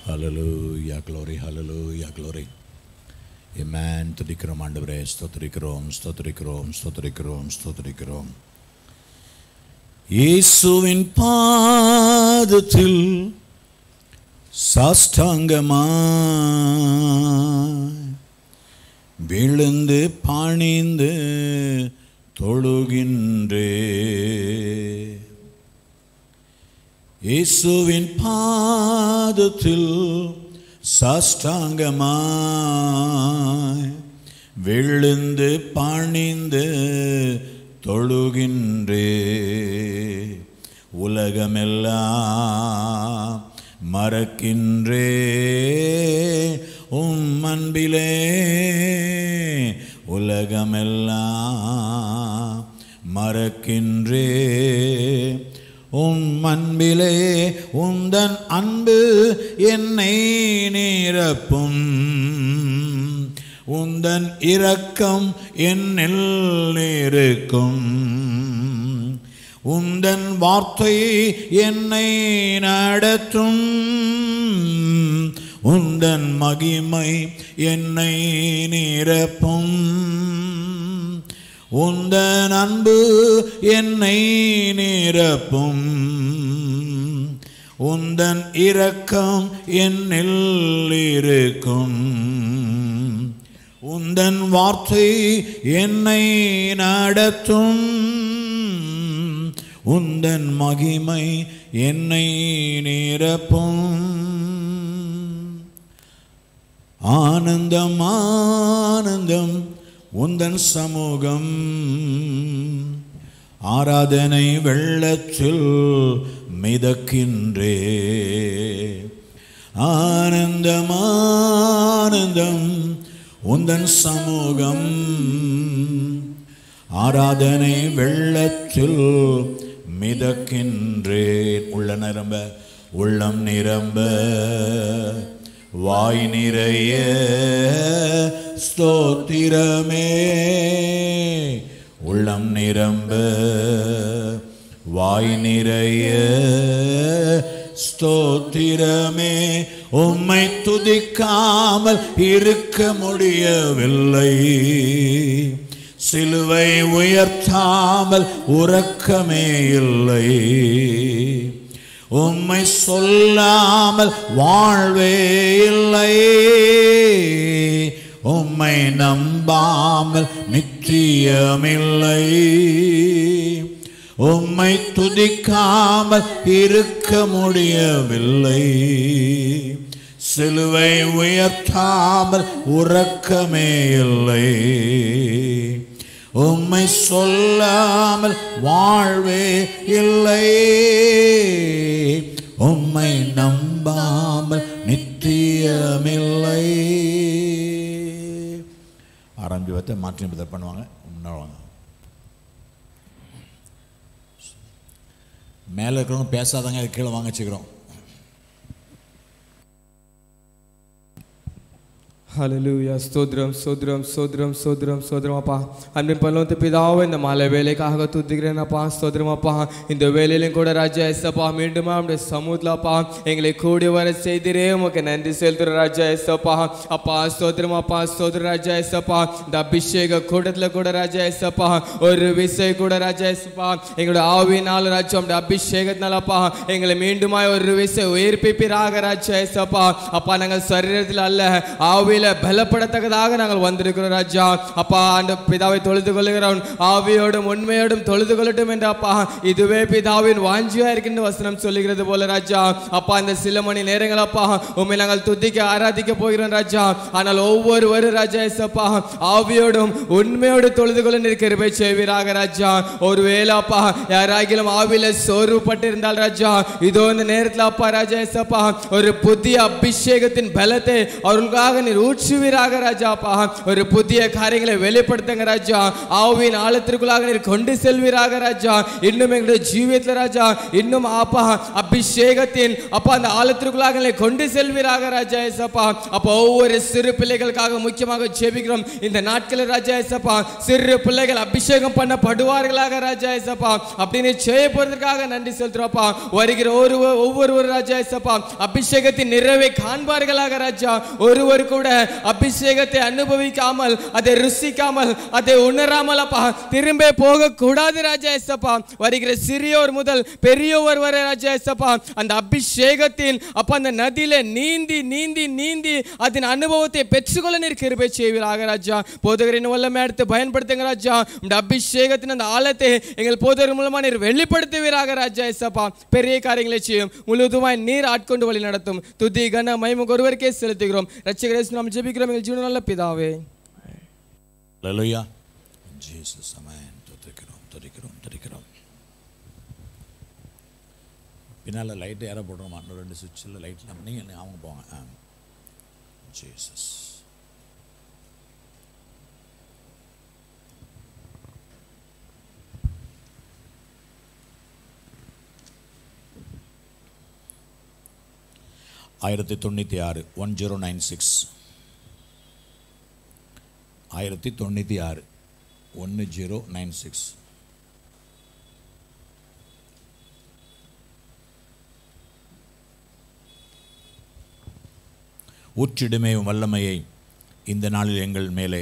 ஹalleluya glory hallelujah glory amen துதிக்கிறோம் ஆண்டவரே ஸ்தோத்திரிக்கிறோம் ஸ்தோத்திரிக்கிறோம் ஸ்தோத்திரிக்கிறோம் ஸ்தோத்திரிக்கிறோம் இயேசுவின் பாதத்தில் சாஷ்டாங்கமாய் விழுந்து பணிந்து தொழுகின்றே இயேசுவின் பாதத்தில் சாஷ்டாங்கமாய் விழுந்து பணிந்து தொழுகின்றே உலகமெல்லாம் மறக்கின்றே உம் அன்பிலே உலகமெல்லாம் மறக்கின்றே உம் அன்பிலே உந்தன் அன்பு என்னை நிரப்பும் உந்தன் இரக்கம் என்னில் இருக்கும் உந்தன் வார்த்தை என்னை நடத்தும் உந்தன் மகிமை என்னை நிரப்பும் உந்தன் அன்பு என்னை நிரப்பும் உந்தன் இரக்கம் என்னில் இருக்கும் உந்தன் வார்த்தை என்னை நடத்தும் உந்தன் மகிமை என்னை நிரப்பும் ஆனந்தம் ஆனந்தம் உந்தன் சமூகம் ஆராதனை வெள்ளத்தில் மிதக்கின்றே ஆனந்தம் ஆனந்தம் உந்தன் சமூகம் ஆராதனை வெள்ளத்தில் மிதக்கின்றேன் உள்ள நிரம்ப உள்ளம் நிரம்ப வாய் நிறைய ஸ்தோத்திரமே உள்ளம் நிரம்ப வாய் நிறைய ஸ்தோத்திரமே உம்மை துதிக்காமல் இருக்க முடியவில்லை சிலுவை உயர்த்தாமல் உறக்கமே இல்லை உம்மை சொல்லாமல் வாழ்வே இல்லை உம்மை நம்பாமல் நிச்சயமில்லை உம்மை துதிக்காமல் இருக்க முடியவில்லை சிலுவை உயர்த்தாமல் உறக்கமே இல்லை உம்மை சொல்லாமல் வாழ்வே இல்லை உம்மை நம்பாமல் நித்தியமில்லை ஆரம்பி வைத்த மாற்றி பதர் பண்ணுவாங்க முன்னாள் வாங்க மேலே இருக்கிறவங்க பேசாதங்க கீழே வாங்க வச்சுக்கிறோம் ஹalleluya ஸ்தோத்திரம் ஸ்தோத்திரம் ஸ்தோத்திரம் ஸ்தோத்திரம் ஸ்தோத்திரம் அப்பா அன்பின் பரலோகத்து பிதாவே இந்த மாலை வேலைக்காக துதிக்கிறேன் அப்பா ஸ்தோத்திரம் அப்பா இந்த வேலையிலும் கூட ராஜா எஸ்அப்பா மீண்டும் நம்முடைய சமூகத்தில் அப்பா எங்களை கூடி வர செய்திரே உமக்கு நன்றி செலுத்துற ராஜா எஸ்அப்பா அப்பா ஸ்தோத்திரம் அப்பா ஸ்தோத்திர ராஜா எஸ்அப்பா இந்த அபிஷேக கூட்டத்தில் கூட ராஜா எஸ்அப்பா ஒரு விசை கூட ராஜா எஸ்அப்பா எங்களோட ஆவியினால் ராஜா உம்முடைய அபிஷேகத்தினால அப்பா எங்களை மீண்டுமாய் ஒரு விசை உயிர்ப்பிப்பீராக ராஜா எஸ்அப்பா அப்பா நாங்கள் சரீரத்தில் அல்ல ஆவியில பலப்படத்தக்கதாக நாங்கள் வந்திருக்கிறோம் ராஜா அப்பா அந்த பிதாவை தொழுது கொள்ளுகிறவன் ஆவியோடும் உண்மையோடும் தொழுது கொள்ளட்டும் என்ற அப்பா இதுவே பிதாவின் வாஞ்சியா இருக்கின்ற வசனம் சொல்லுகிறது போல ராஜா அப்பா இந்த சில மணி நேரங்கள் அப்பா உண்மை நாங்கள் துதிக்க ஆராதிக்க போகிறோம் ராஜா ஆனால் ஒவ்வொருவரும் ராஜா எஸ்அப்பா ஆவியோடும் உண்மையோடு தொழுது கொள்ள நிற்கிறவை செய்வீராக ராஜா ஒருவேளை அப்பா யாராகிலும் ஆவியில சோர்வுபட்டிருந்தால் ராஜா இதோ இந்த நேரத்தில் அப்பா ராஜா எஸ்அப்பா ஒரு புதிய அபிஷேகத்தின் பலத்தை அவர்களுக்காக நீர் ஊற்றுவீராக ராஜாப்பா ஒரு புதிய காரியங்களை வெளிப்படுத்துங்க ராஜா ஆவியின் ஆழத்திற்குள்ளாக நீர் கொண்டு செல்வீராக ராஜா இன்னும் எங்களுடைய ஜீவியத்தில் ராஜா இன்னும் அப்பா அபிஷேகத்தின் அப்பா அந்த ஆழத்திற்குள்ளாக எங்களை கொண்டு செல்வீராக ராஜா ஏசப்பா அப்போ ஒவ்வொரு சிறு பிள்ளைகளுக்காக முக்கியமாக ஜெபிக்கிறோம் இந்த நாட்களில் ராஜா ஏசப்பா சிறு பிள்ளைகள் அபிஷேகம் பண்ணப்படுவார்களாக ராஜா ஏசப்பா அப்படின்னு செய்ய போறதுக்காக நன்றி செலுத்துறோப்பா வருகிற ஒரு ஒவ்வொருவர் ராஜா ஏசப்பா அபிஷேகத்தின் நிறைவை காண்பார்களாக ராஜா ஒருவர் கூட அபிஷேகத்தை அனுபவிக்காமல் அதை ருசிக்காமல் அதை உணராமல் அப்பா திரும்ப போக கூடாது ராஜா ஏசப்பா வருகிற சிறியோர் முதல் பெரியவர் வரை ராஜா ஏசப்பா அந்த அபிஷேகத்தின் அப்ப அந்த நதியில நீந்தி நீந்தி நீந்தி அதன் அனுபவத்தை பெற்றுக்கொள்ள நீர் கிருபை செய்வீராக ராஜா போதகரின் வல்லமை எடுத்து பயன்படுத்துங்க ராஜா இந்த அபிஷேகத்தின் அந்த ஆழத்தை எங்கள் போதகர் மூலமா நீர் வெளிப்படுத்துவீராக ராஜா ஏசப்பா பெரிய காரியங்களை செய்யும் முழுவதுமாய் நீர் ஆட்கொண்டு வழி நடத்தும் துதி கன மயமுக ஒருவருக்கே செலுத்துகிறோம் ரட்சகரேசு நாம் ஜெபிக்கிறோம் எங்கள் ஜீவன நல்ல பிதாவே Hallelujah. Jesus, amen. துதிக்கிறோம் துதிக்கிறோம் துதிக்கிறோம் பின்னால் லைட்டு யாரை போடுறோமா இன்னும் ரெண்டு சுவிட்சில் லைட்லாம் நீங்கள் அவங்க போங்க ஆ ஜீசஸ் ஆயிரத்தி தொண்ணூற்றி ஆறு ஒன் ஜீரோ நைன் சிக்ஸ் ஆயிரத்தி தொண்ணூற்றி ஆறு ஒன்று ஜீரோ நைன் சிக்ஸ் ஊற்றிடுமே உம் வல்லமையை இந்த நாளில் எங்கள் மேலே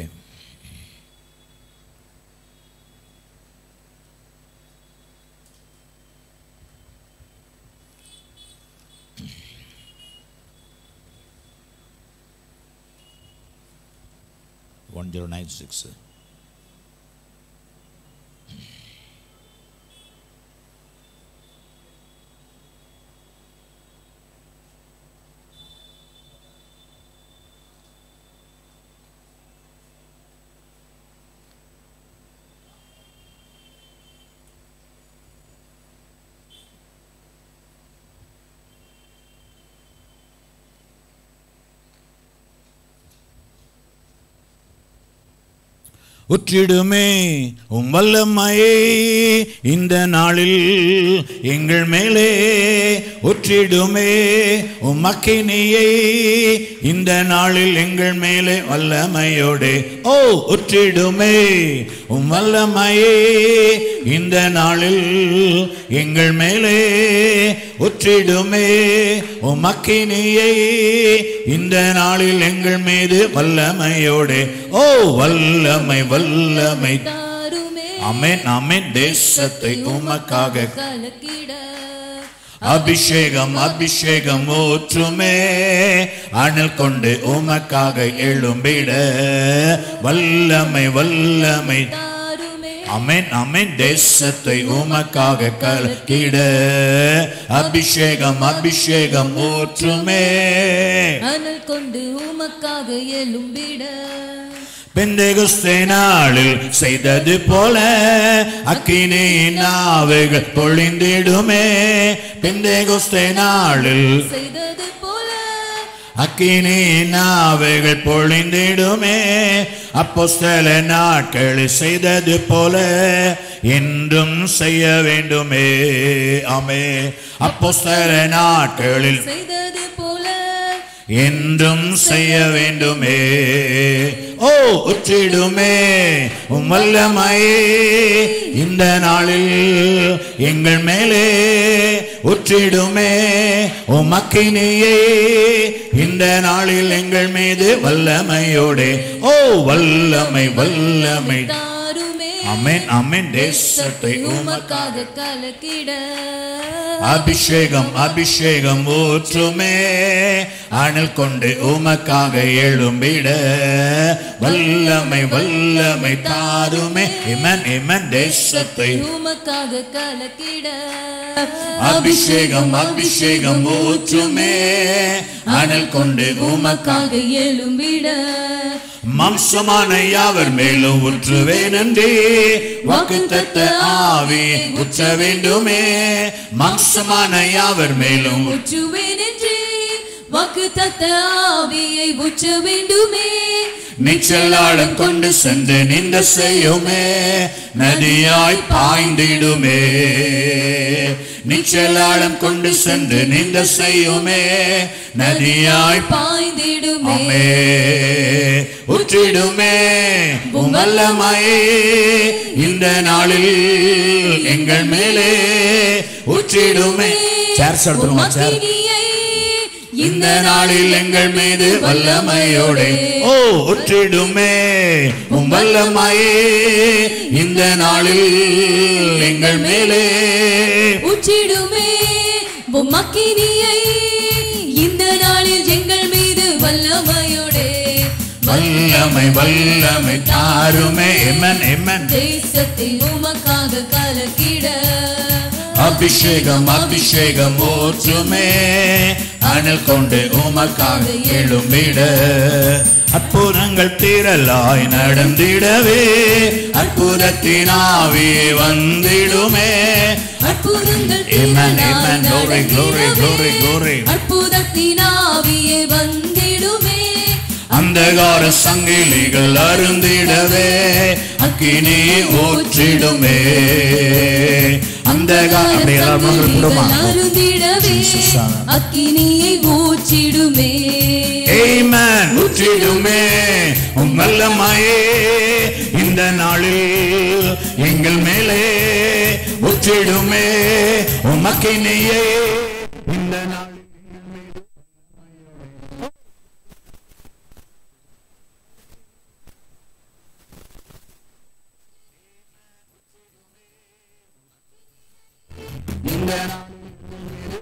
ஒன் ஜீரோ நைன் சிக்ஸ் உற்றிடுமே உம் வல்லமையே இந்த நாளில் எங்கள் மேலே உற்றிடுமே உம் அக்கினியை இந்த நாளில் எங்கள் மேலே வல்லமையோடே ஓ உற்றிடுமே உம் வல்லமையே இந்த நாளில் எங்கள் மேலே உற்றிடுமே உம் அக்கினியை இந்த நாளில் எங்கள் மீது வல்லமையோடே ஓ வல்லமை வல்லமை தாருமே அமேன் அமேன் தேசத்தை உமக்காக கலக்கிட அபிஷேகம் அபிஷேகம் ஊற்றுமே அனல் கொண்டு உமக்காக எழும்பிட வல்லமை வல்லமை தாருமே அமேன் அமேன் தேசத்தை உமக்காக கலக்கிட அபிஷேகம் அபிஷேகம் ஊற்றுமே அனல் கொண்டு உமக்காக எழும்பிட பெந்தெகுஸ்தே நாளில் செய்தது போல அக்கினியின் நாவுகள் பொழிந்திடுமே பெந்தெகுஸ்தே நாளில் செய்தது போல அக்கினியின் நாவுகள் பொழிந்திடுமே அப்போஸ்தல நாட்களில் செய்தது போல என்றும் செய்ய வேண்டுமே ஆமே அப்போஸ்தல நாட்களில் செய்தது போல என்றும் செய்ய வேண்டுமே ஓ உற்றிடுமே உம் வல்லமையே இந்த நாளில் எங்கள் மேலே உற்றிடுமே உம் அக்கினியே இந்த நாளில் எங்கள் மீது வல்லமையோடே ஓ வல்லமை வல்லமை தாருமே அமேன் அமேன் தேசத்தை உமக்காக உமக்காக கலக்கிட அபிஷேகம் அபிஷேகம் ஊற்றுமே அனல் கொண்டு உமக்காக எழும்பிட வல்லமை வல்லமை தாருமே இமன் இமன் தேசத்தை உமக்காக கலக்கிட அபிஷேகம் அபிஷேகம் ஊற்றுமே அனல் கொண்டு உமக்காக உமக்காக எழும்பிட மாம்சமான யாவர் மேலும் ஊற்றுவே நன்றி வாக்குத்தத்த ஆவி உற்ற வேண்டுமே மாம்சமான யாவர் மேலும் முற்றுவேனென்றே வாக்கு வாக்கு தத்த ஆவியை ஊற்ற வேண்டுமே நிச்சலாடம் கொண்டு சென்று நின்ற செய்யுமே நதியாய் பாய்ந்திடுமே நிச்சலாடம் கொண்டு சென்று நின்ற செய்யுமே நதியாய் பாய்ந்திடுமே ஆமே உற்றிடுமே உமல்லமாயே இந்த நாளில் எங்கள் மேலே உற்றிடுமே சேர்ஸ் எடுத்துருமா சேர் உமக்கினியை இந்த நாளில் எங்கள் மீது வல்லமையோடே ஓ உற்றிடுமே உம் வல்லமையே இந்த நாளில் எங்கள் மேலே உச்சிடுமே உமக்கினியை இந்த நாளில் எங்கள் மீது வல்லமையோடே வல்லமை வல்லமை தாருமே எமன் எமன் தேசத்தை உமக்காக கலக்கிட அபிஷேகம் அபிஷேகம் ஊற்றுமே அனல் கொண்டு உமக்காக எழும்பிட அற்புதங்கள் திரளாய் நடந்திடவே அற்புதத்தின் ஆவி வந்திடுமே அற்புதங்கள் Amen, திரளாய் amen. Glory, glory, glory, glory. அற்புதத்தின் ஆவியே வந்திடுமே அந்தகார சங்கிலிகள் அருந்திடவே அக்கினி ஊற்றிடுமே அந்தகார அப்படி எல்லாரும் மகள் கூடுமா அருந்திடவே Jesus. அக்கினியை ஊற்றிடுமே Amen. ஊற்றிடுமே உம் வல்லமையே இந்த நாளில் எங்கள் மேலே ஊற்றிடுமே உமக்கினியே இந்த நாளில் இந்த நாளில்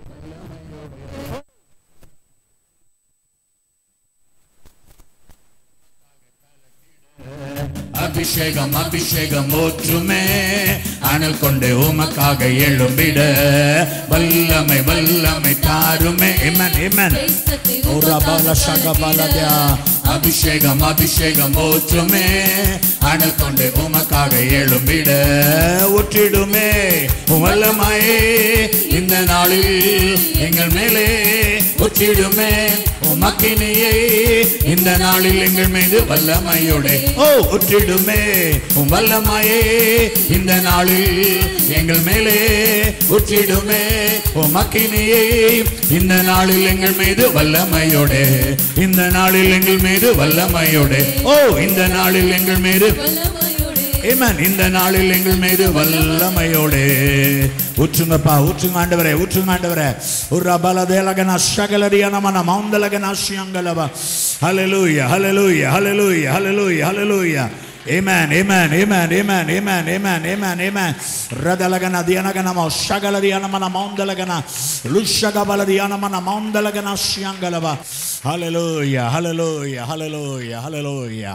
அபிஷேகம் அபிஷேகம் ஊற்றுமே அனல் கொண்டு உமக்காக எழும்பிட வல்லமை வல்லமை தாருமே இமன் இமன் தேசத்தை ஓரா பால உமக்காக ஷக பாலத்யா. அபிஷேகம் அபிஷேகம் ஊற்றுமே அனல் கொண்டு உமக்காக எழும்பிட ஊற்றிடுமே உம் வல்லமையே இந்த நாளில் எங்கள் மேலே ஊற்றிடுமே உமக்கினியை இந்த நாளில் எங்கள் மீது வல்லமையோടെ ஓ ஊற்றிடுமே உம் வல்லமையே இந்த நாளில் எங்கள் மேலே ஊற்றிடுமே உமக்கினியை இந்த நாளில் எங்கள் மீது வல்லமையோടെ இந்த நாளில் எங்கள் மீது வல்லமையோടെ ஓ இந்த நாளில் எங்கள் மீது வல்லமையோடே ஏமன் இந்த நாளில் எங்கள் மீது வல்லமையோடே ஊற்றுங்கப்பா ஊற்றுங்க ஆண்டவரே ஊற்றுங்க ஆண்டவரே ஒரு ரபல தேலகன சகலரியான மன மௌந்தலகன சியங்கலவா hallelujah hallelujah hallelujah hallelujah hallelujah Amen, amen, amen, amen, amen, amen, amen, amen. Radalagana dianagana mo shagala dianamana maundalagana lushagabala dianamana maundalagana shiangalava. Hallelujah, hallelujah, hallelujah, hallelujah.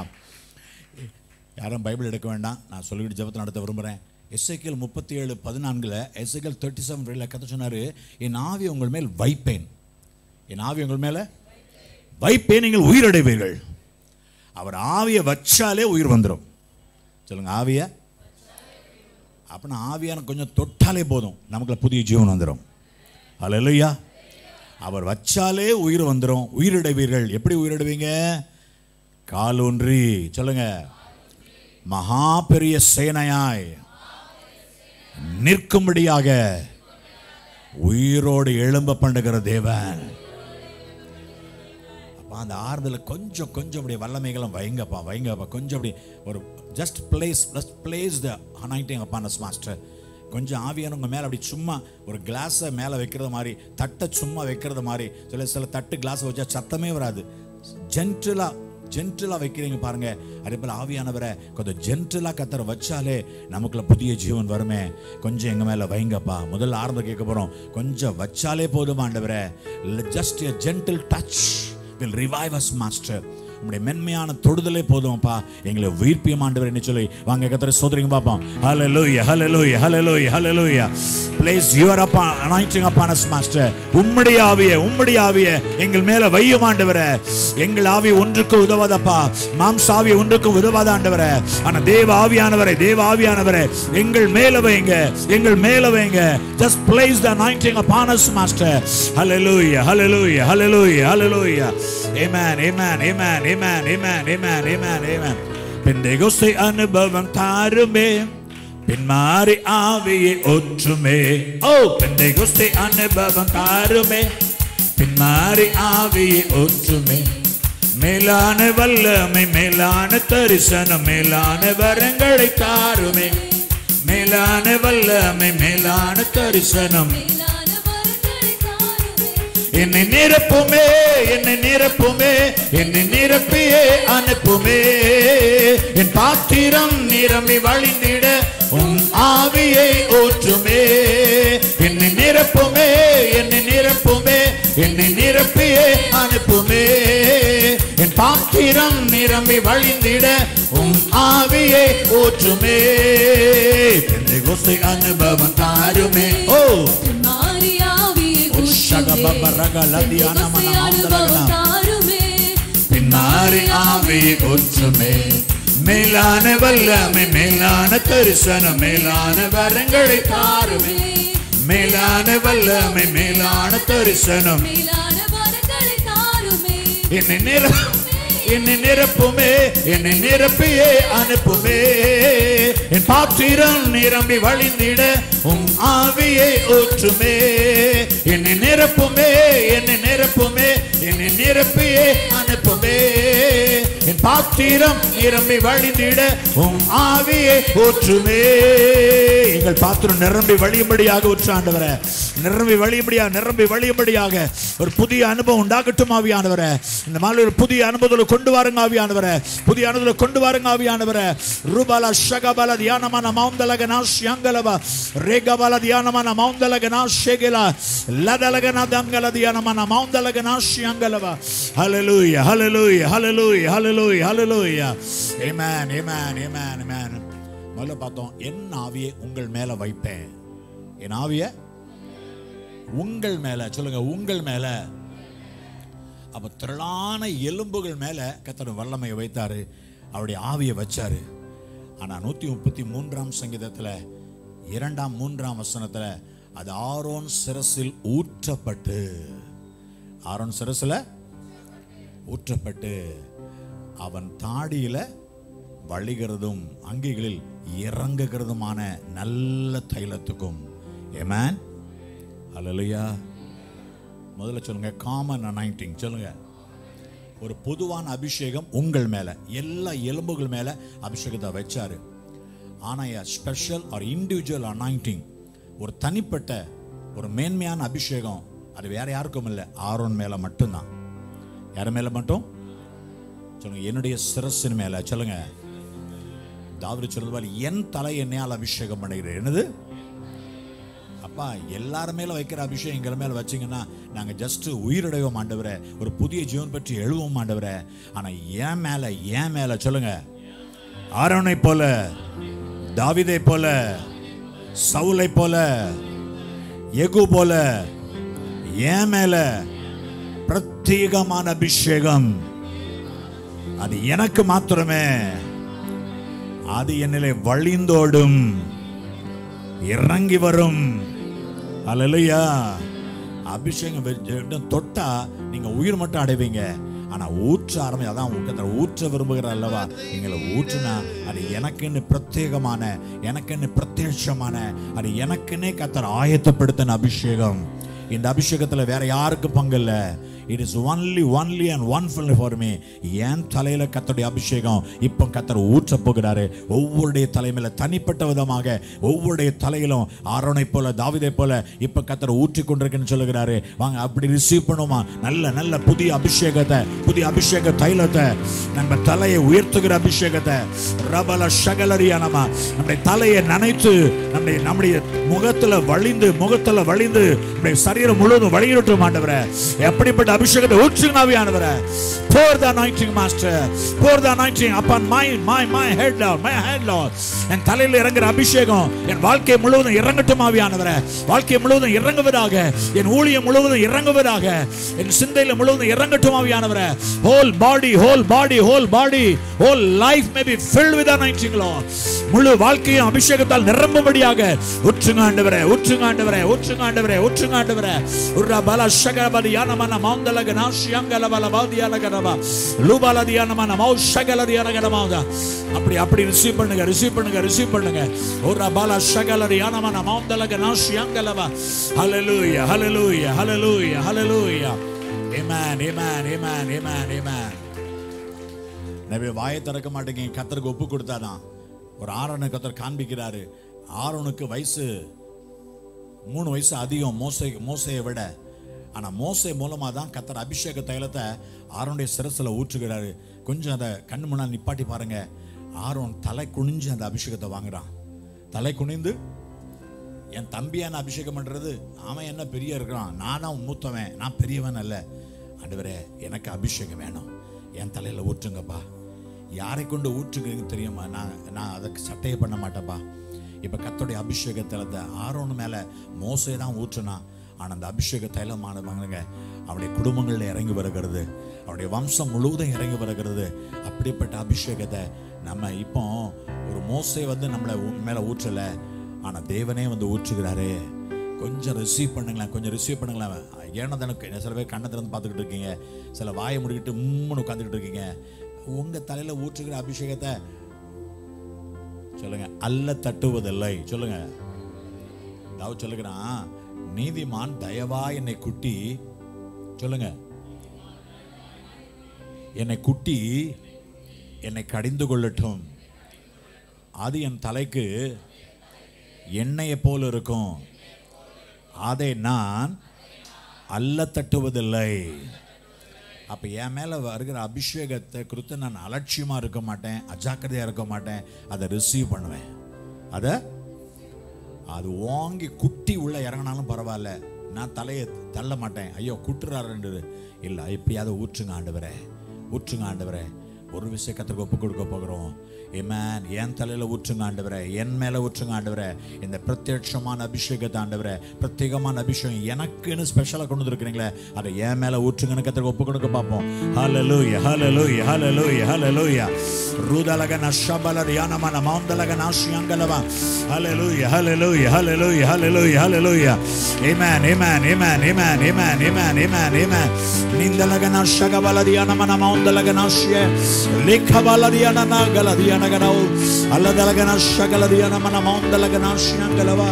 யாரும் பைபிள் எடுக்க வேண்டாம் நான் சொல்லிக்கிட்டு ஜெபத்தை நடத்த விரும்புகிறேன் எஸ்ஐக்கியல் முப்பத்தி ஏழு பதினான்கில் எஸ்ஐக்கியல் தேர்ட்டி செவன் கதை சொன்னார் என் ஆவி உங்கள் மேல் வைப்பேன் என் ஆவி உங்கள் மேலே வைப்பேன் நீங்கள் உயிரடைவீர்கள் அவர் ஆவியை வச்சாலே உயிர் வந்துடும் சொல்லுங்க ஆவியை அப்படின்னா ஆவியான கொஞ்சம் தொட்டாலே போதும் நமக்குள்ள புதிய ஜீவன் வந்துடும் அல்லையா அவர் வச்சாலே உயிர் வந்துடும் உயிரிடுவீர்கள் எப்படி உயிரிடுவீங்க காலூன்றி சொல்லுங்க மகா பெரிய சேனையாய் நிற்கும்படியாக உயிரோடு எழும்ப பண்ணுகிற தேவன் அப்ப அந்த ஆறுதல கொஞ்சம் கொஞ்சம் அப்படி வல்லமைகளும் வைங்கப்பா வைங்கப்பா கொஞ்சம் அப்படி ஒரு just place just place the anointing upon us master கொஞ்சம் ஆவியானவங்க மேலே அப்படி சும்மா ஒரு கிளாஸை மேலே வைக்கிறது மாதிரி தட்டை சும்மா வைக்கிறது மாதிரி சில சில தட்டு கிளாஸ் வச்சா சத்தமே வராது ஜென்டிலாக ஜென்டிலாக வைக்கிறீங்க பாருங்க அதே போல் ஆவியானவரை கொஞ்சம் ஜென்டிலாக கத்தரை வச்சாலே நமக்குள்ள புதிய ஜீவன் வருமே கொஞ்சம் எங்கள் மேலே வைங்கப்பா முதல்ல ஆரம்பம் கேட்க போகிறோம் கொஞ்சம் வச்சாலே போதும் ஆண்டவரே just a gentle touch will revive us master உங்களுடைய மென்மையான தொடுதலே போதும்ப்பா எங்களை உயிர்ப்பியம் ஆண்டவர் என்ன சொல்லி வாங்க கத்திர சோதரிங்க பார்ப்போம் ஹalleluya hallelujah hallelujah hallelujah place your upon anointing upon us master உம்முடைய ஆவிய உம்முடைய ஆவிய எங்கள் மேல வையும் ஆண்டவரே எங்கள் ஆவி ஒன்றுக்கு உதவாதப்பா மாம்ச ஆவி ஒன்றுக்கு உதவாத ஆண்டவரே ஆனா தேவ ஆவியானவரே தேவ ஆவியானவரே எங்கள் மேல வைங்க எங்கள் மேல வைங்க just place the anointing upon us master hallelujah hallelujah hallelujah hallelujah amen amen amen amen amen amen amen amen பெந்தேகோஸ்தை அனுபவம் தாருமே பின்மாறி ஆவியை ஒற்றுமே ஓ பெந்தேகோஸ்தை அனுபவம் தாருமே பின்மாறி ஆவியை ஒற்றுமே மேலான வல்லமை மேலான தரிசனம் மேலான வரங்களை தாருமே மேலான வல்லமை மேலான தரிசனம் மேலான வரங்களை தாருமே என்னை நிரப்புமே என்னை நிரப்புமே என்னை நிரப்பியே அனுப்புமே என் பாத்திரம் நிரம்பி வழிந்திட உன் ஆவியை ஊற்றுமே என்னை நிரப்புமே என்னை நிரப்புமே என்னை நிரப்பியே அனுப்புமே என் பாத்திரம் நிரம்பி வழிந்திட உன் ஆவியை ஊற்றுமே பெந்தைகோஸ்தை அனுபவம் தாருமே ஓ மாறி ஆவியை உஷகபபரகலதியான ஊற்றுமே மனமாந்தலகனா. அனுபவம் தாருமே பின்னாரி ஆவி ஒற்றுமே மேலான வல்லமை மேலான தரிசனம் மேலான வரங்களை தாருமே மேலான வல்லமை மேலான தரிசனம் மேலான வரங்களை தாருமே என்னை நிர என்னை நிரப்புமே என்னை நிரப்பியே அனுப்புமே என் பாத்திரம் நிரம்பி வழிந்திட உம் ஆவியை ஊற்றுமே என்னை நிரப்புமே என்னை நிரப்புமே என்னை நிரப்பியே அனுப்புமே என் பாத்திரம் நிரம்பி வழிந்திட உம் ஆவியை ஊற்றுமே எங்கள் பாத்திரம் நிரம்பி வழியும்படியாக ஊற்றாண்டவரே நிரம்பி வழியும்படியாக நிரம்பி வழியும்படியாக ஒரு புதிய அனுபவம் உண்டாகட்டும் ஆவியானவரே இந்த மாதிரி ஒரு புதிய அனுபவத்தில் கொண்டு வாருங்க ஆவியானவரே புதிய அனுபவத்தில் கொண்டு வாருங்க ஆவியானவரே ரூபால ஷகபல தியானமான மௌந்தலகனா ஷியங்கலவ ரேகபல தியானமான மௌந்தலகனா ஷேகலா லதலகனா தங்கல தியானமான மௌந்தலகனா ஷியங்கலவ ஹalleluya hallelujah hallelujah hallelujah hallelujah amen amen amen amen முதல்ல பார்த்தோம் என் ஆவியை உங்கள் மேல வைப்பேன் என் ஆவியை உங்கள் மேல சொல்லுங்க உங்கள் மேல அப்ப திரளான எலும்புகள் மேல கத்தர் வல்லமையை வைத்தாரு அவருடைய ஆவியை வச்சாரு ஆனா நூத்தி முப்பத்தி மூன்றாம் சங்கீதத்துல இரண்டாம் மூன்றாம் வசனத்துல அது ஆரோன் சிரசில் ஊற்றப்பட்டு ஆரோன் சிரசுல ஊற்றப்பட்டு அவன் தாடியில வழிகிறதும் அங்கிகளில் இறங்குகிறதுமான நல்ல தைலத்துக்கும் ஏமேன் ஹalleluya முதல்ல சொல்லுங்க காமன் அனாயிண்டிங் சொல்லுங்க ஒரு பொதுவான அபிஷேகம் உங்கள் மேல எல்லா எலும்புகள் மேல அபிஷேகத்தை வச்சாரு ஆனா ஸ்பெஷல் ஆர் இண்டிவிஜுவல் அனாயிண்டிங் ஒரு தனிப்பட்ட ஒரு மேன்மையான அபிஷேகம் அது வேற யாருக்கும் இல்லை ஆரோன் மேல மட்டும்தான் யார் மேல மட்டும் சொல்லுங்க என்னுடைய சிரசின் மேல சொல்லுங்க தாவரி சொல்லுவார் என் தலை என்னையால் அபிஷேகம் பண்ணுகிறேன் என்னது அப்பா எல்லார் மேல வைக்கிற அபிஷேகம் எங்கள் மேல வச்சீங்கன்னா நாங்க ஜஸ்ட் உயிரிழவோம் ஆண்டவரே ஒரு புதிய ஜீவன் பற்றி எழுவோம் ஆண்டவரே ஆனா ஏன் மேல ஏன் மேல சொல்லுங்க ஆரோனை போல தாவிதை போல சவுலை போல எகு போல ஏன் மேல பிரத்யேகமான அபிஷேகம் அது எனக்கு மாத்திரமே அது என்னிலே வழிந்தோடும் இறங்கி வரும் அல்லையா அபிஷேகம் வெ- தொட்டா நீங்க உயிர் மட்டும் அடைவீங்க ஆனா ஊற்ற ஆரம்பி அதான் கத்தர் ஊற்ற விரும்புகிற அல்லவா எங்களை ஊற்றுனா அது எனக்குன்னு பிரத்யேகமான எனக்குன்னு பிரத்யட்சமான அது எனக்குன்னே கத்தர் ஆயத்தப்படுத்தின அபிஷேகம் இந்த அபிஷேகத்துல வேற யாருக்கும் பங்கு இல்ல it is only only and one full for me என் தலையில கத்தருடைய அபிஷேகம் இப்போ கத்தர் ஊற்ற போகிறாரு ஒவ்வொருடைய தலைமையில தனிப்பட்ட விதமாக ஒவ்வொருடைய தலையிலும் ஆரோனை போல தாவிதை போல இப்போ கத்தர் ஊற்றி கொண்டிருக்குன்னு சொல்லுகிறாரு வாங்க அப்படி ரிசீவ் பண்ணுவோமா நல்ல நல்ல புதிய அபிஷேகத்தை புதிய அபிஷேக தைலத்தை நம்ம தலையை உயர்த்துகிற அபிஷேகத்தை ரபல சகலரியானமா நம்முடைய தலையை நனைத்து நம்முடைய நம்முடைய முகத்துல வழிந்து முகத்துல வழிந்து நம்முடைய சரீரம் முழுவதும் வழியிட்டு ஆண்டவரே எப்படிப்பட்ட அபிஷேகத்தை ஊற்றுங்க ஆவியானவரே pour the anointing master pour the anointing upon my my my head lord my head lord என் தலையில் இறங்குற அபிஷேகம் என் வாழ்க்கை முழுவதும் இறங்கட்டும் ஆவியானவரே வாழ்க்கை முழுவதும் இறங்குவதாக என் ஊழியம் முழுவதும் இறங்குவதாக என் சிந்தையில முழுவதும் இறங்கட்டும் ஆவியானவரே whole body whole body whole body whole life may be filled with anointing lord முழு வாழ்க்கையும் அபிஷேகத்தால் நிரம்பும்படியாக ஊற்றுங்க ஆண்டவரே ஊற்றுங்க ஆண்டவரே ஊற்றுங்க ஆண்டவரே ஊற்றுங்க ஆண்டவரே உர்ரா பல ஷகபதி யானமன மௌந்தலக நாஷியங்கல பல பாதியால கனவா லூபால தியானமன மௌ ஷகல தியான கனமாவதா அப்படி அப்படி ரிசீவ் பண்ணுங்க ரிசீவ் பண்ணுங்க ரிசீவ் பண்ணுங்க உர்ரா பல ஷகல தியானமன மௌந்தலக நாஷியங்கலவா ஹalleluya hallelujah hallelujah hallelujah amen amen amen amen amen நிறைய வாயை திறக்க மாட்டேங்க கத்தருக்கு ஒப்பு கொடுத்தாதான் ஒரு ஆரோனை கத்தர் காண்பிக்கிறாரு ஆரோனுக்கு வயசு மூணு வயசு அதிகம் மோசை மோசையை விட ஆனா மோசை மூலமா தான் கத்தர் அபிஷேக தைலத்தை ஆரோனுடைய சிரசுல ஊற்றுகிறாரு கொஞ்சம் அதை கண்ணு முன்னாடி நிப்பாட்டி பாருங்க ஆரோன் தலை குனிஞ்சு அந்த அபிஷேகத்தை வாங்குறான் தலை குனிந்து என் தம்பி என்ன அபிஷேகம் பண்றது அவன் என்ன பெரிய இருக்கிறான் நானா மூத்தவன் நான் பெரியவன் அல்ல ஆண்டவரே எனக்கு அபிஷேகம் வேணும் என் தலையில ஊற்றுங்கப்பா யாரை கொண்டு ஊற்றுகிறீங்க தெரியுமா நான் நான் அதுக்கு சட்டையை பண்ண மாட்டேன்ப்பா இப்போ கத்தோடைய அபிஷேக தைலத்தை ஆரோன் மேலே மோசை தான் ஊற்றுனா ஆனால் அந்த அபிஷேக தைலமானவங்க அவனுடைய குடும்பங்களில் இறங்கி வருகிறது அவனுடைய வம்சம் முழுவதும் இறங்கி வருகிறது அப்படிப்பட்ட அபிஷேகத்தை நம்ம இப்போ ஒரு மோசை வந்து நம்மளை உ- மேலே ஊற்றலை ஆனால் தேவனே வந்து ஊற்றுகிறாரே கொஞ்சம் ரிசீவ் பண்ணுங்களேன் கொஞ்சம் ரிசீவ் பண்ணுங்களேன் ஏன்னா எனக்கு சில பேர் கண்ணை திறந்து பார்த்துக்கிட்டு இருக்கீங்க சில வாயை முடிக்கிட்டு உம்முன்னு உட்காந்துக்கிட்டு இருக்கீங்க உங்க தலையில ஊற்றுகிற அபிஷேகத்தை சொல்லுங்க அல்ல தட்டுவதில்லை சொல்லுங்க தாவூத் சொல்லுகிறான் நீதிமான் தயவா என்னை குட்டி சொல்லுங்க என்னை குட்டி என்னை கடிந்து கொள்ளட்டும் அது என் தலைக்கு எண்ணெயை போல இருக்கும் அதை நான் அல்ல தட்டுவதில்லை அப்ப என் மேல வருகிற அபிஷேகத்தை குறித்து நான் அலட்சியமா இருக்க மாட்டேன் அஜாக்கிரதையா இருக்க மாட்டேன் அதை ரிசீவ் பண்ணுவேன் அதை அது வாங்கி குட்டி உள்ள இறங்கினாலும் பரவாயில்ல நான் தலையை தள்ள மாட்டேன் ஐயோ குட்டுறாருன்றது இல்லை எப்படியாவது ஊற்றுங்க ஆண்டவரே ஊற்றுங்க ஆண்டவரே ஒரு விஷயம் கத்திரிக்க ஒப்பு கொடுக்க போகிறோம் ஏமேன் என் தலையில ஊற்றுங்க ஆண்டவரே என் மேல ஊற்றுங்க ஆண்டவரே இந்த பிரத்யட்சமான அபிஷேகத்தை ஆண்டவரே பிரத்யேகமான அபிஷேகம் எனக்குன்னு ஸ்பெஷலாக கொண்டு வந்துருக்கிறீங்களே அதை என் மேல ஊற்றுங்கன்னு கத்திரிக்க ஒப்பு கொடுக்க பார்ப்போம் ஹalleluya ஹalleluya ஹalleluya ஹalleluya ரூதலக நஷபல தியானமான மௌந்தலக நாஷியங்கலவா ஹalleluya hallelujah hallelujah hallelujah hallelujah amen amen amen amen amen amen amen amen நிந்தலக நஷகபல தியானமான மௌந்தலக நாஷிய லேಖಬಲ தியானன கல தியானகனவு அல்லதலக நஷகல தியானமான மௌந்தலக நாஷியங்கலவா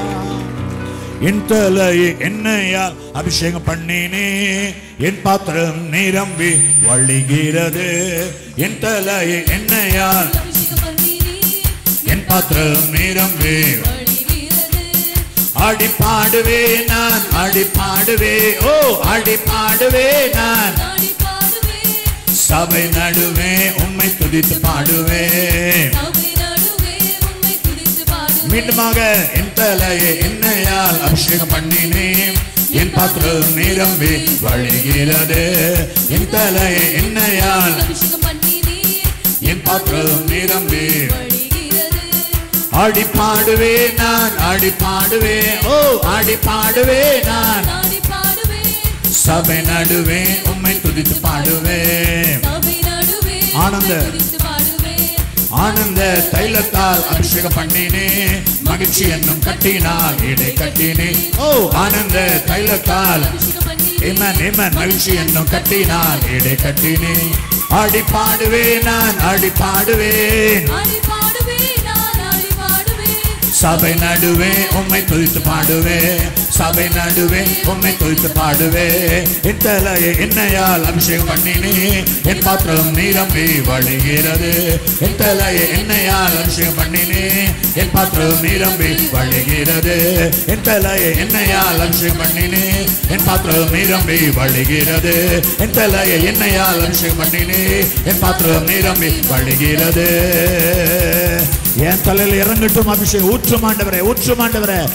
என் தலையை என்னையால் அபிஷேகம் பண்ணினே என் பாத்திரம் நிரம்பி வழிகிறது என் தலையை என்னையால் அபிஷேகம் பண்ணினே என் பாத்திரம் நிரம்பி வழிகிறது ஆடி பாடுவே நான் ஆடி பாடுவே ஓ ஆடி பாடுவே நான் நாடி பாடுவே சபை நடுவே உண்மை துதித்து பாடுவே சபை நடுவே உம்மை துதித்து பாடுவே மீண்டுமாக என் தலையை என்னையால் அபிஷேகம் பண்ணினேன் என் பாத்திரம் நிரம்பி வழிகிறது என் தலையை என்னையால் அபிஷேகம் பண்ணினே என் பாத்திரம் நிரம்பி வழிகிறது ஆடி பாடுவே நான் ஆடி பாடுவே ஓ ஆடி பாடுவே நான் நாடி பாடுவே சபை நடுவே உம்மை துதித்து பாடுவே சபை நடுவே ஆனந்த. உம்மை துதித்து பாடுவே ஆனந்த தைலத்தால் அபிஷேகம் பண்ணினே மகிழ்ச்சி என்னும் கட்டினால் இடை கட்டினே ஓ ஆனந்த தைலத்தால் அபிஷேகம் பண்ணினே ஏமன் ஏமன் மகிழ்ச்சி என்னும் கட்டினால் இடை கட்டினே ஆடி பாடுவே நான் ஆடி பாடுவேன் ஆடி பாடுவே நான் ஆடி பாடுவே சபை நடுவே உம்மை துதித்து பாடுவே சபை நடுவே உம்மை துதித்து பாடுவே என் தலையை என்னையால் அபிஷேகம் பண்ணினே என் பாத்திரம் நீரம்பி வழிகிறது என் தலையை என்னையால் அபிஷேகம் பண்ணினே என் பாத்திரம் நீரம்பி வழிகிறது என் தலையை என்னையால் அபிஷேகம் பண்ணினே என் பாத்திரம் நீரம்பி வழிகிறது என் தலையை என்னையால் அபிஷேகம் பண்ணினே என் பாத்திரம் நீரம்பி வழிகிறது என் தலையில் இறங்கட்டும் அபிஷேகம் ஊற்றும் ஆண்டவரே ஊற்றும் ஆண்டவரே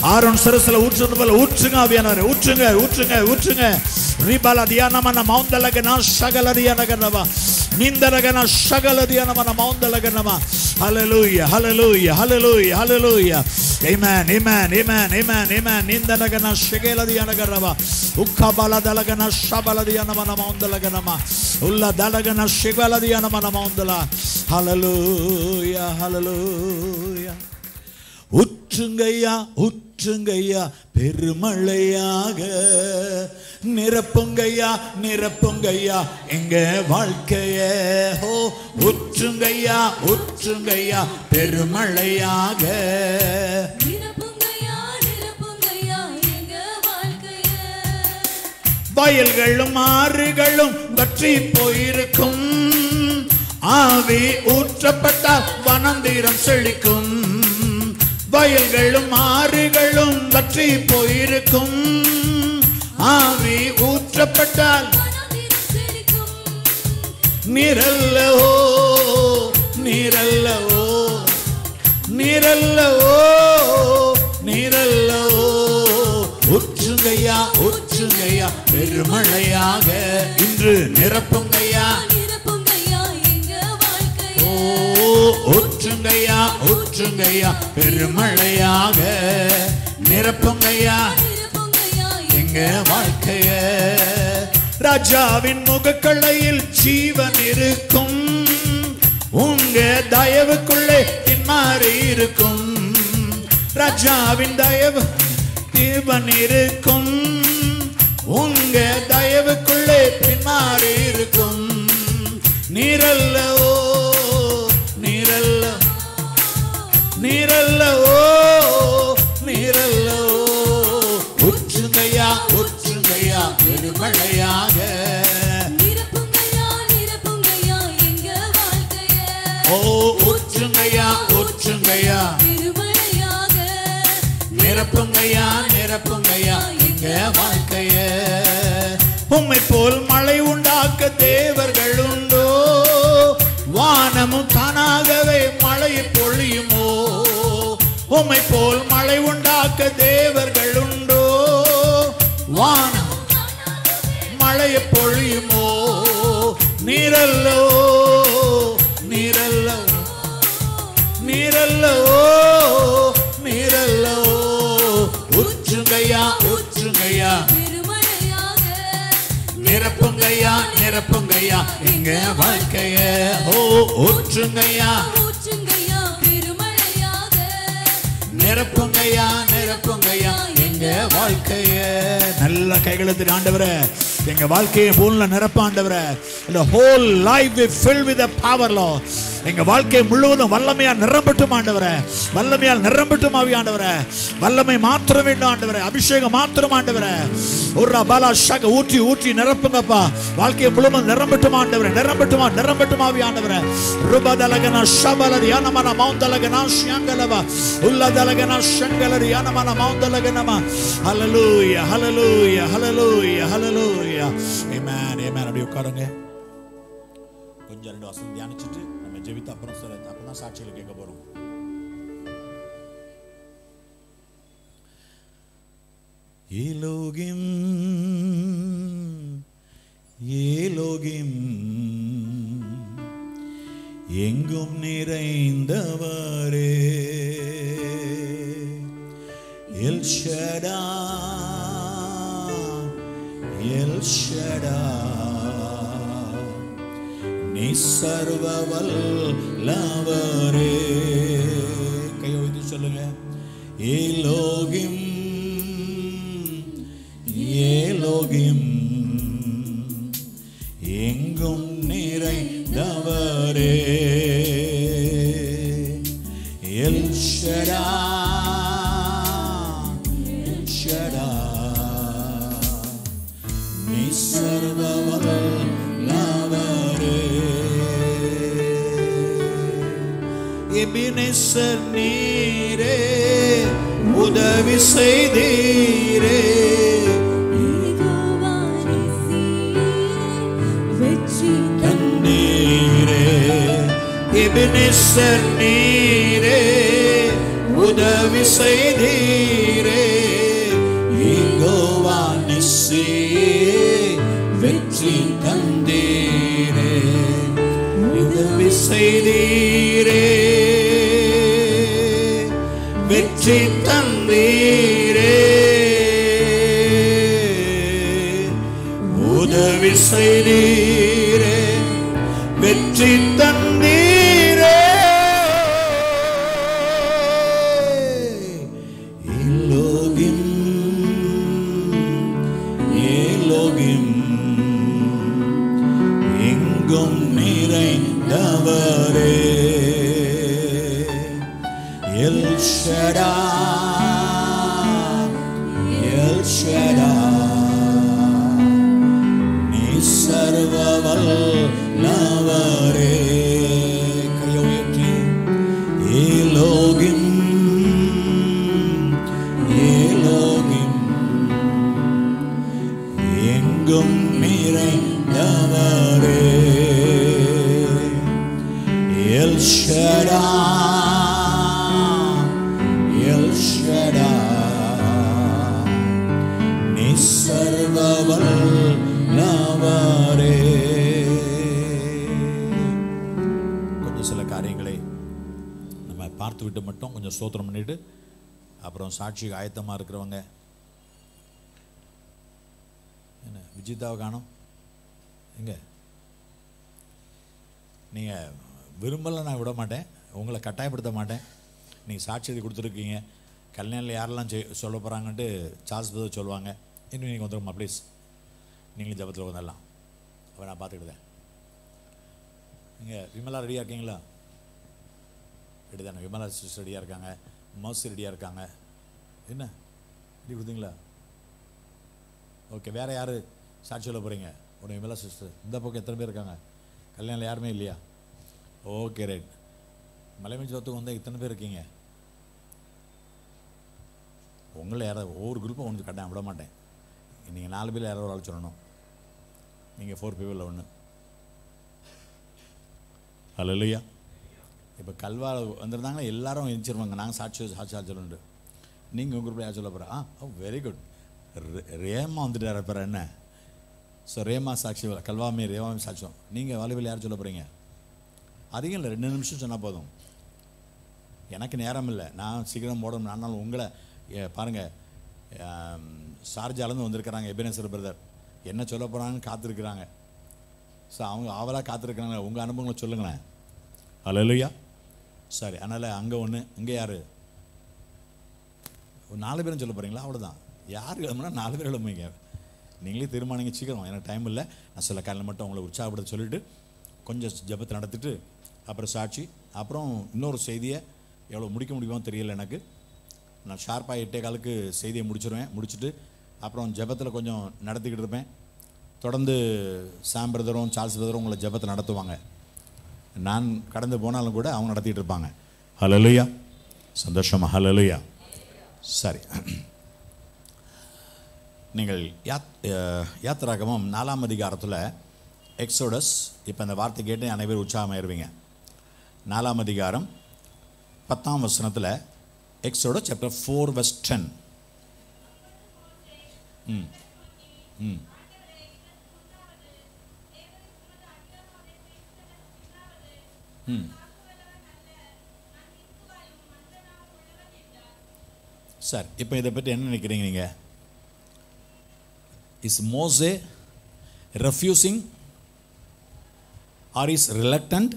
ஆரோன் சிரசுல ஊற்றுறது போல ஊற்றுங்க ஆவியானவரே ஊற்றுங்க ஊற்றுங்க ஊற்றுங்க ரிபல தியானமன மௌந்தலகனா சகலதியானகனவா நிந்தரகன சகலதியானமன மௌந்தலகனவா ஹalleluya hallelujah hallelujah hallelujah amen amen amen amen amen நிந்தரகன சகலதியானகனவா உக்கபல தலகன சபலதியானமன மௌந்தலகனமா உள்ள தலகன சகலதியானமன மௌந்தலா hallelujah hallelujah உற்றுங்கய்யா உற்றுங்கய்யா பெருமழையாக நிரப்புங்கய்யா நிரப்புங்கய்யா எங்க வாழ்க்கைய ஹோ உற்றுங்கய்யா உற்றுங்கய்யா பெருமழையாக நிரப்புங்கய்யா நிரப்புங்கய்யா எங்க வாழ்க்கைய வயல்களும் ஆறுகளும் வற்றி போயிருக்கும் ஆவி ஊற்றப்பட்டால் வனந்தீரம் செழிக்கும் வயல்களும் ஆறுகளும் வற்றி போயிருக்கும் ஆவி ஊற்றப்பட்டால் மனதில் செழிக்கும் நீரல்லவோ நீரல்லவோ நீரல்லவோ நீரல்லவோ உற்றுங்கய்யா உற்றுங்கய்யா பெருமழையாக இன்று நிரப்புங்கய்யா நிரப்புங்கய்யா எங்க வாழ்க்கைய ஓ உற்றுங்கய்யா உற்றுங்கய்யா பெருமழையாக நிரப்புங்கய்யா நிரப்புங்கய்யா எங்க வாழ்க்கைய ராஜாவின் முகக்கள்ளையில் ஜீவன் இருக்கும் உங்க தயவுக்குள்ளே பின்மாறி இருக்கும் ராஜாவின் தயவு தீபன் இருக்கும் உங்க தயவுக்குள்ளே பின்மாறி இருக்கும் நீரல்லவோ நீரல்ல நீரல்லவோ நீரல்லவோ உற்றுங்கய்யா உற்றுங்கய்யா பெருமழையாக நிரப்புங்கய்யா நிரப்புங்கய்யா எங்க வாழ்க்கைய ஓ உற்றுங்கய்யா உற்றுங்கய்யா திருமழையாக நிரப்புங்கய்யா நிரப்புங்கய்யா எங்க வாழ்க்கைய உம்மை போல் மழை உண்டாக்க தேவர்கள் உண்டோ வானமும் தானாகவே மழை பொழியுமோ உம்மை போல் மழை உண்டாக்க தேவர்கள் உண்டோ வானம் மழையை பொழியுமோ நீரல்லோ நீரல்லோ நீரல்லவோ நீரல்லவோ உற்றுங்கய்யா உற்றுங்கய்யா திருமழையாக நிரப்புங்கய்யா நிரப்புங்கய்யா எங்க வாழ்க்கைய ஓ உற்றுங்கய்யா ஊற்றுங்கய்யா பெருமழையாக நிரப்புங்கய்யா நிரப்புங்கய்யா எங்க வாழ்க்கைய நல்ல கைகளத்தில் ஆண்டவரே எங்க வாழ்க்கையை பூல்ல நிரப்ப ஆண்டவரே இந்த whole life fill with power lo எங்க வாழ்க்கை முழுவதும் வல்லமையா நிரம்பட்டும் ஆண்டவரே வல்லமையால் நிரம்பட்டும் ஆவி ஆண்டவரே வல்லமை மாத்திரம் வேண்டும் ஆண்டவரே அபிஷேகம் மாத்திரம் ஆண்டவரே ஒரு பலா ஷக ஊற்றி ஊற்றி நிரப்புங்கப்பா வாழ்க்கையை முழுவதும் நிரம்பட்டும் ஆண்டவரே நிரம்பட்டுமா நிரம்பட்டும் ஆவி ஆண்டவரே ருபதலகன ஷபலரி யானமன மௌந்தலகன ஷியங்கலவ உல்லதலகன ஷங்கலரி யானமன மௌந்தலகனம ஹalleluya ஹalleluya ஹalleluya ஹalleluya ஆமென் ஆமென் அப்படியே உட்காருங்க கொஞ்சம் ரெண்டு வசனம் தியானிச்சுட்டு நம்ம ஜெபித்து அப்புறம் சொல்ல அப்பதான் சாட்சியில் கேட்க போறோம் ஏலோகிம் ஏலோகிம் எங்கும் நிறைந்தவரே எல் ஷடா எல் ஷடா நீ சர்வவல்லவரே கையொழுத்து சொல்லுங்க ஏலோகிம் ஏலோகிம் எங்கும் நிறைந்தவரே எல் ஷடா எல் ஷடா நீ சர்வவல்லவரே எபினேசர் நீரே உதவி செய்தீரே யெகோவா நீரே, வெற்றி தந்தீரே எபினேசர் நீரே உதவி செய்தீரே ஈகோவா நிஸ்ஸியே வெற்றி தந்தீரே உதவி செய்தீரே வெற்றி தந்தீரே உதவி செய்தீரே வெற்றி தந்தீரே எல்லோகிம் ஏலோகிம் எங்கும் நிறைந்தவரே எல் ஷடா எல் ஷடா நீ சர்வவல்லவரே கையை உயர்த்தி ஏலோகிம் ஏலோகிம் எங்கும் நிறைந்தவரே எல் ஷடா எல் ஷடா நீ சர்வவல்லவரே கொஞ்சம் சில காரியங்களை நம்ம பார்த்து விட்டு மட்டும் கொஞ்சம் ஸ்தோத்திரம் பண்ணிட்டு அப்புறம் சாட்சிக்கு ஆயத்தமாக இருக்கிறவங்க என்ன விஜிதாவை காணோம் எங்க நீங்கள் விரும்பலை நான் விட மாட்டேன் உங்களை கட்டாயப்படுத்த மாட்டேன் நீங்கள் சாட்சி எழுதி கொடுத்துருக்கீங்க கல்யாணில் யாரெல்லாம் செய் சொல்ல போகிறாங்கன்ட்டு சார்ஸ் பதில் சொல்லுவாங்க இன்னும் நீங்கள் வந்துருமா ப்ளீஸ் நீங்களும் ஜபத்தில் வந்துடலாம் அப்போ நான் பார்த்துக்கிட்டேன் நீங்கள் விமலா ரெடியாக இருக்கீங்களா ரெடி தானே விமலா சிஸ்டர் ரெடியாக இருக்காங்க மவுஸ் ரெடியாக இருக்காங்க என்ன ரெடி கொடுத்தீங்களா ஓகே வேற யார் சாட்சி சொல்ல போகிறீங்க உடனே விமலா சிஸ்டர் இந்த பக்கம் எத்தனை பேர் இருக்காங்க கல்யாணம் யாருமே இல்லையா ஓகே ரைட் மலைமஞ்சி சொத்துக்கு வந்தால் இத்தனை பேர் இருக்கீங்க உங்களை யாராவது ஒவ்வொரு குரூப்பும் ஒன்று கட்டாயம் விட மாட்டேன் நீங்கள் நாலு பேர் யாரோ ஒரு ஆள் சொல்லணும் நீங்கள் ஃபோர் பீப்பிளில் ஒன்று ஹலோலையா இப்போ கல்வா வந்திருந்தாங்கன்னா எல்லாரும் எந்திரிச்சிருவாங்க நாங்கள் சாட்சி சாட்சி சாட்சி சொல்லுண்டு நீங்கள் உங்கள் குரூப்பில் யார் சொல்ல போகிறா ஆ வெரி குட் ரேமா வந்துட்டார் அப்புறம் என்ன ஸோ ரேமா சாட்சி கல்வாமி ரேவாமி சாட்சியம் நீங்கள் வாலிபல் யார் சொல்ல போகிறீங்க அதிகம் இல்லை ரெண்டு நிமிஷம் சொன்னால் போதும் எனக்கு நேரம் இல்லை நான் சீக்கிரம் போடணும் ஆனாலும் உங்களை ஏ, பாருங்க ஆம், ஷார்ஜாலேருந்து வந்திருக்கிறாங்க எபினேசர் பிரதர் என்ன சொல்ல போகிறாங்கன்னு காத்திருக்கிறாங்க ஸோ அவங்க ஆவலாக காத்திருக்கிறாங்க உங்கள் அனுபவங்களை சொல்லுங்களேன் ஹalleluya சரி அதனால் அங்கே ஒன்று இங்கே யார் ஒரு நாலு பேரும் சொல்ல போகிறீங்களா அவ்வளோதான் யார் எழுதுனா நாலு பேர் எழுதுவீங்க நீங்களே தீர்மானிங்க சீக்கிரம் எனக்கு டைம் இல்லை நான் சில காலையில் மட்டும் உங்களை உற்சாகப்படுத்த சொல்லிட்டு கொஞ்சம் ஜெபத்தை நடத்திட்டு அப்புறம் சாட்சி அப்புறம் இன்னொரு செய்தியை எவ்வளோ முடிக்க முடியுமோ தெரியல எனக்கு நான் ஷார்ப்பாக எட்டே காலுக்கு செய்தியை முடிச்சிருவேன் முடிச்சுட்டு அப்புறம் ஜெபத்தில் கொஞ்சம் நடத்திக்கிட்டு இருப்பேன் தொடர்ந்து சாம் பிரதரும் சார்ல்ஸ் பிரதரும் உங்களை ஜெபத்தை நடத்துவாங்க நான் கடந்து போனாலும் கூட அவங்க நடத்திட்டு இருப்பாங்க ஹலலுயா சந்தோஷமா ஹலலுயா சரி நீங்கள் யாத் அஹ், யாத்திராகமம் நாலாம் அதிகாரத்தில் எக்ஸோடஸ் இப்போ இந்த வார்த்தை கேட்டு அனைவரும் உற்சாகமாயிருவீங்க நாலாம் அதிகாரம் பத்தாம் வசனத்தில் எக்ஸோட சாப்டர் ஃபோர் வெஸ் டென் ம் ம் ம் சார் இப்போ இதை பற்றி என்ன நினைக்கிறீங்க நீங்கள் இஸ் மோசே refusing or is reluctant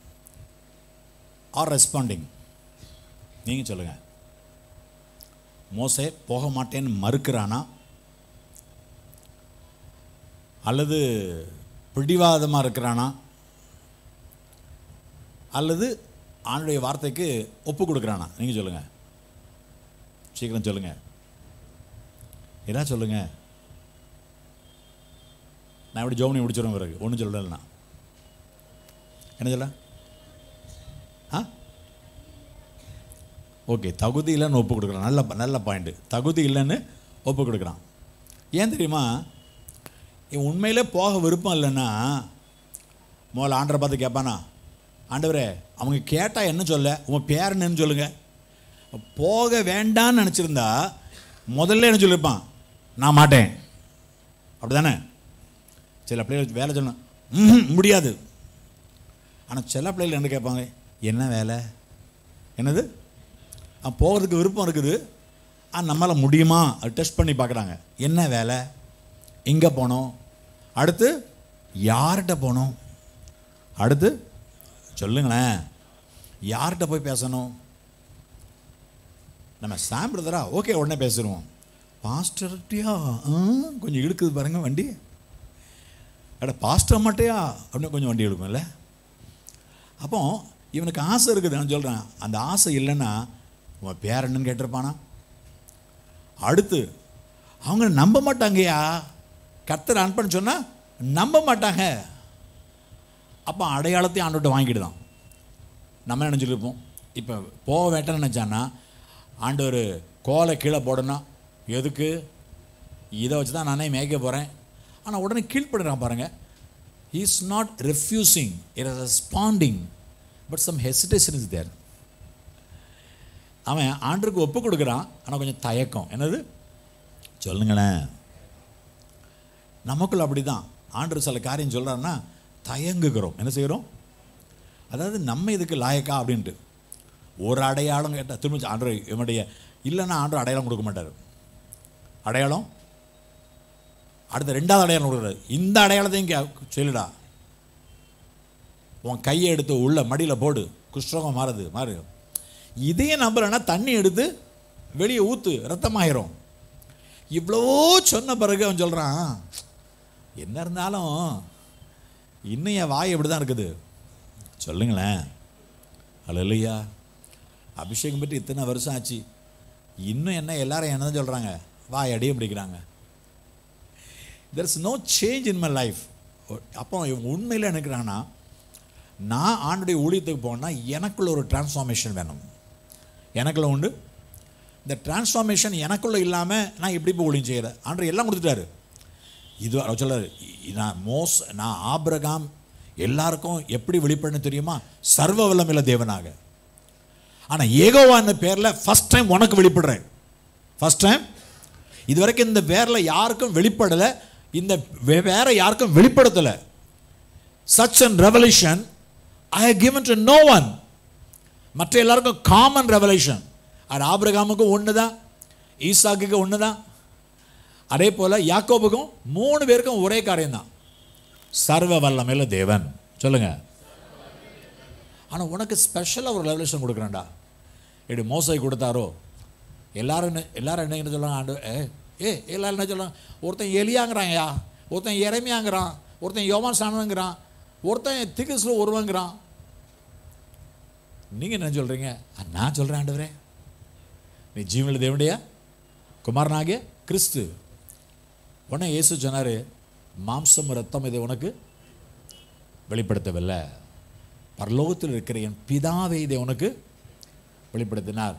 or responding நீங்கள் சொல்லுங்கள் மோசே போக மாட்டேன்னு மறுக்கிறானா அல்லது பிடிவாதமாக இருக்கிறானா அல்லது ஆண்டுடைய வார்த்தைக்கு ஒப்பு கொடுக்குறானா நீங்கள் சொல்லுங்கள் சீக்கிரம் சொல்லுங்கள் என்ன சொல்லுங்கள் நான் இப்படி ஜோமனி முடிச்சிடுவேன் பிறகு ஒன்றும் சொல்லலைண்ணா என்ன சொல்ல ஆ ஓகே தகுதி இல்லைன்னு ஒப்பு கொடுக்குறான் நல்ல நல்ல பாயிண்ட்டு தகுதி இல்லைன்னு ஒப்பு கொடுக்குறான் ஏன் தெரியுமா இவன் உண்மையிலே போக விருப்பம் இல்லைன்னா முதல்ல ஆண்டரை பார்த்து கேட்பானா ஆண்டவரே அவங்க கேட்டால் என்ன சொல்ல உன் பேர் என்னன்னு சொல்லுங்க போக வேண்டான்னு நினச்சிருந்தா முதல்ல என்ன சொல்லியிருப்பான் நான் மாட்டேன் அப்படிதானே சில பிள்ளைகள் வேலை சொல்லணும் ம்ஹும், முடியாது ஆனால் சில பிள்ளைகள் என்ன கேட்பாங்க என்ன வேலை என்னது ஆ, போகிறதுக்கு விருப்பம் இருக்குது ஆ நம்மளால் முடியுமா அது டெஸ்ட் பண்ணி பார்க்குறாங்க என்ன வேலை எங்கே போகணும் அடுத்து யார்கிட்ட போகணும் அடுத்து சொல்லுங்களேன் யார்கிட்ட போய் பேசணும் நம்ம சாம் பிரதரா ஓகே உடனே பேசிடுவோம் பாஸ்டர்ட்டியா கொஞ்சம் இழுக்குது பாருங்க வண்டி அட பாஸ்டர் மாட்டையா அப்படின்னு கொஞ்சம் வண்டி இழுக்கும்ல அப்போ இவனுக்கு ஆசை இருக்குது நான் சொல்கிறேன் அந்த ஆசை இல்லைன்னா உன் பேர் என்னன்னு கேட்டிருப்பானா அடுத்து அவங்க நம்ப மாட்டாங்கய்யா கர்த்தர் அனுப்பன்னு சொன்னால் நம்ப மாட்டாங்க அப்போ அடையாளத்தையும் ஆண்டோட்ட வாங்கிடுதான் நம்ம என்ன நினச்சிருப்போம் இப்போ போக வேட்டேன்னு நினச்சான்னா ஆண்டவர் கோலை கீழே போடணும் எதுக்கு இதை வச்சு தான் நானே மேய்க்க போகிறேன் ஆனால் உடனே கீழ்ப்படுறான் பாருங்க is not refusing it is responding but some hesitation is there அவன் ஆண்டருக்கு ஒப்பு கொடுக்குறான் ஆனால் கொஞ்சம் தயக்கம் என்னது சொல்லுங்களேன் நமக்குள்ள அப்படி தான் ஆண்டர் சில காரியம் சொல்கிறாருன்னா தயங்குகிறோம் என்ன செய்கிறோம் அதாவது நம்ம இதுக்கு லாயக்கா அப்படின்ட்டு ஒரு அடையாளம் கேட்டால் திரும்ப ஆண்டர் இவனுடைய இல்லைன்னா ஆண்டர் அடையாளம் கொடுக்க மாட்டார் அடையாளம் அடுத்த ரெண்டாவது அடையாளம் கொடுக்குறாரு இந்த அடையாளத்தையும் கே- சொல்லுடா உன் கையை எடுத்து உள்ள மடியில் போடு குஷ்டரோகம் மாறுது மாறு இதையும் நம்பலைன்னா தண்ணி எடுத்து வெளியே ஊற்று ரத்தமாயிரும் இவ்வளவோ சொன்ன பிறகு அவன் சொல்கிறான் என்ன இருந்தாலும் இன்னும் என் வாய் இப்படி தான் இருக்குது சொல்லுங்களேன் அல்லையா அபிஷேகம் பற்றி இத்தனை வருஷம் ஆச்சு இன்னும் என்ன எல்லாரும் என்ன தான் சொல்கிறாங்க வாய் அடியும் பிடிக்கிறாங்க there is no change in my life அப்போ இவங்க உண்மையில் நினைக்கிறாங்கன்னா நான் ஆண்டுடைய ஊழியத்துக்கு போனால் எனக்குள்ள ஒரு டிரான்ஸ்ஃபார்மேஷன் வேணும் எனக்குள்ள உண்டு இந்த டிரான்ஸ்ஃபார்மேஷன் எனக்குள்ள இல்லாமல் நான் எப்படி போய் ஊழியம் செய்கிறேன் ஆண்டு எல்லாம் கொடுத்துட்டாரு இது அவர் சொல்றாரு இ- நான் மோஸ் நான் ஆபிரகாம் எல்லாருக்கும் எப்படி வெளிப்படணும் தெரியுமா சர்வ வல்லமையில தேவனாக ஆனால் ஏகோவான பேரில் ஃபர்ஸ்ட் டைம் உனக்கு வெளிப்படுறேன் ஃபர்ஸ்ட் டைம் இது வரைக்கும் இந்த பேரில் யாருக்கும் வெளிப்படலை இந்த வே- வேற யாருக்கும் வெளிப்படுத்தலை such and revolution I have given to no one மற்ற எல்லாருக்கும் காமன் ரெவல்யூஷன் அது ஆபிரகாமுக்கும் ஒன்று தான் ஈசாக்குக்கு ஒன்று தான் அதே போல் யாக்கோபுக்கும் மூணு பேருக்கும் ஒரே காரியம்தான் சர்வ வல்லமையில தேவன் சொல்லுங்க ஆனால் உனக்கு ஸ்பெஷலாக ஒரு ரெவல்யூஷன் கொடுக்குறேன்டா இப்படி மோசை கொடுத்தாரோ எல்லாரும் என்ன- எல்லாரும் என்ன என்ன சொல்லுவாங்க ஆண்டு ஏ ஏ எல்லாரும் என்ன சொல்லுவாங்க ஒருத்தன் எலியாங்கிறான்யா ஒருத்தன் இறைமையாங்கிறான் ஒருத்தன் யோவான் சாணங்கிறான் ஒருத்தன் திகிஸ்ல ஒருவங்கிறான் நீங்கள் என்ன சொல்கிறீங்க நான் சொல்கிறேன் ஆண்டவரே நீ ஜீவனில் தேவனுடைய குமாரனாகிய கிறிஸ்து உடனே இயேசு சொன்னார் மாம்சம் ரத்தம் இதை உனக்கு வெளிப்படுத்தவில்லை பரலோகத்தில் இருக்கிற என் பிதாவை இதை உனக்கு வெளிப்படுத்தினாर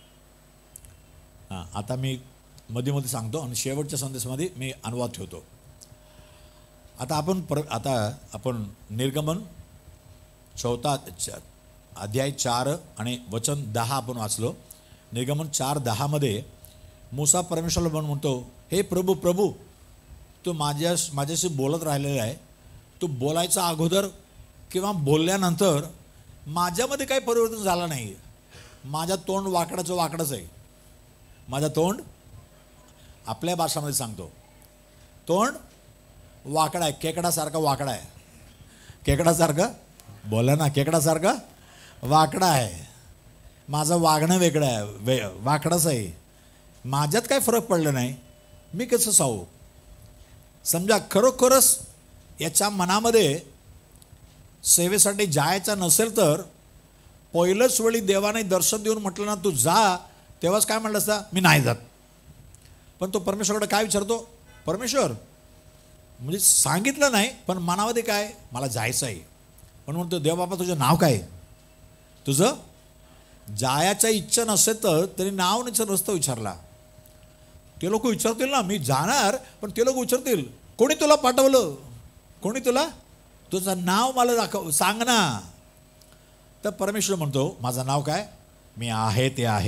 हां आता मी मध्ये मध्ये सांगतो आणि शेवटच्या संदेशामध्ये मी अनुवाद ठेवतो आता आपण पर आता आपण निर्गमन चौथा च- अध्याय चार आणि वचन दहा आपण वाचलो निर्गमन चार दहामध्ये मुसा परमेश्वरला पण म्हणतो हे प्रभू प्रभू तू माझ्या माझ्याशी बोलत राहिलेला आहे तू बोलायचा अगोदर किंवा बोलल्यानंतर माझ्यामध्ये काही परिवर्तन झालं नाही माझ्या तोंड वाकडाचं वाकडंच आहे माझं तोंड आपल्या भाषामध्ये सांगतो तोंड वाकडा आहे केकडासारखा वाकडा आहे केकडासारखं बोला ना केकडासारखं वाकडा आहे माझं वागणं वेगळं आहे वे वाकडंच आहे माझ्यात काय फरक पडला नाही मी कसं सांगू समजा खरोखरच याच्या मनामध्ये सेवेसाठी जायचं नसेल तर पहिलंच वेळी देवाने दर्शन देऊन म्हटलं ना तू जा तेव्हाच काय म्हटलं असता मी नाही जात पण तो परमेश्वराकडे काय विचारतो परमेश्वर म्हणजे सांगितलं नाही पण मनामध्ये काय मला जायचं आहे पण म्हणतो देव बाबा तुझं नाव काय आहे? तुझं जायच्या इच्छा नसेल तर तरी नाव नाही रस्ता विचारला ते लोक विचारतील ना मी जाणार पण ते लोक विचारतील कोणी तुला पाठवलं कोणी तुला तुझं नाव मला दाखव सांग ना तर परमेश्वर म्हणतो माझं नाव काय मी आहे ते आहे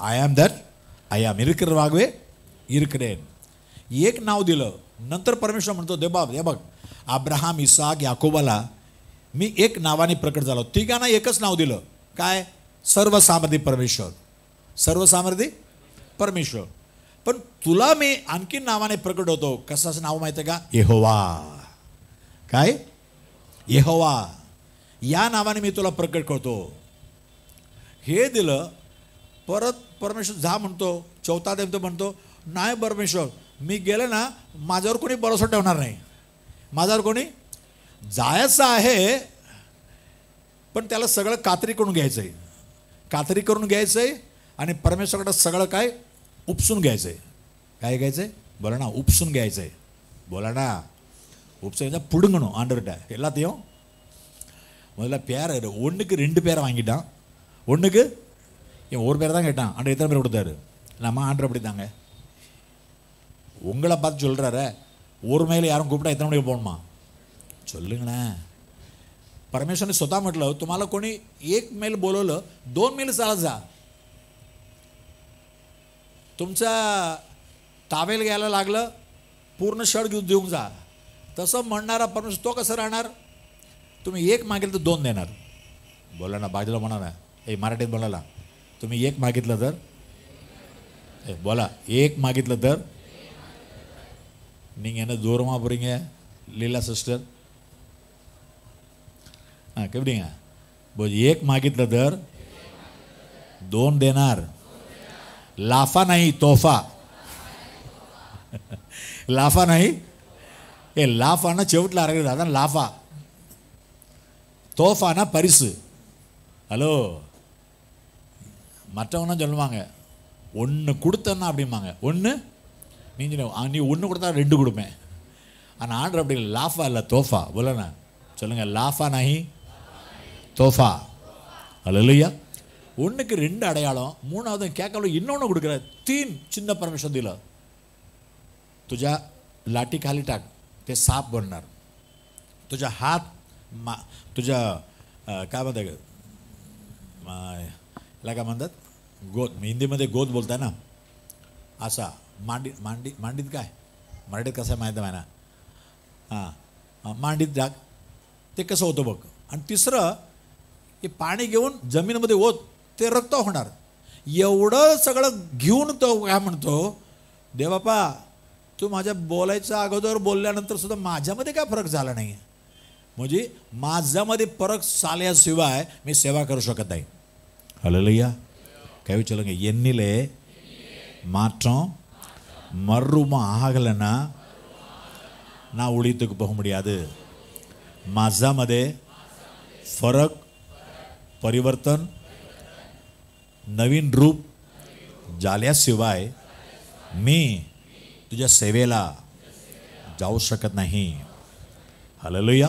I am that I am இருக்கிறவாகவே இருக்கிறேன் एक नाव दिलं नंतर परमेश्वर म्हणतो दे बाब हे बघ अब्राहम इसाक याकोबाला मी एक नावाने प्रकट झालो तिघांना एकच नाव दिलं काय सर्वसामर्थी परमेश्वर सर्वसामर्थी परमेश्वर पण तुला मी आणखी नावाने प्रकट होतो कसाचं नाव माहिती आहे का येहोवा काय येहोवा या नावाने मी तुला प्रकट करतो हे दिलं परत परमेश्वर जा म्हणतो चौथा देव म्हणतो नाही परमेश्वर मी गेलं ना माझ्यावर कोणी भरोसा ठेवणार नाही माझ्यावर कोणी जायचं आहे पण त्याला सगळं कात्री करून घ्यायचं आहे कात्री करून घ्यायचं आहे आणि परमेश्वराकडे सगळं काय उपसून घ्यायचं आहे काय घ्यायचं आहे बोला ना उपसून घ्यायचं आहे बोला ना உப்சம் பிடுங்கணும் ஆண்டவர்கிட்ட எல்லாத்தையும் முதல்ல பேரை ஒன்றுக்கு ரெண்டு பேரை வாங்கிட்டான் ஒன்றுக்கு இவன் ஒரு பேரை தான் கேட்டான் ஆண்டவர் எத்தனை பேர் கொடுத்தாரு நம்ம ஆண்டர் அப்படி தாங்க உங்களை பார்த்து சொல்கிறாரு ஒரு மேலே யாரும் கூப்பிட்டா எத்தனை மணிக்கு போகணுமா சொல்லுங்களேன் परमेश्वरने स्वतः म्हटलं तुम्हाला कोणी एक मेल बोलवलं दोन मेल चालत जा तुमचा तावेल घ्यायला लागलं पूर्ण शर्ट घेऊन देऊन जा तसं म्हणणारा परमेश्वर तो कसं राहणार तुम्ही एक मागितलं तर दोन देणार बोला ना बाजूला म्हणा ना ए मराठीत बोला ना तुम्ही एक मागितलं तर ए बोला एक मागितलं तर நீங்கள் என்ன தூரமாக போகிறீங்க லீலா சிஸ்டர் हां எப்படிங்க बो एक मागितलं तर दोन देणार लाफा नाही तोफा लाफा नाही ஏ லாஃபானா செவிட்டில் அரைகிறது அதான் லாஃபா தோஃபானா பரிசு ஹலோ மற்றவங்க சொல்லுவாங்க ஒன்று கொடுத்தேன்னா அப்படிம்பாங்க ஒன்று நீ சொல்லுவ நீ ஒன்று கொடுத்தா ரெண்டு கொடுப்பேன் ஆனால் ஆர்டர் அப்படி இல்லை லாஃபா இல்லை தோஃபா போலண்ணா சொல்லுங்கள் லாஃபா நாஹி தோஃபா அல்லையா ஒன்றுக்கு ரெண்டு அடையாளம் மூணாவது கேட்கல இன்னொன்று கொடுக்குற தீன் சின்ன பரமேஸ்வதியில் तुझ्या लाठी खाली टाक ते साप बनणार तुझ्या हात मा तुझ्या अं, काय म्हणतात ग? मा- याला काय म्हणतात गोद हिंदीमध्ये गोद बोलताय ना असा मांडी मांडी मांडीत काय मराठीत कसं आहे माहिती आहे ना हां हां, मांडीत जाग ते कसं होतं बघ आणि तिसरं हे पाणी घेऊन जमिनीमध्ये ओत ते रक्त होणार एवढं सगळं घेऊन तो काय म्हणतो देवापा तू माझ्या बोलायच्या अगोदर बोलल्यानंतर सुद्धा माझ्यामध्ये काय फरक झाला नाही म्हणजे माझ्यामध्ये फरक झाल्याशिवाय मी सेवा करू शकत नाही ஹalleluya கவி சொல்லுங்க என்னிலே மாற்றம் மர்ரூபம் ஆகலைன்னா நான் ஊழியத்துக்கு போக முடியாது माझ्यामध्ये फरक परिवर्तन नवीन रूप झाल्याशिवाय मी तुझ्या सेवेला जाऊ शकत नाही हललुया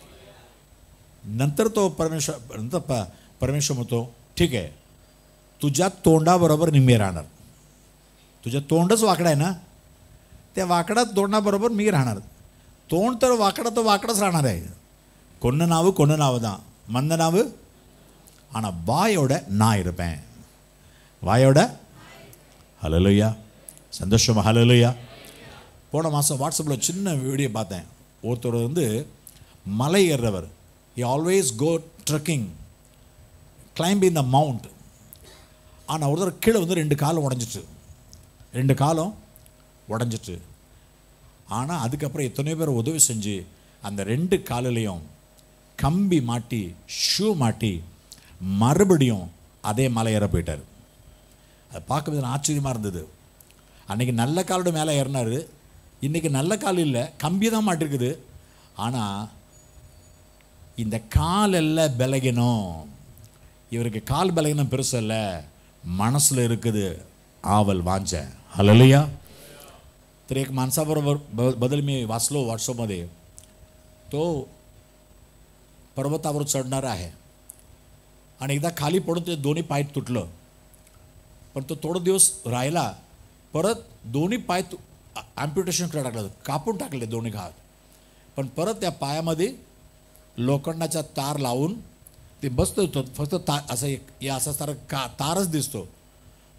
नंतर तो परमेश्वर नंतर प परमेश्वर म्हणतो ठीक आहे तुझ्या तोंडाबरोबर निम्मे राहणार तुझ्या तोंडच वाकडं आहे ना त्या वाकडा तोंडाबरोबर मी राहणार तोंड तर वाकडं तर वाकडंच राहणार आहे கொன்ன நாவு கொன்ன நாவு தான் மந்த நாவு ஆனால் வாயோட நான் இருப்பேன் வாயோட ஹலலுயா சந்தோஷமா ஹலலுயா போன மாதம் வாட்ஸ்அப்பில் சின்ன வீடியோ பார்த்தேன் ஒருத்தர் வந்து மலை ஏறுறவர் he always go trekking climbing the mount ஆனால் ஒருத்தர் கீழே வந்து ரெண்டு காலம் உடஞ்சிட்டு ரெண்டு காலம் உடஞ்சிட்டு ஆனால் அதுக்கப்புறம் எத்தனையோ பேர் உதவி செஞ்சு அந்த ரெண்டு காலிலையும் கம்பி மாட்டி ஷூ மாட்டி மறுபடியும் அதே மலை ஏற போயிட்டார் அதை பார்க்கும்போது ஆச்சரியமாக இருந்தது அன்றைக்கி நல்ல காலோட மேலே ஏறினார் இன்றைக்கி நல்ல கால் இல்லை கம்பி தான் மாட்டிருக்குது ஆனால் இந்த கால் எல்லாம் பலகினம் இவருக்கு கால் பலகினம் பெருசு இல்லை மனசில் இருக்குது ஆவல் வாஞ்ச ஹலலுயா तर एक माणसाबरोबर ब बदल मी वाचलो व्हॉट्सअपमध्ये तो पर्वतावर चढणारा आहे आणि एकदा खाली पडून ते दोन्ही पाय तुटलं पण तो थोडं दिवस राहिला परत दोन्ही पाय तु ॲम्प्युटेशन करायला टाकलं कापून टाकले दोन्ही घात पण परत त्या पायामध्ये लोखंडाचा तार लावून ते बसतो तो फक्त ता असं एक या असा तार का तारच दिसतो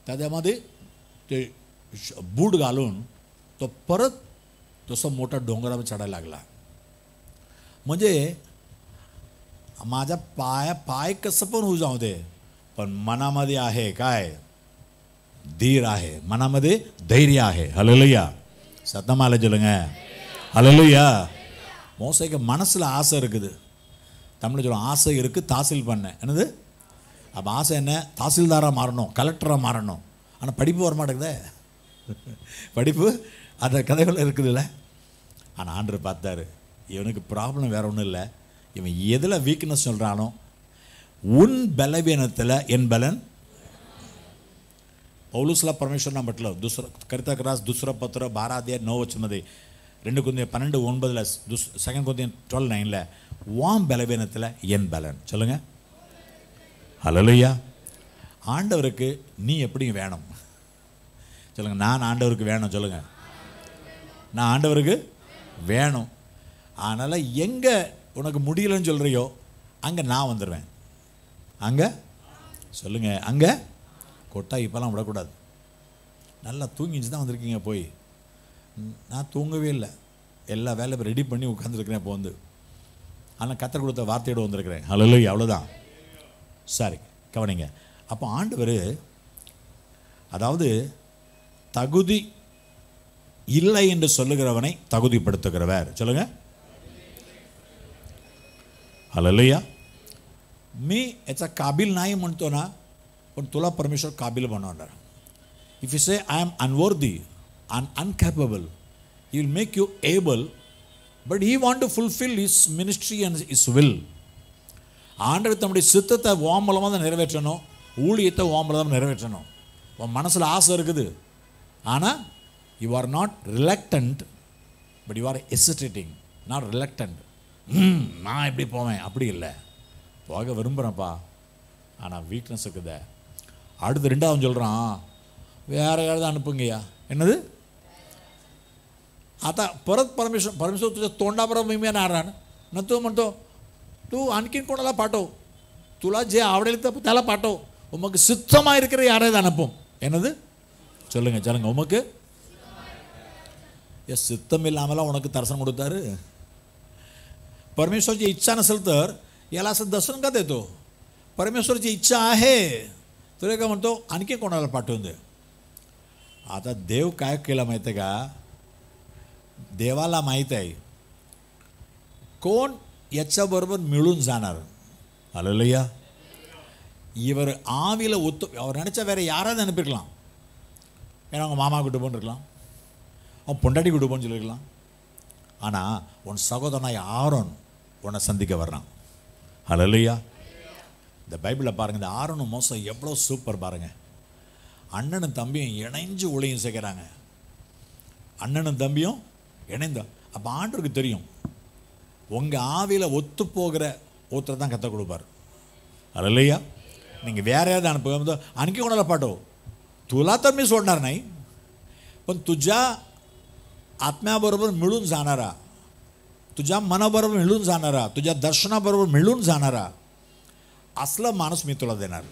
त्याच्यामध्ये ते श- बूट घालून तो परत तसा मोठा डोंगरावर चढायला लागला म्हणजे माझ्या पाया पाय कसं पण होऊ जाऊ दे पण मनामध्ये आहे काय धीर आहे मनामध्ये தைரிய आहे ஹalleluya சத்தமால சொல்லுங்க ஹalleluya மோசைக்கு மனசுல ஆசை இருக்குது தமிழ்ல சொல்லுவோம் ஆசை இருக்கு தாசில் பண்ண என்னது அப்போ ஆசை என்ன தாசில்தாராக மாறணும் கலெக்டராக மாறணும் ஆனால் படிப்பு வர மாட்டேங்குதே படிப்பு அந்த கதைகள் இருக்குதுல்ல ஆனால் ஆண்டர் பார்த்தாரு இவனுக்கு ப்ராப்ளம் வேற ஒன்றும் இல்லை இவன் எதில் வீக்னஸ் சொல்கிறானோ உன் பலவீனத்தில் என் பலன் पौलुसला परमेश्वरना म्हटलं दुसरं करिता क्रास दुसरं पत्र बारा अध्याय नऊ वचनमध्ये ரெண்டு கொஞ்சம் பன்னெண்டு ஒன்பதில் துஸ் செகண்ட் கொஞ்சம் டுவெல் நைனில் வாம் பலவீனத்தில் என் பலன் சொல்லுங்க ஹலலுயா ஆண்டவருக்கு நீ எப்படி வேணும் சொல்லுங்க நான் ஆண்டவருக்கு வேணும் சொல்லுங்க நான் ஆண்டவருக்கு வேணும் அதனால் எங்கே உனக்கு முடியலன்னு சொல்கிறியோ அங்கே நான் வந்துடுவேன் அங்கே சொல்லுங்க அங்கே கொட்டா இப்போலாம் விடக்கூடாது நல்லா தூங்கிச்சு தான் வந்திருக்கீங்க போய் ம், நான் தூங்கவே இல்லை எல்லா வேலையும் ரெடி பண்ணி உட்காந்துருக்கிறேன் இப்போ வந்து ஆனால் கத்தர் கொடுத்த வார்த்தையோடு வந்திருக்கிறேன் ஹலோ அவ்வளோதான் சரி கவனிங்க அப்போ ஆண்டவர் அதாவது தகுதி இல்லை என்று சொல்லுகிறவனை தகுதிப்படுத்துகிறவர் சொல்லுங்க हललुया मी याचा काबिल नाही म्हणतो ना पण तुला परमेश्वर काबिल बनवणार if you say I am unworthy un uncapable he will make you able but I want to fulfil is ministry and is will ஆண்டவர் தம்முடைய சித்தத்தை ஓ மூலமாக தான் நிறைவேற்றணும் ஊழியத்தை ஓ மூலம் தான் நிறைவேற்றணும் உன் மனசில் ஆசை இருக்குது ஆனால் you are not reluctant but you are hesitating not reluctant hmm நான் எப்படி போவேன் அப்படி இல்லை போக விரும்புகிறேன்ப்பா ஆனால் வீக்னஸ் இருக்குதே அடுத்து ரெண்டாவது சொல்கிறான் வேற யாராவது அனுப்புங்கய்யா என்னது आता परत परमेश्वर परमेश्वर तुझ्या तोंडाबरोबर मी येणार ना तू म्हणतो तू आणखीन कोणाला पाठव तुला जे आवडेल तर त्याला पाठव உமக்கு சித்தமாக இருக்கிற யாரையாவது அனுப்பும் என்னது சொல்லுங்க சொல்லுங்க உமக்கு या சித்தம் இல்லாமலாம் உனக்கு தரிசனம் கொடுத்தாரு परमेश्वरची इच्छा नसेल तर याला असं दर्शन का देतो परमेश्वरची इच्छा आहे तुला काय म्हणतो आणखी कोणाला पाठवून दे आता देव काय केलं माहिती आहे का देवाला माहीत आहे कोण याच्याबरोबर मिळून जाणार அலலுயா இவர் ஆவியில் ஒத்து அவர் நினச்சா வேற யாராவது அனுப்பியிருக்கலாம் ஏன்னா அவங்க மாமா குடும்பம்னு இருக்கலாம் அவன் பொண்டாட்டி குடும்பம்னு சொல்லியிருக்கலாம் ஆனால் உன் சகோதரனாய் ஆரோன் உன்னை சந்திக்க வர்றான் அலலுயா இந்த பைபிளில் பாருங்கள் இந்த ஆரோனும் மோசம் எவ்வளோ சூப்பர் பாருங்கள் அண்ணனும் தம்பியும் இணைஞ்சு ஊழியம் செய்கிறாங்க அண்ணனும் தம்பியும் இணைந்த அப்போ ஆண்டருக்கு தெரியும் உங்கள் ஆவியில் ஒத்து போகிற ஒருத்தரை தான் கற்றுக் கொடுப்பார் இல்லையா நீங்கள் வேற याद अनुभव आणखी कोणाला पाठव तुला तर मी सोडणार नाही पण तुझ्या आत्म्याबरोबर मिळून जाणारा तुझ्या मनाबरोबर मिळून जाणारा तुझ्या दर्शनाबरोबर मिळून जाणारा असला माणूस मी तुला देणार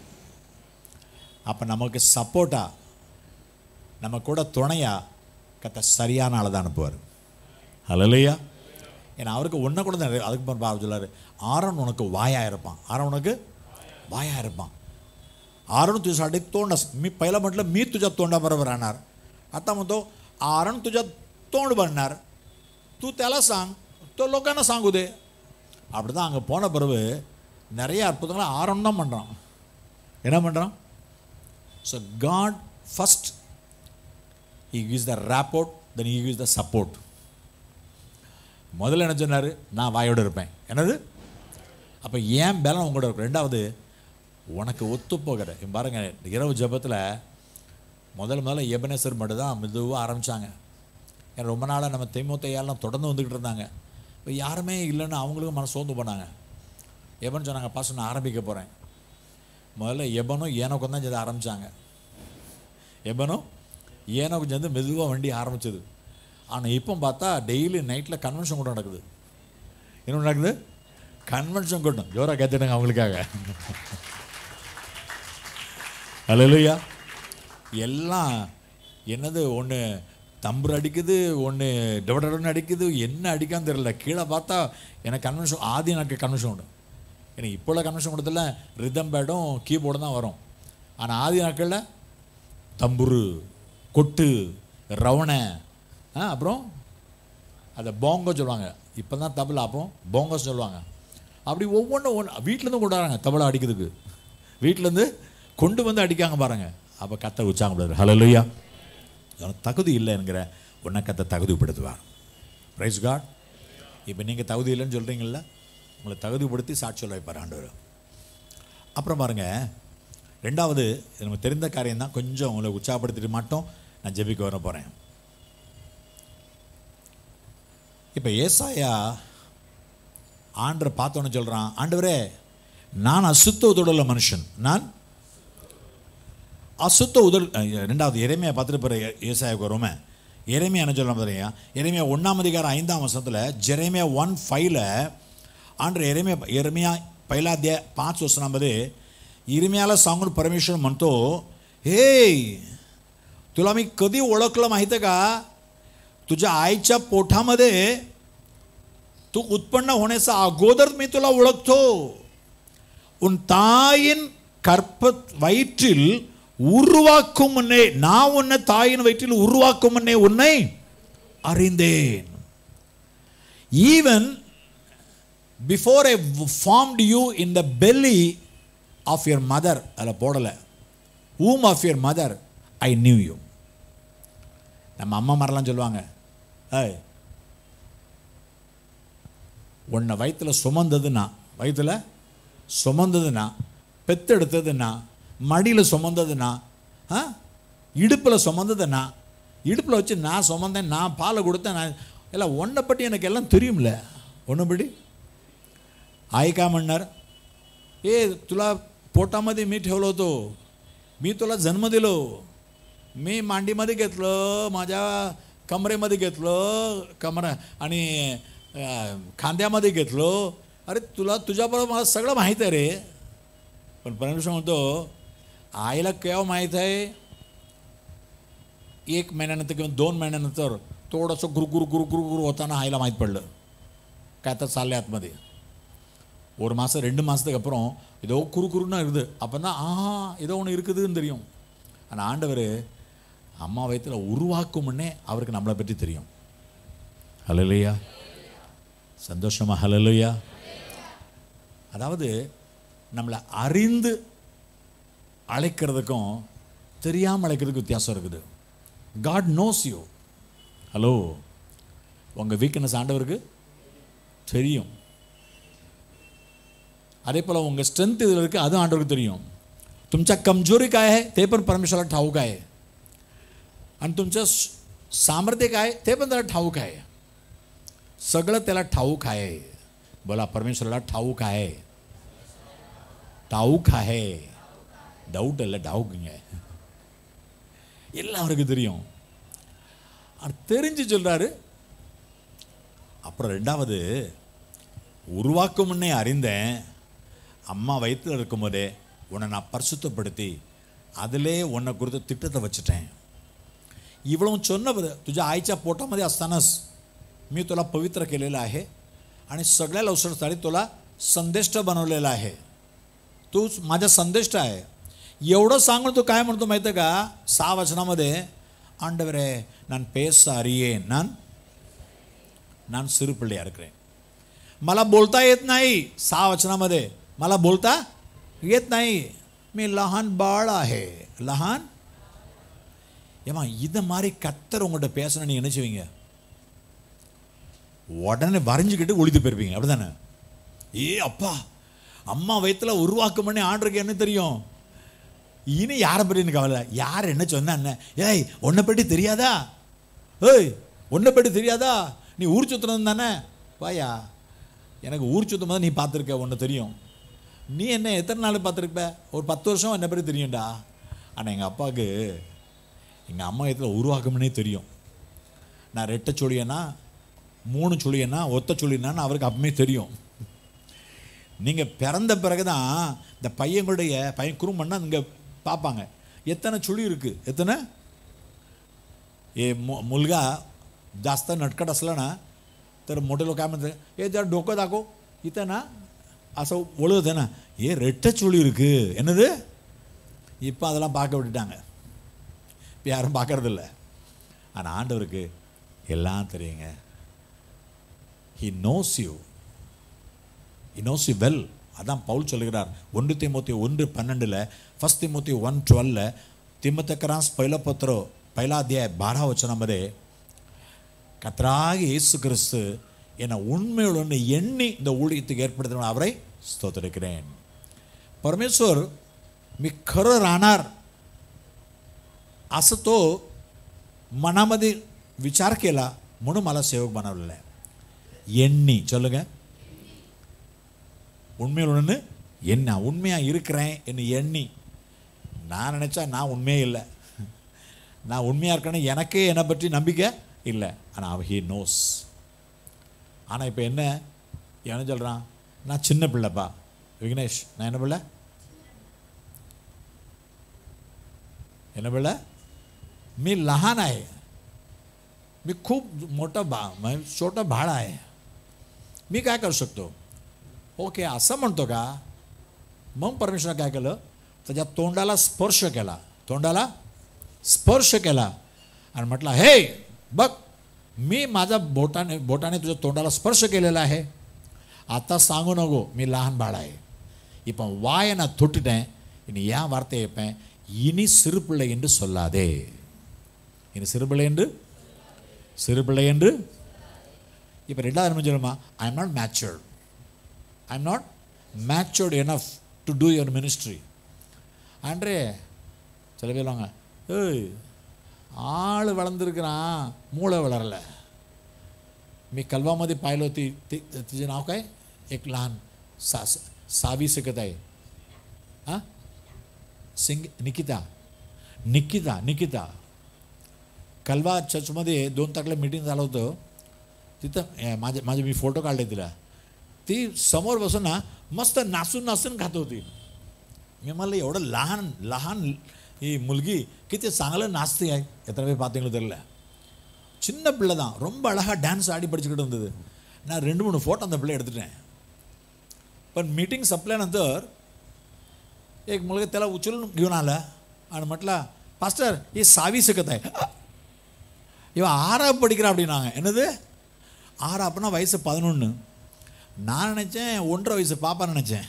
அப்போ நமக்கு சப்போர்ட்டா நம்ம கூட துணையா கத்த சரியான ஆளை தான் அனுப்புவார் ஹலலையா ஏன்னா அவருக்கு ஒன்றை கூட தான் அதுக்கு பாரு பாரு சொல்லாரு ஆரன் உனக்கு வாயா இருப்பான் ஆரன் உனக்கு वाया இருப்பான் आरण तुझ्यासाठी तोंड अस मी पहिला म्हटलं मी तुझ्या तोंडाबरोबर राहणार आता म्हणतो आरण तुझ्या तोंड बनणार तू त्याला सांग तो लोकांना सांगू दे அப்படி தான் அங்கே போன பிறகு நிறைய அற்புதங்களை ஆரம் தான் பண்ணுறான் என்ன பண்ணுறான் so God first he gives the rapport then he gives the support முதல்ல என்ன சொன்னார் நான் வாயோடு இருப்பேன் என்னது அப்போ ஏன் பலம் உங்களோட இருக்கும் ரெண்டாவது உனக்கு ஒத்து போகிற இங்க பாருங்க இரவு ஜெபத்தில் முதல் முதல்ல எபனேசர் மட்டும் தான் மெதுவாக ஆரம்பித்தாங்க ஏன்னா ரொம்ப நாளாக நம்ம தெய்மோத்தையெல்லாம் தொடர்ந்து வந்துக்கிட்டு இருந்தாங்க இப்போ யாருமே இல்லைன்னு அவங்களுக்கும் மனசு சோர்ந்து போனாங்க எபன் சொன்னாங்க பாச நான் ஆரம்பிக்க போகிறேன் முதல்ல எபனும் ஏனோக்கும் தான் சேர்ந்து ஆரம்பித்தாங்க எபனும் ஏனோக்கும் சேர்ந்து மெதுவாக வண்டி ஆரம்பிச்சது ஆனால் இப்போ பார்த்தா டெய்லி நைட்டில் கன்வென்ஷன் கூட நடக்குது என்ன நடக்குது கன்வென்ஷன் கூட்டம் ஜோரா கேத்துட்டாங்க அவங்களுக்காக அலலுயா எல்லாம் என்னது ஒன்று தம்புரு அடிக்குது ஒன்று டொடன்னு அடிக்குது என்ன அடிக்கான்னு தெரியல கீழே பார்த்தா எனக்கு கன்வென்ஷன் ஆதி எனக்கு கன்வென்ஷன் உண்டு எனக்கு இப்போ உள்ள கன்வென்ஷன் கொடுத்தல ரிதம் பேடும் கீபோர்டும் தான் வரும் ஆனால் ஆதி நாட்களில் தம்புரு கொட்டு ரவணை ஆ அப்புறம் அதை போங்கோ சொல்லுவாங்க இப்போ தான் தபலா அப்போ போங்கோ சொல்லுவாங்க அப்படி ஒவ்வொன்றும் ஒன்று வீட்டிலேருந்து கொண்டாடுறாங்க தபலா அடிக்கிறதுக்கு வீட்டிலேருந்து கொண்டு வந்து அடிக்காங்க பாருங்க அப்போ கத்த உச்சாங்க ஹலோயா உனக்கு தகுதி இல்லைங்கிற உன்னை கத்த தகுதிப்படுத்துவார் ரைஸ் காட் இப்போ நீங்கள் தகுதி இல்லைன்னு சொல்கிறீங்கள உங்களை தகுதிப்படுத்தி சாட்சி சொல்ல வைப்பார் ஆண்டவர் அப்புறம் பாருங்க ரெண்டாவது இது நமக்கு தெரிந்த காரியம் தான் கொஞ்சம் உங்களை உற்சாகப்படுத்திட்டு மட்டும் நான் ஜெபிக்க வர போகிறேன் இப்போ ஏசாயா ஆண்டரை பார்த்தோன்னு சொல்கிறான் ஆண்டவரே நான் அசுத்த உதடுள்ள மனுஷன் நான் அசுத்த உதல் அஹ், ரெண்டாவது இறைமையை பார்த்துட்டு போகிற ஏசாயாவுக்கு வருமே இறைமையா என்ன சொல்லலாம் தெரியா இறைமையா ஒன்றாம் அதிகாரம் ஐந்தாம் வருஷத்தில் ஜெரேமியா ஒன் ஃபைவ்ல ஆண்டு இறைமையா இறைமையா पहिला अध्याय पाच वचनामध्ये इरमियाला सांगून परमेश्वर म्हणतो हे तुला मी कधी ओळखलं माहिती आहे का तुझ्या आईच्या पोटामध्ये तू उत्पन्न होण्याचा अगोदर मी तुला ओळखतो உன் தாயின் கற்ப வயிற்றில் உருவாக்கும் முன்னே நான் உன்னை தாயின் வயிற்றில் உருவாக்கும் முன்னே உன்னை அறிந்தேன் even before I formed you in the belly of your mother அதில் போடலை um of your mother I knew you நம்ம அம்மா மாதிரிலாம் சொல்லுவாங்க ஏய் உன்னை வயிற்றுல சுமந்ததுன்னா வயிற்றுல சுமந்ததுன்னா பெத்தெடுத்ததுன்னா மடியில் சுமந்ததுன்னா ஆ இடுப்பில் சுமந்ததுன்னா இடுப்பில் வச்சு நான் சுமந்தேன் நான் பாலை கொடுத்தேன் நான் எல்லாம் ஒன்றை பற்றி எனக்கு எல்லாம் தெரியும்ல ஒன்றை பற்றி आई काय म्हणणार ए तुला पोटामध्ये मी ठेवलो होतो मी तुला जन्म दिलो मी मांडीमध्ये घेतलं माझ्या कमरेमध्ये घेतलं कमरा आणि अं, खांद्यामध्ये घेतलं अरे तुला तुझ्याबरोबर मला सगळं माहीत आहे रे पण परमेश्वर म्हणतो आईला केव्हा माहीत आहे एक महिन्यानंतर किंवा दोन महिन्यानंतर थोडंसं गुरगुर गुरगुर गुरु होताना आईला माहीत पडलं काय तर चाललंय आतमध्ये ஒரு மாதம் ரெண்டு மாதத்துக்கு அப்புறம் ஏதோ குறு குறுன்னா இருக்குது அப்போ தான் ஆஹா ஏதோ ஒன்று இருக்குதுன்னு தெரியும் ஆனால் ஆண்டவர் அம்மா வயித்துல உருவாக்கும் முன்னே அவருக்கு நம்மளை பற்றி தெரியும் ஹலலுயா சந்தோஷமா ஹலலுயா அதாவது நம்மளை அறிந்து அழைக்கிறதுக்கும் தெரியாமல் அழைக்கிறதுக்கு வித்தியாசம் இருக்குது காட் நோஸ் யூ ஹலோ உங்கள் வீக்னஸ் ஆண்டவருக்கு தெரியும் அதே போல் உங்கள் ஸ்ட்ரென்த் இதில் இருக்குது அதுவும் ஆண்டவருக்கு தெரியும் तुमच्या कमजोरी काय आहे ते पण परमेश्वराला ठाऊक आहे आणि तुमचं स- सामर्थ्य काय ते पण त्याला ठाऊक आहे सगळं त्याला ठाऊक आहे बोला परमेश्वराला ठाऊक आहे ठाऊक आहे டவுட் இல்லை டவுக்குங்க எல்லாம் அவருக்கு தெரியும் அவர் தெரிஞ்சு சொல்றாரு அப்புறம் ரெண்டாவது உருவாக்கும் முன்னே அறிந்தேன் அம்மா வயிற்றில் இருக்கும்போதே உன்னை நான் பரிசுத்தப்படுத்தி அதிலே உன்னை குறித்து திட்டத்தை வச்சுட்டேன் इवळून சொன்ன तुझ्या आईच्या पोटामध्ये असतानाच मी तुला पवित्र केलेलं आहे आणि सगळ्या लवसरसाठी तुला संदेष्ट बनवलेला आहे तूच माझा संदेष्ट आहे एवढं सांगून तू काय म्हणतो माहिती आहे का सहा वचनामध्ये ஆண்டவரே நான் பேச அறியேன் நான் நான் சிறு பிள்ளையா இருக்கிறேன் मला बोलता येत नाही सहा वचनामध्ये मला बोलता येत नाही मी लहान बाळ आहे लहान ஏமா இதை மாதிரி கத்தர் உங்கள்கிட்ட பேசணும் நீங்கள் என்ன செய்வீங்க உடனே வரைஞ்சிக்கிட்டு ஒழித்து போயிருப்பீங்க அப்படிதானே ஏ அப்பா அம்மா வயித்துல உருவாக்கம் பண்ணி ஆண்டருக்கு என்ன தெரியும் இனி யாரை பற்றி எனக்கு கவலை யார் என்ன சொன்னா என்ன ஏய் உன்னை பற்றி தெரியாதா ஏய் உன்னை பற்றி தெரியாதா நீ ஊர் சுற்றுறது தானே வாயா எனக்கு ஊர் சுத்தம் போது நீ பார்த்துருக்க உன்னை தெரியும் நீ என்ன எத்தனை நாள் பார்த்துருப்ப ஒரு பத்து வருஷம் என்னை பற்றி தெரியும்டா ஆனால் எங்கள் அப்பாவுக்கு எங்கள் அம்மா இடத்துல உருவாக்கம்னே தெரியும் நான் ரெட்டை சொல்லியனா மூணு சொல்லியனா ஒத்த சொல்லியனான்னு அவருக்கு அப்பவுமே தெரியும் நீங்கள் பிறந்த பிறகு தான் இந்த பையங்களுடைய பையன் குறும்பண்ணா இங்கே பார்ப்பாங்க எத்தனை சுழி இருக்கு எத்தனை हे मु मुलगा जास्त नटकट असला ना तर मोठे लोक काय म्हणतात हे जरा डोकं दाखव इथं ना असं ஒழுகுது என்ன ஏ ரெட்டை சுழி இருக்கு என்னது இப்போ அதெல்லாம் பார்க்க விட்டுட்டாங்க இப்போ யாரும் பார்க்கறதில்ல ஆனால் ஆண்டவருக்கு எல்லாம் தெரியுங்க he knows you he knows you well அதான் பவுல் சொல்லுகிறார் ஒன்று திமுத்தி ஒன்று பன்னெண்டில் ஃபஸ்ட் திமுத்தி ஒன் டுவெல்ல திமுத்தக்கராஸ் பைல பத்திரோ பைலாத்திய பாரா வச்சனमध्ये கத்தராகி இயேசு கிறிஸ்து என்னை உண்மையுடன் எண்ணி இந்த ஊழியத்துக்கு ஏற்படுத்தின அவரை ஸ்தோத்திருக்கிறேன் परमेश्वर मी खरं राहणार असं तो मनामध्ये विचार केला म्हणून मला सेवक बनवलेला आहे எண்ணி சொல்லுங்க உண்மையில் ஒன்று என்ன உண்மையாக இருக்கிறேன் என்று எண்ணி நான் நினச்சா நான் உண்மையே இல்லை நான் உண்மையாக இருக்கேன்னு எனக்கே என்னை பற்றி நம்பிக்கை இல்லை ஆனால் அவ ஹீ நோஸ் ஆனால் இப்போ என்ன என்ன சொல்கிறான் நான் சின்ன பிள்ளைப்பா விக்னேஷ் நான் என்ன பிள்ளை என்ன பிள்ளை मी लहान आहे मी खूप मोठा बा म्हणजे छोटा बाळ आहे मी काय करू शकतो ओके असं म्हणतो का मग परमेश्वर काय केलं त्याच्या तोंडाला स्पर्श केला तोंडाला स्पर्श केला आणि म्हटलं हे बघ मी माझा बोटाने बोटाने तुझ्या तोंडाला स्पर्श केलेला आहे आता सांगू नको मी लहान बाळ आहे இப்போ வாயை நான் தொட்டுட்டேன் இனி ஏன் வார்த்தையை வைப்பேன் இனி சிறு பிள்ளை என்று சொல்லாதே இனி சிறு பிள்ளை என்று சிறு பிள்ளை என்று இப்போ ரெண்டாவது என்ன சொல்லுமா I am not matured I am not matured enough to do your ministry ஆண்ட்ரே சில பேர் வாங்க ஏய் ஆள் வளர்ந்துருக்கிறான் மூளை வளரல मी कलवामध्ये पाहिलं होती ते तिचे नाव काय एक लहान सा सावी सकत आहे हां सिंग निकिता निकिता निकिता कलवा चर्चमध्ये दोन तारखेला मीटिंग झालं होतं तिथं ए, माझे माझे मी फोटो काढले तिला ती समोर बसून ना मस्त नाचून नाचून खात होती मी म्हणलं एवढं लहान लहान ही मुलगी किती चांगलं नाचते आहे எத்தனை பேர் பார்த்தீங்களோ தெரியல சின்ன பிள்ளை தான் ரொம்ப அழகாக டான்ஸ் ஆடி படிச்சுக்கிட்டு இருந்தது நான் ரெண்டு மூணு ஃபோட்டோ அந்த பிள்ளை எடுத்துட்டேன் पण मीटिंग संपल्यानंतर एक मुलगा त्याला उचलून घेऊन आला आणि म्हटला பாஸ்டர் हे சாவி சிக்கத் आहे இவன் ஆறாவது படிக்கிறான் அப்படின்னாங்க என்னது ஆறா அப்படின்னா வயசு பதினொன்று நான் நினச்சேன் ஒன்றரை வயசு பாப்பா நினச்சேன்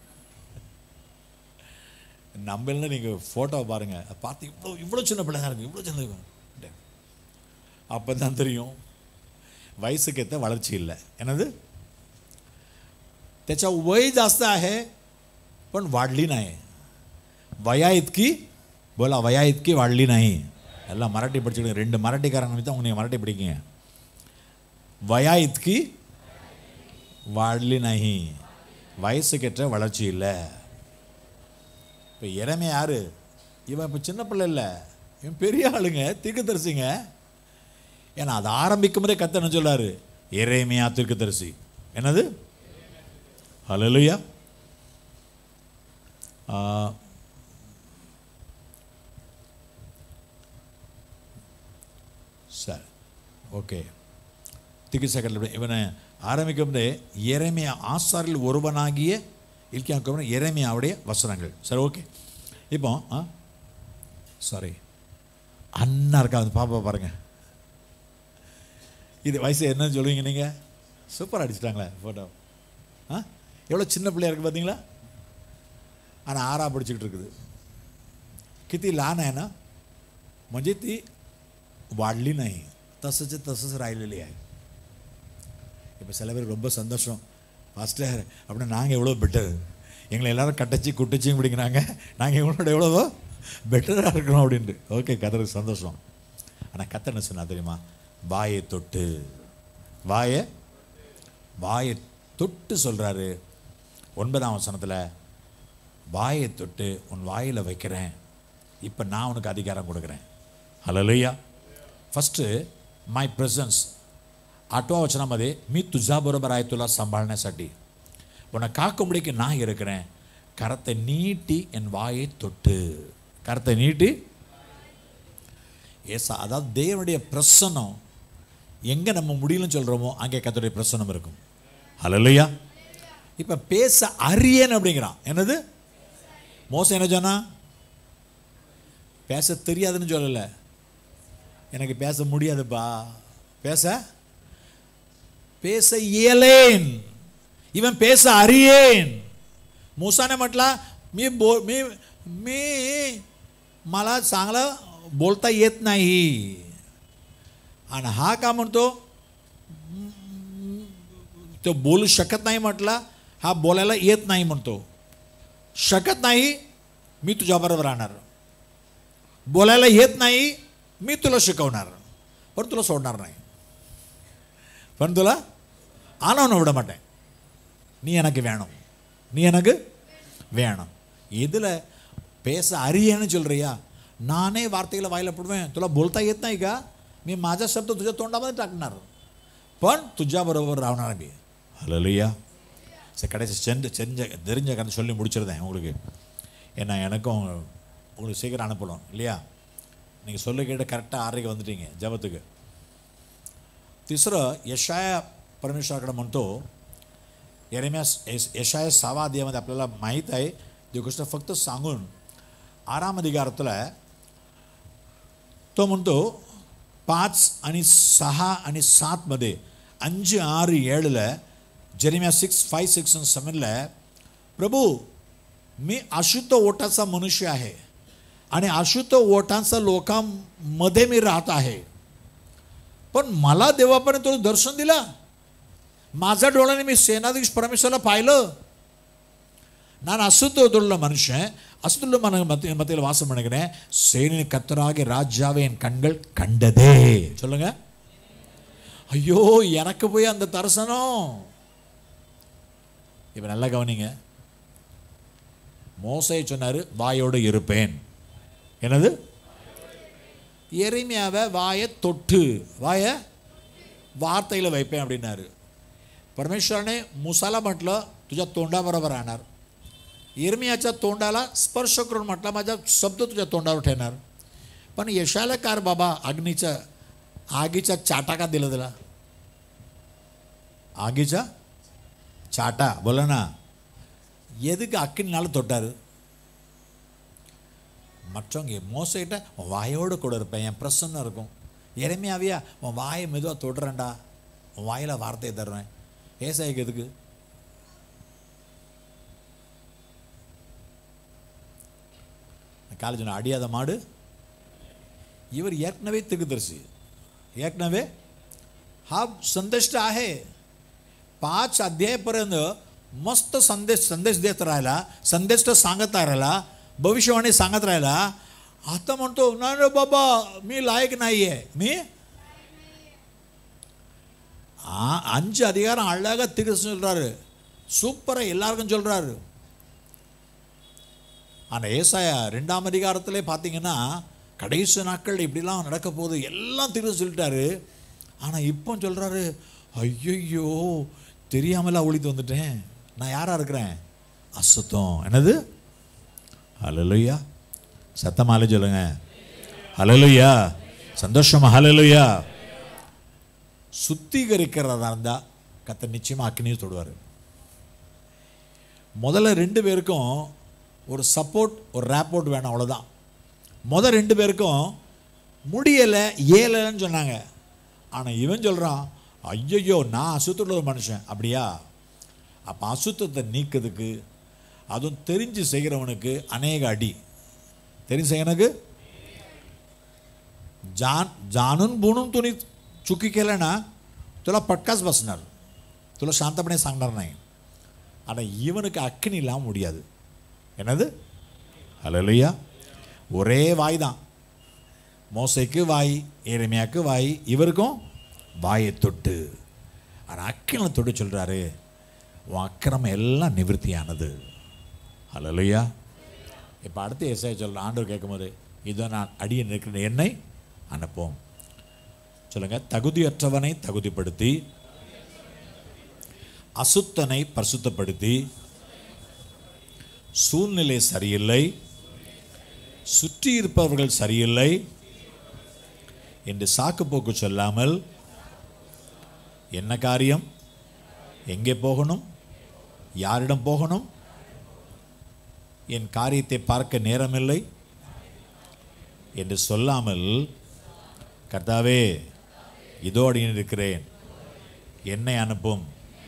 நம்மள நீங்கள் ஃபோட்டோ பாருங்கள் பார்த்து இவ்வளோ இவ்வளோ சின்ன பிள்ளை தான் இருக்குது இவ்வளோ சின்ன அப்போ தான் தெரியும் வயசுக்கு ஏற்ற வளர்ச்சி இல்லை என்னது त्याच्या वय जास्त आहे पण वाढली नाही वया इतकी बोला वया इतकी वाढली नाही எல்லாம் மராட்டி படிச்சுக்கிட்டு ரெண்டு மராட்டிக்காரங்க தான் உங்க மராட்டி படிக்கீங்க வயா இத்கி வாழலி நகி வயசுக்கேற்ற வளர்ச்சி இல்லை இப்போ இறமே யாரு இவன் இப்போ சின்ன பிள்ளை இல்லை இவன் பெரிய ஆளுங்க தீர்க்கதரிசிங்க ஏன்னா அது ஆரம்பிக்கும் போதே கத்த என்ன சொல்லாரு இறைமையா தீர்க்கதரிசி என்னது ஹalleluya ஆ சரி ஓகே திக்கு செகண்டில் இவனை ஆரம்பிக்கும்போதே எரேமியா ஆசாரில் ஒருவனாகிய இல்கியா எரேமியாவுடைய வசனங்கள் சரி ஓகே இப்போ ஆ சாரி அண்ணா இருக்கா அந்த பாப்பா பாருங்க இது வயசு என்னன்னு சொல்லுவீங்க நீங்கள் சூப்பராக அடிச்சிட்டாங்களே ஃபோட்டோ ஆ எவ்வளோ சின்ன பிள்ளையா இருக்குது பார்த்தீங்களா ஆனால் ஆறா படிச்சுக்கிட்டு இருக்குது किती लहान आहे ना म्हणजे ती वाढली नाही तसंच तसंच राहिलेली आहे இப்போ சில பேருக்கு ரொம்ப சந்தோஷம் பாஸ்டர் அப்படின்னா நாங்கள் எவ்வளோ பெட்டர் எங்களை எல்லாரும் கட்டச்சி குட்டச்சியும் பிடிக்கிறாங்க நாங்கள் எங்களோட எவ்வளவோ பெட்டராக இருக்கிறோம் அப்படின்ட்டு ஓகே கதருக்கு சந்தோஷம் ஆனால் கத்த என்ன சொன்னா தெரியுமா வாயை தொட்டு வாயை வாயை தொட்டு சொல்கிறாரு ஒன்பதாம் வசனத்தில் வாயை தொட்டு உன் வாயில் வைக்கிறேன் இப்போ நான் உனக்கு அதிகாரம் கொடுக்குறேன் हॅलेलुया फर्स्ट माय प्रेझन्स आठवा वचनामध्ये मी तुझ्याबरोबर आहे तुला सांभाळण्यासाठी உன்னை காக்கும்படிக்கு நான் இருக்கிறேன் கரத்தை நீட்டி என் வாயை தொட்டு கரத்தை நீட்டி ஏசா அதாவது தேவனுடைய பிரசனம் எங்கே நம்ம முடியலன்னு சொல்கிறோமோ அங்கே கர்த்தருடைய பிரசனம் இருக்கும் ஹalleluya இப்போ பேச அறியேன் அப்படிங்கிறான் என்னது மோசம் என்ன சொன்னா பேச தெரியாதுன்னு சொல்லலை எனக்கு பேச முடியாதுப்பா பேச பேச இயலேன் इवन பேச அறியேன் मूसाने म्हटला मी बो मी मी मला चांगलं बोलता येत नाही आणि हा का म्हणतो तो बोलू शकत नाही म्हटला हा बोलायला येत नाही म्हणतो शकत नाही मी तुझ्याबरोबर राहणार बोलायला येत नाही मी तुला शिकवणार पण तुला सोडणार नाही पण तुला ஆனவனை விட மாட்டேன் நீ எனக்கு வேணும் நீ எனக்கு வேணும் இதில் பேச அறியன்னு சொல்றியா நானே वार्तेला व्हायला पडवेन तुला बोलता येत नाही का मी माझा शब्द तुझ्या तोंडामध्ये टाकणार पण तुझ्याबरोबर राहणार मी ஹலலுயா சரி கடைசி செஞ்ச செஞ்ச தெரிஞ்ச கதை சொல்லி முடிச்சிருந்தேன் உங்களுக்கு ஏன்னா எனக்கும் உங்களுக்கு சீக்கிரம் அனுப்பணும் இல்லையா நீங்கள் சொல்ல கேட்டு கரெக்டாக ஆறரைக்கு வந்துட்டீங்க ஜபத்துக்கு तिसरं यशाया परमेश्वराकडे म्हणतो एरेम्या यशाया सहावा अध्यायामध्ये आपल्याला माहीत आहे ती गोष्ट फक्त सांगून आराम अधिकारातला तो म्हणतो पाच आणि सहा आणि सातमध्ये அஞ்சு ஆறு ஏழில் ஜெரிமியா சிக்ஸ் ஃபைவ் சிக்ஸ் செவனில் प्रभू मी अशुद्ध ओटाचा मनुष्य आहे आणि अशुद्ध ओटांचा लोकांमध्ये मी राहत आहे पण मला देवापर्यंत तो दर्शन दिला माझ्या डोळ्याने मी सेनाधीश परमेश्वराला पाहिलं ನಾನು ಅಸುತ್ತೋದುಳ್ಳ ಮನುಷ್ಯ ಅಸುತ್ತುಳ್ಳ ಮನ மத்திய மத்தியில் வாசம் பண்ணுகிறேன் சேனின் கத்தராகிய ராஜாவே என் கண்கள் கண்டதே சொல்லுங்க ஐயோ எனக்கு போய் அந்த தரிசனம் இப்போ நல்லா கவனிங்க மோசை சொன்னார் வாயோடு இருப்பேன் என்னது எளிமையாவை வாயை தொட்டு வாயை वार्तेला வைப்பேன் அப்படின்னாரு परमेश्वराने मुसाला म्हटलं तुझ्या तोंडाबरोबर राहणार इरमियाच्या तोंडाला स्पर्श करून म्हटलं माझा शब्द तुझ्या तोंडावर ठेवणार पण यशाला कार बाबा अग्नीच्या आगीचा चाटा का दिला त्याला ஆகிச்சா சாட்டா போலனா எதுக்கு அக்கினால தொட்டாரு மற்றவங்க மோசைகிட்ட உன் வாயோடு கூட இருப்பேன் என் பிரசன்னம் இருக்கும் இறமையாவியா உன் வாயை மெதுவாக தொடுறேன்டா உன் வாயில் வார்த்தையை தருவேன் ஏசாய்க்கு எதுக்கு காலேஜ் அடியாத மாடு இவர் ஏற்கனவே திகுதரிசி ஏற்கனவே हा संदेष्ट आहे पाच अध्यायपर्यंत मस्त संदेश संदेश देत राहिला संदेश तर सांगत राहिला भविष्यवाणी सांगत राहिला आता म्हणतो नाही रे बाबा मी लायक नाही आहे मी ஆ அஞ்சு அதிகாரம் அழகாக திருச்சு சொல்கிறாரு சூப்பராக எல்லாருக்கும் சொல்கிறாரு ஆனால் ஏசாயா ரெண்டாம் அதிகாரத்திலே பார்த்தீங்கன்னா கடைசி நாட்கள் இப்படிலாம் நடக்க போகுது எல்லாம் திருச்சு சொல்லிட்டாரு ஆனால் இப்போ சொல்கிறாரு ஐயையோ தெரியாமலாம் ஒழித்து வந்துட்டேன் நான் யாராக இருக்கிறேன் அசுத்தம் என்னது ஹலலுயா சத்தமாலே சொல்லுங்க ஹலலுயா சந்தோஷமா ஹலலுயா சுத்திகரிக்கிறதா இருந்தால் கத்த நிச்சயமாக அக்னியை தொடுவார் முதல்ல ரெண்டு பேருக்கும் ஒரு சப்போர்ட் ஒரு ரேப்போர்ட் வேணும் அவ்வளோதான் முதல் ரெண்டு பேருக்கும் முடியலை ஏழலைன்னு சொன்னாங்க ஆனால் இவன் சொல்கிறான் ஐயையோ நான் அசுத்தமுள்ள ஒரு மனுஷன் அப்படியா அப்போ அசுத்தத்தை நீக்கிறதுக்கு அதுவும் தெரிஞ்சு செய்கிறவனுக்கு அநேக அடி தெரிஞ்சு செய்யறனுக்கு जान जाणून बुणून तुम्ही चुकी केलं ना तुला पटकाच बसणार तुला शांतपणे सांगणार नाही ஆனால் இவனுக்கு அக்கினி இல்லாமல் முடியாது என்னது ஹலலுயா ஒரே வாய் தான் மோசைக்கு வாய் ஏரமையாக்கு வாய் இவருக்கும் வாயை தொட்டு ஆனால் அக்கினை தொட்டு சொல்கிறாரு உன் அக்கிரமம் எல்லாம் நிவர்த்தியானது ஹலலுயா இப்போ அடுத்து எஸ்ஐ சொல்கிற ஆண்டவர் கேட்கும்போது இதோ நான் அடியை நிற்கிற என்னை அனுப்போம் சொல்லுங்க தகுதியற்றவனை தகுதிப்படுத்தி அசுத்தனை பரிசுத்தப்படுத்தி சூழ்நிலை சரியில்லை சுற்றி இருப்பவர்கள் சரியில்லை என்று சாக்குப்போக்கு சொல்லாமல் என்ன காரியம் எங்கே போகணும் யாரிடம் போகணும் என் காரியத்தை பார்க்க நேரமில்லை என்று சொல்லாமல் கர்த்தாவே இதோ அடியேன் இருக்கிறேன் என்னை அனுப்பும்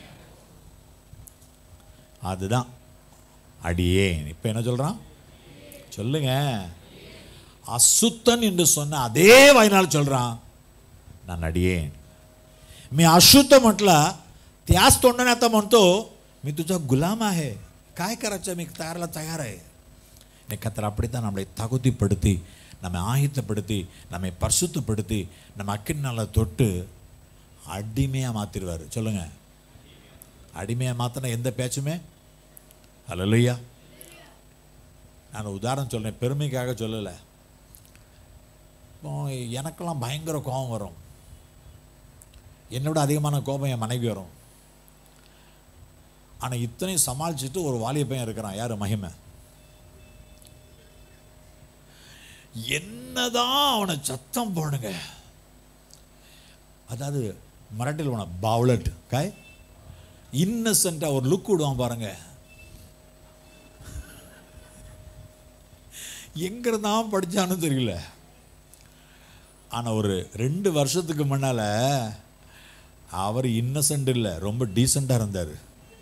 அதுதான் அடியேன் இப்போ என்ன சொல்றான் சொல்லுங்க அசுத்தன் என்று சொன்ன அதே வாய்நாள் சொல்றான் ನಾನು अडियेन मी अशुद्ध म्हटला त्याच तोंडाने आता म्हणतो मी तुझा गुलाम आहे काय करायचं मी तयारला तयार आहे நீ கத்தர் அப்படித்தான் நம்மளை தகுதிப்படுத்தி நம்மை ஆயத்தப்படுத்தி நம்மை பரிசுத்தப்படுத்தி நம்ம அக்கினால தொட்டு அடிமையாக மாற்றிடுவார் சொல்லுங்க அடிமையாக மாற்றின எந்த பேச்சுமே அல்லையா நான் உதாரணம் சொல்றேன் பெருமைக்காக சொல்லலை இப்போ எனக்கெல்லாம் பயங்கர கோபம் வரும் என்னோட அதிகமான கோபம் என் மனைவி வரும் ஆனால் இத்தனையும் சமாளிச்சுட்டு ஒரு வாலிய பையன் இருக்கிறான் யார் மகிமை என்னதான் அவனை சத்தம் போடுங்க அதாவது மராட்டில் உன பாவ்லட் காய் இன்னசென்ட்டாக ஒரு லுக் விடுவான் பாருங்க எங்கிருந்தான் படிச்சான்னு தெரியல ஆனால் ஒரு ரெண்டு வருஷத்துக்கு முன்னால் அவர் இன்னசென்ட் இல்லை ரொம்ப டீசெண்டாக இருந்தார்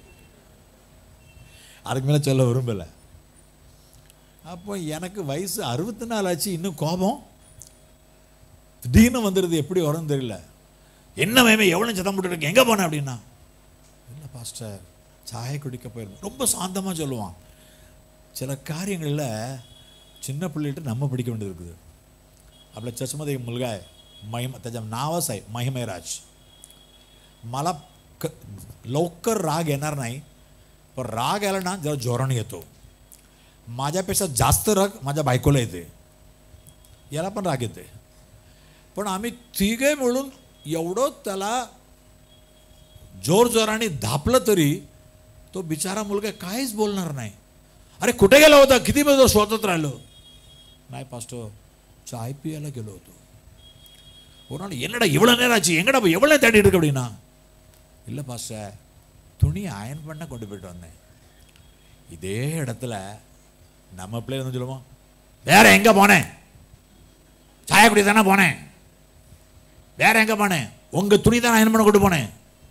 அதுக்கு மேலே சொல்ல விரும்பலை அப்போ எனக்கு வயசு அறுபத்தி நாலு ஆச்சு இன்னும் கோபம் திடீர்னு வந்துடுது எப்படி வரும்னு தெரியல என்ன மேமே எவ்வளோ சத்தம் போட்டுருக்கு எங்கே போனேன் அப்படின்னா இல்லை பாஸ்டர் சாய குடிக்க போயிருந்தேன் ரொம்ப சாந்தமாக சொல்லுவான் சில காரியங்களில் சின்ன பிள்ளைகிட்ட நம்ம பிடிக்க வேண்டியது இருக்குது आपल्या चर्चमध्ये एक मुलगा आहे महिम त्याचं नावच आहे महिमेराज मला क लवकर राग येणार नाही पण राग आला ना जरा जोराने येतो माझ्यापेक्षा जास्त राग माझ्या बायकोला येते याला पण राग येते पण आम्ही तिघे मिळून एवढं त्याला जोर जोराने धापलं तरी तो बिचारा मुलगा काहीच बोलणार नाही अरे कुठे गेला होता किती वेळ शोधत राहिलो नाही पास्टर சாய் பியால गेलो होतो ஒரு நாள் என்னடா இவ்வளோ நேரம் ஆச்சு எங்கடா போய் எவ்வளோ தேடி இருக்கு அப்படின்னா இல்லை பாஸ்டர் துணி அயன் பண்ண கொண்டு போயிட்டு வந்தேன் இதே இடத்துல நம்ம பிள்ளை வந்து சொல்லுவோம் வேற எங்க போனேன் சாயக்குடி தானே போனேன் வேற எங்க போனேன் உங்க துணி தான் அயன் பண்ண கொண்டு போனேன்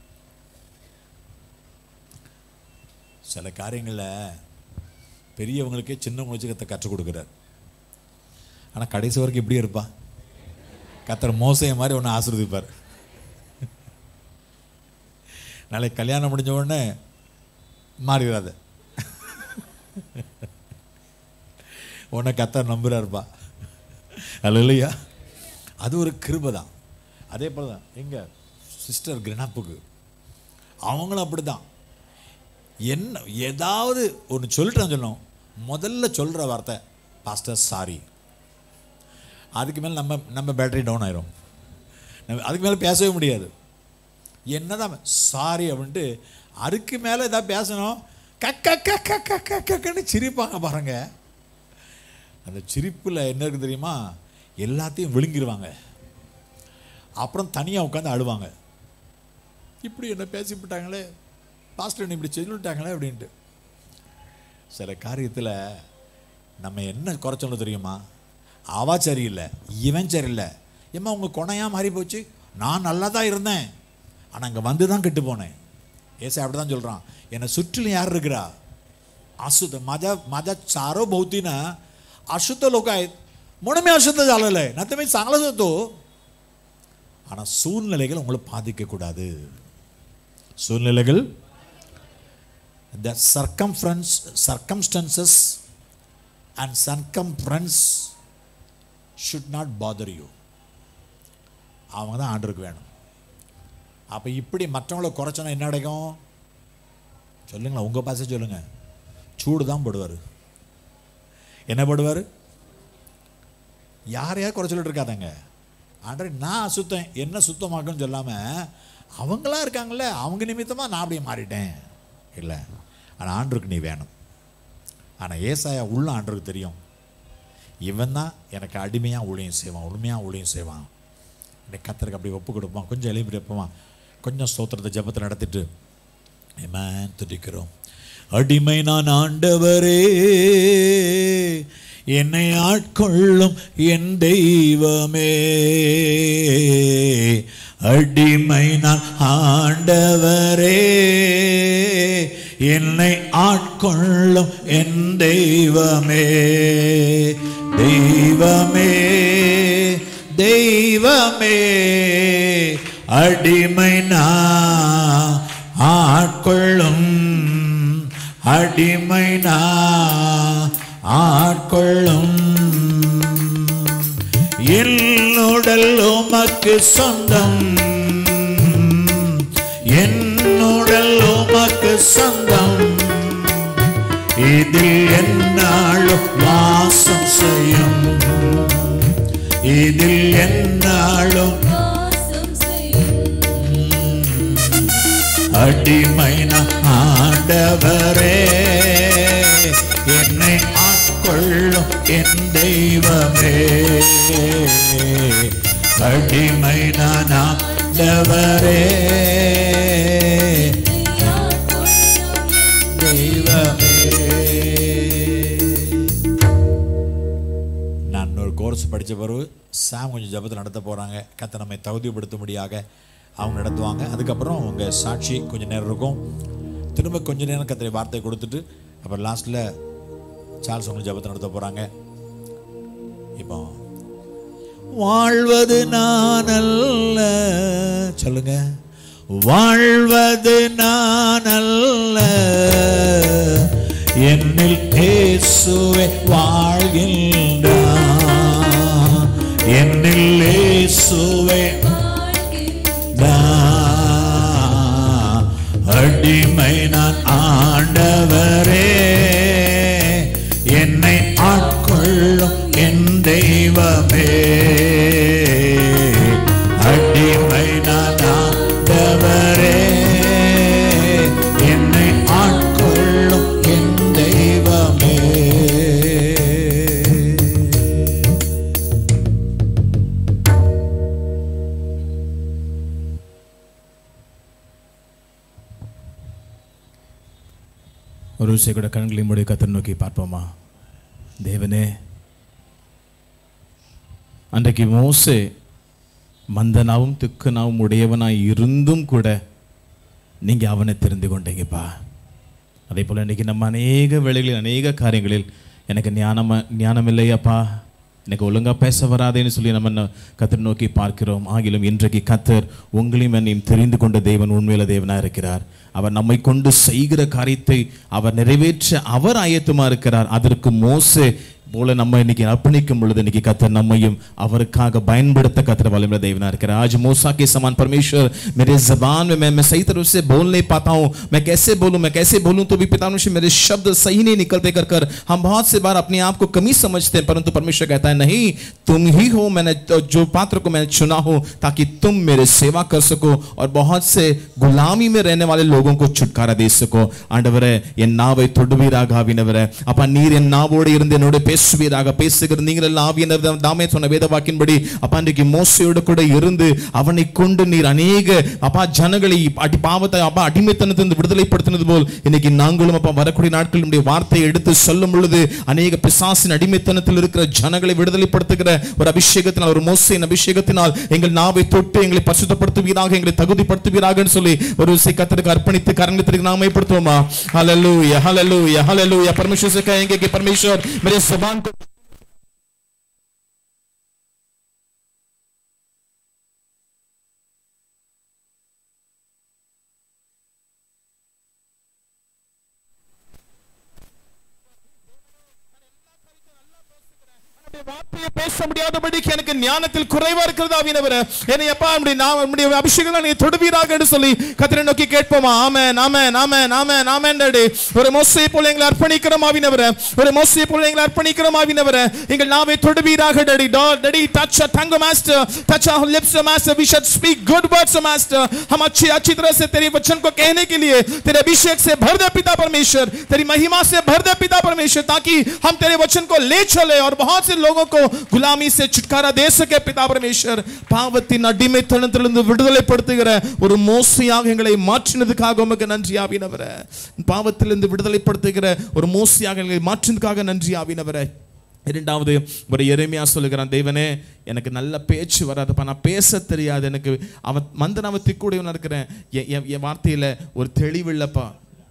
சில காரியங்களில் பெரியவங்களுக்கே சின்னவங்களுக்கு கற்று கற்றுக் கொடுக்குறார் ஆனால் கடைசி வரைக்கும் இப்படியே இருப்பா கத்தர் மோசைய மாதிரி ஒன்று ஆசிர்வதிப்பார் நாளைக்கு கல்யாணம் முடிஞ்ச உடனே மாறிடாத உன்னை கத்தர் நம்புறாருப்பா அல்ல இல்லையா அது ஒரு கிருபை தான் அதே போல தான் எங்க சிஸ்டர் கிரணாப்புக்கு அவங்களும் அப்படி தான் என்ன ஏதாவது ஒன்று சொல்லிட்டேன்னு சொல்லணும் முதல்ல சொல்கிற வார்த்தை பாஸ்டர் சாரி அதுக்கு மேலே நம்ம நம்ம பேட்டரி டவுன் ஆயிரும் நம்ம அதுக்கு மேலே பேசவே முடியாது என்னதான் சாரி அப்படின்ட்டு அதுக்கு மேலே ஏதாவது பேசணும் கக்க கக்க கக்க கக்கன்னு சிரிப்பாங்க பாருங்க அந்த சிரிப்பில் என்ன இருக்கு தெரியுமா எல்லாத்தையும் விழுங்கிருவாங்க அப்புறம் தனியாக உட்காந்து அழுவாங்க இப்படி என்ன பேசிவிட்டாங்களே பாஸ்டர் என்ன இப்படி சொல்லிவிட்டாங்களே அப்படின்ட்டு சில காரியத்தில் நம்ம என்ன குறைச்சோன்னு தெரியுமா அவா சரியில்லை இவன் சரியில்லை ஏம்மா உங்கள் குணையா மாறி போச்சு நான் நல்லா தான் இருந்தேன் ஆனால் அங்கே வந்து தான் கெட்டு போனேன் ஏசை அப்படி தான் சொல்கிறான் என்னை சுற்றிலும் யார் இருக்கிறா अशुद्ध माझ्या माझ्या चारो भोवती ना अशुद्ध लोक आहेत म्हणून मी अशुद्ध झालेलं आहे ना तर मी चांगलाच होतो ஆனால் சூழ்நிலைகள் உங்களை பாதிக்கக்கூடாது சூழ்நிலைகள் the circumference circumstances and circumference should not bother you அவங்க தான் ஆண்டருக்கு வேணும் அப்போ இப்படி மற்றவங்களை குறைச்சோன்னா என்ன கிடைக்கும் சொல்லுங்களேன் உங்கள் பாசை சொல்லுங்க சூடு தான் போடுவார் என்ன போடுவார் யாரையா குறை சொல்லிட்டு இருக்காதங்க ஆண்டரை நான் அசுத்தம் என்ன சுத்தமாக்குன்னு சொல்லாமல் அவங்களா இருக்காங்கல்ல அவங்க நிமித்தமாக நான் அப்படியே மாறிட்டேன் இல்லை ஆனால் ஆண்டருக்கு நீ வேணும் ஆனால் ஏசாயா உள்ள ஆண்டருக்கு தெரியும் இவன் தான் எனக்கு அடிமையாக ஊழியம் செய்வான் உண்மையாக ஊழியம் செய்வான் இன்னைக்கு கத்தருக்கு அப்படி ஒப்பு கொடுப்பான் கொஞ்சம் எழுப்பி வைப்பான் கொஞ்சம் ஸ்தோத்திரத்தை ஜெபத்தை நடத்திட்டு Amen. துதிக்கிறோம் அடிமை நான் ஆண்டவரே என்னை ஆட்கொள்ளும் என் தெய்வமே அடிமை நான் ஆண்டவரே என்னை ஆட்கொள்ளும் என் தெய்வமே தெய்வமே தெய்வமே அடிமை நான் ஆட்கொள்ளும் அடிமை நான் ஆட்கொள்ளும் என்னுடல் உமக்கு சொந்தம் என்னுடல் உமக்கு சொந்தம் இதில் என்னாலும் வாசம் செய்யும் இதில் என்னாலும் வாசம் செய்யும் அடிமை நான் ஆண்டவரே என்னை ஆட்கொள்ளும் என் தெய்வமே அடிமை நான் ஆண்டவரே தெய்வமே நான் ஒரு கோர்ஸ் படித்த பிறகு சாம் கொஞ்சம் ஜபத்தை நடத்த போகிறாங்க கத்தை நம்மை தகுதிப்படுத்தும்படியாக அவங்க நடத்துவாங்க அதுக்கப்புறம் அவங்க சாட்சி கொஞ்சம் நேரம் இருக்கும் திரும்ப கொஞ்ச நேரம் கத்திரை வார்த்தை கொடுத்துட்டு அப்புறம் லாஸ்ட்டில் சார்ல்ஸ் உங்களுக்கு ஜபத்தை நடத்த போகிறாங்க இப்போ வாழ்வது நான் அல்ல சொல்லுங்க வாழ்வது நான் அல்ல என்னில் இயேசுவே வாழ்கின்றான் என்னில் இயேசுவே நான் அடிமை நான் ஆண்டவரே என்னை ஆட்கொள்ளும் என் தெய்வமே அடிமை நான் ஆண்டவரே என்னை ஆட்கொள்ளும் என் தெய்வமே ஒரு விஷயம் கூட கண்களை மூடி கத்தர் நோக்கி பார்ப்போமா தேவனே அன்றைக்கு மோசே மந்தனாவும் திக்குனாவும் உடையவனாய் இருந்தும் கூட நீங்க அவனை தெரிந்து கொண்டீங்கப்பா அதே போல இன்னைக்கு நம்ம அநேக வேளைகளில் அநேக காரியங்களில் எனக்கு ஞானம் ஞானம் இல்லையாப்பா எனக்கு ஒழுங்கா பேச வராதேன்னு சொல்லி நம்ம ந- கத்தர் நோக்கி பார்க்கிறோம் ஆகிலும் இன்றைக்கு கத்தர் உங்களையும் என்னையும் தெரிந்து கொண்ட தேவன் உண்மையில தேவனா இருக்கிறார் அவர் நம்மை கொண்டு செய்கிற காரியத்தை அவர் நிறைவேற்ற அவர் ஆயத்தமா இருக்கிறார் அதற்கு மோசே போல நம்ம இன்னைக்கு अर्पणिக்கும் பொழுது இன்னைக்கு கத்தர் நம்மையும் அவருக்காக பயன்படுத்த கத்தர் वाले देवना இருக்கிறார் आज मूसा के समान परमेश्वर मेरे जबान में मैं मैं सही तरह से बोल नहीं पाता हूँ मैं कैसे बोलूं मैं कैसे बोलूं तो भी पिता परमेश्वर मेरे शब्द सही नहीं निकलते कर कर हम बहुत से बार अपने आप को कमी समझते हैं परंतु परमेश्वर कहता है नहीं तुम ही हो मैंने तो जो पात्र को मैंने चुना हो ताकि तुम मेरे सेवा कर सको और बहुत से गुलामी में रहने वाले लोगों को छुटकारा दे सको ஆண்டவரே என் நாவை தொடுவீராக ஆவினவரே அப்பா நீர் என் நாவோடு இருந்து என்னோட பேசுவீராக பேசுகிற நீங்கள் எல்லாம் ஆவியனர் தாமே சொன்ன வேத வாக்கின்படி அப்பா இன்றைக்கு மோசையோடு கூட இருந்து அவனை கொண்டு நீர் அநேக அப்பா ஜனங்களை அடி பாவத்தை அப்பா அடிமைத்தனத்திலிருந்து விடுதலைப்படுத்தினது போல் இன்னைக்கு நாங்களும் அப்பா வரக்கூடிய நாட்கள் நம்முடைய வார்த்தையை எடுத்து சொல்லும் பொழுது அநேக பிசாசின் அடிமைத்தனத்தில் இருக்கிற ஜனங்களை விடுதலைப்படுத்துகிற ஒரு அபிஷேகத்தினால் ஒரு மோசையின் அபிஷேகத்தினால் எங்கள் நாவை தொட்டு எங்களை பரிசுத்தப்படுத்துவீராக எங்களை தகுதிப்படுத்துவீராகன்னு சொல்லி ஒரு विषय கத்தருக்கு அர்ப்பணித்து கரங்கத்திற்கு நாம ஏற்படுத்துவோமா ஹalleluya ஹalleluya ஹalleluya परमेश्वर से कहेंगे कि परमेश्वर मेरे जुबान को உம்முடைய வார்த்தையை பேச முடியாதபடிக்கு எனக்கு ஞானத்தில் குறைவா இருக்கிறது ஆவியனவரே என்னை அப்பா நம்முடைய நான் நம்முடைய அபிஷேகம் நீ தொடுவீராக என்று சொல்லி கத்திரை நோக்கி கேட்போமா ஆமென் ஆமென் ஆமென் ஆமென் ஆமென் டாடி ஒரு மோசையை போல எங்களை அர்ப்பணிக்கிறோம் ஆவினவரே ஒரு மோசையை போல எங்களை அர்ப்பணிக்கிறோம் ஆவினவரே எங்கள் நாவை தொடுவீராக daddy daddy touch our tongue master touch our lips master we should speak good words master हम अच्छी अच्छी तरह से तेरे वचन को कहने के लिए तेरे अभिषेक से भर दे पिता परमेश्वर तेरी महिमा से भर दे पिता परमेश्वर ताकि हम तेरे वचन को ले चले और बहुत से लोगों को गुलामी से छुटकारा दे सके पिता परमेश्वर பாவத்தின் அடிமைத்தனத்திலிருந்து விடுதலைப்படுத்துகிற ஒரு மோசையாக எங்களை மாற்றினதுக்காக உமக்கு நன்றி ஆவினவரே பாவத்திலிருந்து விடுதலைப்படுத்துகிற ஒரு மோசையாக எங்களை மாற்றினதுக்காக நன்றி ஆவினவரே இரண்டாவது ஒரு எருமையா சொல்லுகிறான் தேவனே எனக்கு நல்ல பேச்சு வராதுப்பா நான் பேச தெரியாது எனக்கு அவன் மந்தனாவத்தி கூடவன் இருக்கிறேன் என் என் என் வார்த்தையில ஒரு தெளிவில்லப்பா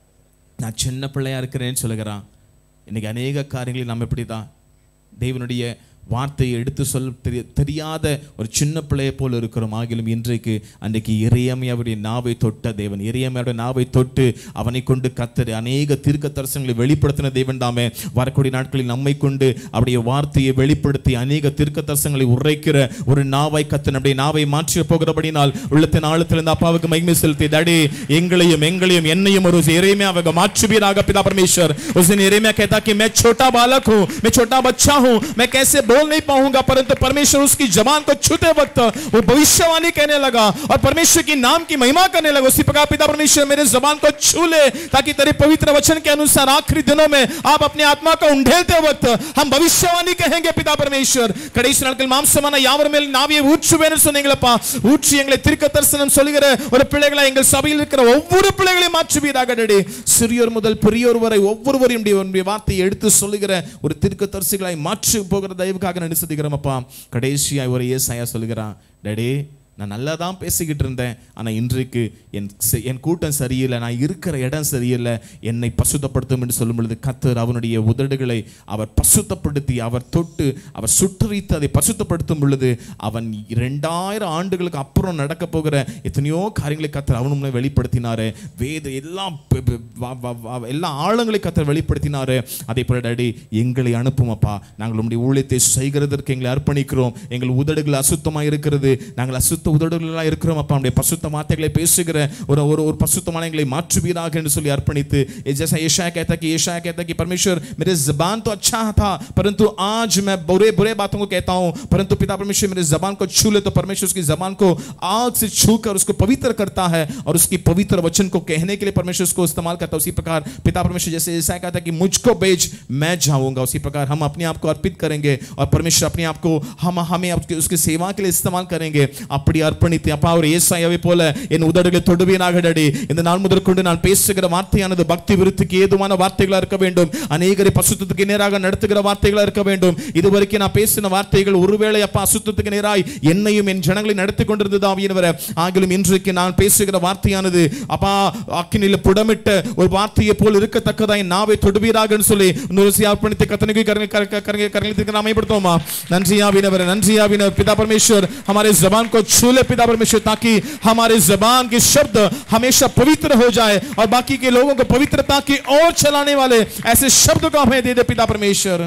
நான் சின்ன பிள்ளையா இருக்கிறேன்னு சொல்லுகிறான் இன்னைக்கு அநேக காரியங்களில் நம்ம இப்படி தான் தேவனுடைய வார்த்தையை எடுத்து சொல்ல தெரிய தெரியாத ஒரு சின்ன பிள்ளையை போல இருக்கிறோம் ஆகிலும் இன்றைக்கு அன்றைக்கு இறையமையாவுடைய நாவை தொட்ட தேவன் இறையமையோட நாவை தொட்டு அவனை கொண்டு கத்தர் அநேக தீர்க்க தரிசனங்களை வெளிப்படுத்தின தேவன் தாமே வரக்கூடிய நாட்களில் நம்மை கொண்டு அவருடைய வார்த்தையை வெளிப்படுத்தி அநேக தீர்க்க தரிசனங்களை உரைக்கிற ஒரு நாவை கத்தன் நம்முடைய நாவை மாற்றி போகிறபடினால் உள்ளத்தின் ஆழத்திலிருந்து அப்பாவுக்கு மகிமை செலுத்தி தடி எங்களையும் எங்களையும் என்னையும் ஒரு இறைமையாக மாற்றுவீராக पिता परमेश्वर उस दिन यिर्मयाह कहता कि मैं छोटा बालक हूं मैं छोटा बच्चा हूं मैं कैसे बोल नहीं पाऊंगा परंतु परमेश्वर उसकी जबान को छूते वक्त वो भविष्यवाणी कहने लगा और परमेश्वर की नाम की महिमा करने लगा उसी प्रकार पिता परमेश्वर मेरे जबान को छू ले ताकि तेरे पवित्र वचन के अनुसार आखिरी दिनों में आप अपनी आत्मा को उंडेलते वक्त हम भविष्यवाणी कहेंगे पिता परमेश्वर கடைசி நாட்கள் மாம்சமான யாவர் மேல் நாவியை ஊற்றுவேன்னு சொன்னீங்களப்பா ஊற்றி எங்களை திருக்க தரிசனம் சொல்லுகிற ஒரு பிள்ளைகளை எங்கள் சபையில் இருக்கிற ஒவ்வொரு பிள்ளைகளையும் மாற்றுவீராக டேடி சிறியோர் முதல் பெரியோர் வரை ஒவ்வொருவரையும் உடைய உன்னுடைய வார்த்தையை எடுத்து சொல்லுகிற ஒரு திருக்க தரிசிகளாய் மாற்றி போகிற தயவுக்காக நடிசதிக்கிறோம் அப்பா கடைசியாய் ஒரு ஏசாயா சொல்லுகிறான் டேடி நான் நல்லா தான் பேசிக்கிட்டு இருந்தேன் ஆனால் இன்றைக்கு என் செ- என் கூட்டம் சரியில்லை நான் இருக்கிற இடம் சரியில்லை என்னை பசுத்தப்படுத்தும் என்று சொல்லும் பொழுது கத்தர் அவனுடைய உதடுகளை அவர் பசுத்தப்படுத்தி அவர் தொட்டு அவர் சுற்றறித்து அதை பசுத்தப்படுத்தும் பொழுது அவன் இரண்டாயிரம் ஆண்டுகளுக்கு அப்புறம் நடக்க போகிற எத்தனையோ காரியங்களை கத்தர் அவனும் வெளிப்படுத்தினாரு வேத எல்லாம் ப- ப- வ- வ- வ- எல்லா ஆழங்களை கத்தர் வெளிப்படுத்தினாரு அதே போல டாடி எங்களை அனுப்பும் அப்பா நாங்கள் உங்களுடைய ஊழியத்தை செய்கிறதற்கு எங்களை அர்ப்பணிக்கிறோம் எங்கள் உதடுகள் அசுத்தமாக இருக்கிறது நாங்கள் அசுத்த உதடுகளாக இருக்கிறோம் அப்பா நம்முடைய பசுத்த வார்த்தைகளை பேசுகிற ஒரு ஒரு ஒரு பசுத்தமான எங்களை மாற்றுவீராக என்று சொல்லி अर्पणित ये जैसा यशाया कहता कि यशाया कहता कि परमेश्वर मेरे जबान तो अच्छा था परंतु आज मैं बुरे बुरे बातों को कहता हूं परंतु पिता परमेश्वर मेरे जबान को छू ले तो परमेश्वर उसकी जबान को आग से छू कर उसको पवित्र करता है और उसकी पवित्र वचन को कहने के लिए परमेश्वर उसको इस्तेमाल करता है उसी प्रकार पिता परमेश्वर जैसे यशाया कहता कि मुझको भेज मैं जाऊंगा उसी प्रकार हम अपने आप को अर्पित करेंगे और परमेश्वर अपने आप को हम हमें उसके, उसकी सेवा के लिए इस्तेमाल करेंगे அப்படி அர்ப்பணித்து அப்பா ஒரு ஏசாயாவை போல என் உதடுகளை தொடுவீனாக டடி இந்த நாள் முதல் கொண்டு நான் பேசுகிற வார்த்தையானது பக்தி விருத்திக்கு ஏதுவான வார்த்தைகளா இருக்க வேண்டும் அநேகரை பசுத்தத்துக்கு நேராக நடத்துகிற வார்த்தைகளா இருக்க வேண்டும் இதுவரைக்கும் நான் பேசின வார்த்தைகள் ஒருவேளை அப்பா அசுத்தத்துக்கு நேராய் என்னையும் என் ஜனங்களை நடத்தி கொண்டிருந்தது ஆவியனவர ஆகிலும் இன்றைக்கு நான் பேசுகிற வார்த்தையானது அப்பா அக்கினில புடமிட்ட ஒரு வார்த்தையை போல் இருக்கத்தக்கதா என் நாவை தொடுவீராக சொல்லி இன்னொரு சி அர்ப்பணித்து கத்தனைக்கு கரங்க கரங்க கரங்க கரங்களுக்கு நாம பயன்படுத்துவோமா நன்றி ஆவினவர் நன்றி ஆவினவர் पिता परमेश्वर हमारे जबान को छू ले पिता परमेश्वर ताकि हमारे जबान के शब्द हमेशा पवित्र हो जाए और बाकी के लोगों को पवित्रता की ओर चलाने वाले ऐसे शब्द को हमें दे दे पिता परमेश्वर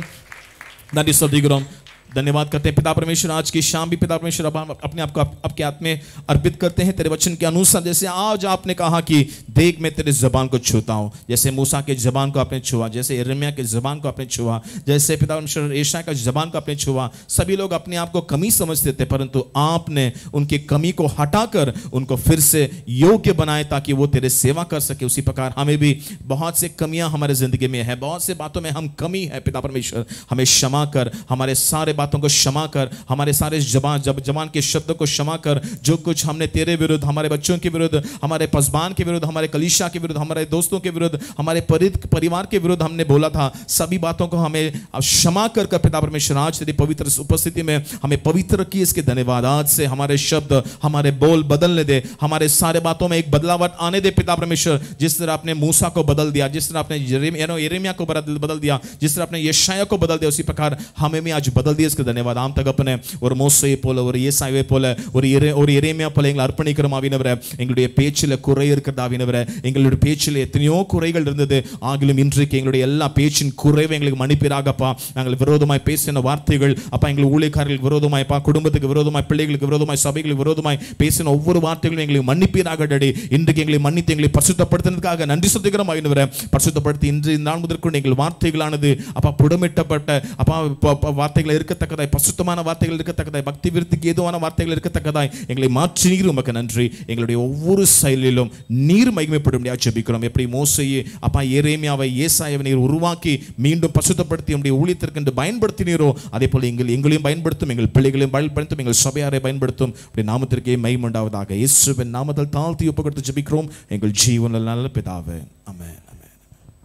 धन्य सदीग्रम धन्यवाद करते हैं पिता परमेश्वर आज की शाम भी पिता परमेश्वर अब हम अपने आप को आप- आपके हाथ में अर्पित करते हैं तेरे वचन के अनुसार जैसे आज आपने कहा कि देख मैं तेरे जबान को छूता हूं जैसे मूसा के जबान को आपने छुआ जैसे यिर्मयाह के जबान को आपने छुआ जैसे पिता परमेश्वर ईशा का जबान को आपने छुआ सभी लोग अपने आप को कमी समझते थे परंतु आपने उनकी कमी को हटाकर उनको फिर से योग्य बनाए ताकि वो तेरे सेवा कर सके उसी प्रकार हमें भी बहुत से कमियां हमारे जिंदगी में है बहुत से बातों में हम कमी है पिता परमेश्वर हमें क्षमा कर हमारे सारे बातों को क्षमा कर हमारे सारे जबान जब जबान के शब्दों को क्षमा कर जो कुछ हमने तेरे विरुद्ध हमारे बच्चों के विरुद्ध हमारे पसबान के विरुद्ध हमारे कलीशा के विरुद्ध हमारे दोस्तों के विरुद्ध हमारे परि- परिवार के विरुद्ध हमने बोला था सभी बातों को हमें अब क्षमा कर कर पिता परमेश्वर आज तेरी पवित्र उपस्थिति में हमें पवित्र किए इसके धन्यवाद आज से हमारे शब्द हमारे बोल बदलने दे हमारे सारे बातों में एक बदलावट आने दे पिता परमेश्वर जिस तरह आपने मूसा को बदल दिया जिस तरह आपने यिर्म- यानो यिर्मयाह को बदल बदल दिया जिस तरह आपने यशाया को बदल दिया उसी प्रकार हमें भी आज बदल दिया इसके धन्यवाद ஆம் தகப்பனே ஒரு மோசையை போல ஒரு ஏசாயை போல ஒரு இறை ஒரு இறைமையா போல எங்களை அர்ப்பணிக்கிறோம் ஆவினவரே எங்களுடைய பேச்சில் குறை இருக்கிறது ஆவினவரே எங்களுடைய பேச்சில் எத்தனையோ குறைகள் இருந்தது ஆகிலும் இன்றைக்கு எங்களுடைய எல்லா பேச்சின் குறைவை எங்களுக்கு மன்னிப்பீராகப்பா நாங்கள் விரோதமாய் பேசின வார்த்தைகள் அப்பா எங்கள் ஊழியக்காரர்களுக்கு விரோதமாய் பா குடும்பத்துக்கு விரோதமாய் பிள்ளைகளுக்கு விரோதமாய் சபைகளுக்கு விரோதமாய் பேசின ஒவ்வொரு வார்த்தைகளும் எங்களுக்கு மன்னிப்பீராக டடி இன்றைக்கு எங்களை மன்னித்து எங்களை பரிசுத்தப்படுத்தினதுக்காக நன்றி சொல்லுகிறோம் ஆகினவரே பரிசுத்தப்படுத்தி இன்று இந்த நாள் முதற்கொண்டு எங்கள் வார்த்தைகளானது அப்பா புடமிட்டப்பட்ட அப்பா ப- ப- வார்த்தைகள் இருக்கத்தக்க இருக்கத்தக்கதாய் பசுத்தமான வார்த்தைகள் இருக்கத்தக்கதாய் பக்தி விருத்திக்கு ஏதுவான வார்த்தைகள் இருக்கத்தக்கதாய் எங்களை மாற்றினீர் உமக்கு நன்றி எங்களுடைய ஒவ்வொரு செயலிலும் நீர் மகிமைப்படும்படியாக ஜெபிக்கிறோம் எப்படி மோசையே அப்பா எரேமியாவை ஏசாயாவை நீர் உருவாக்கி மீண்டும் பசுத்தப்படுத்தி நம்முடைய ஊழியத்திற்கு என்று பயன்படுத்தினீரோ அதே போல எங்கள் எங்களையும் பயன்படுத்தும் எங்கள் பிள்ளைகளையும் பயன்படுத்தும் எங்கள் சபையாரை பயன்படுத்தும் அப்படி நாமத்திற்கே மகிமுண்டாவதாக இயேசுவின் நாமத்தில் தாழ்த்தி ஒப்பு கொடுத்து ஜெபிக்கிறோம் எங்கள் ஜீவனில் நல்ல பிதாவே ஆமென் ஆமென்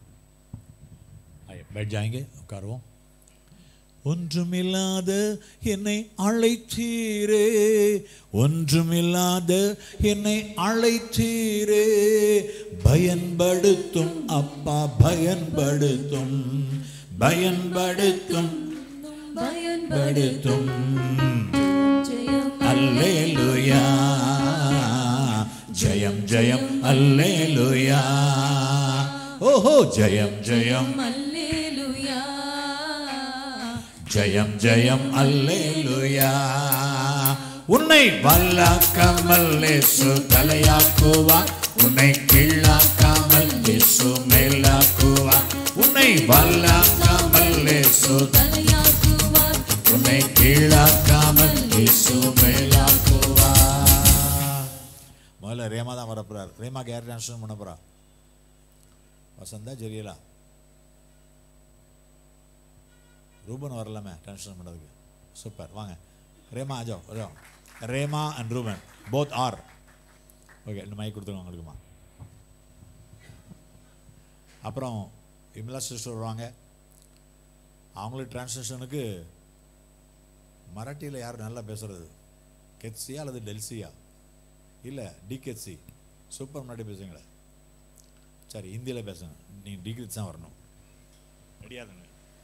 आइए, बैठ जाएंगे करो ஒன்றுமில்லாத என்னை அழைத்தீரே ஒன்றுமில்லாத என்னை அழைத்தீரே பயன்படுத்தும் அப்பா பயன்படுத்தும் பயன்படுத்தும் பயன்படுத்தும் படுத்தும் ஜெயம் அல்லேலுயா ஜெயம் ஜெயம் அல்லேலுயா ஓஹோ ஜெயம் ஜெயம் அல்லேலூயா ஜெயம் ஜெயம் அல்லேலுயா உன்னை வல்லாக்காமல் இயேசு தலையாக்குவார் உன்னை கீழாக்காமல் இயேசு மேலாக்குவார் உன்னை வல்லாக்காமல் இயேசு தலையாக்குவார் உன்னை கீழாக்காமல் இயேசு மேலாக்குவார் முதல்ல ரேமா தான் வரப்போறார் ரேமாக்கு யார் ட்ரான்ஸ்ஃபர் பண்ண போறா வசந்தா ஜெரியலா ரூபன் வரலாமே ட்ரான்ஸ்ஃபர் பண்ணுறதுக்கு சூப்பர் வாங்க Rema Ajo Ajo Rema and Ruben both are okay இந்த மைக் கொடுத்துருங்க உங்களுக்குமா அப்புறம் விமலா சிஸ்டர் வருவாங்க அவங்களுக்கு டிரான்ஸ்லேஷனுக்கு மராட்டியில் யார் நல்லா பேசுறது கெட்சியா அல்லது டெல்சியா இல்லை டிகெட்சி சூப்பர் முன்னாடி பேசுங்களே சரி ஹிந்தியில் பேசுங்க நீ டிகிரிச் தான் வரணும் ரெடியாதுங்க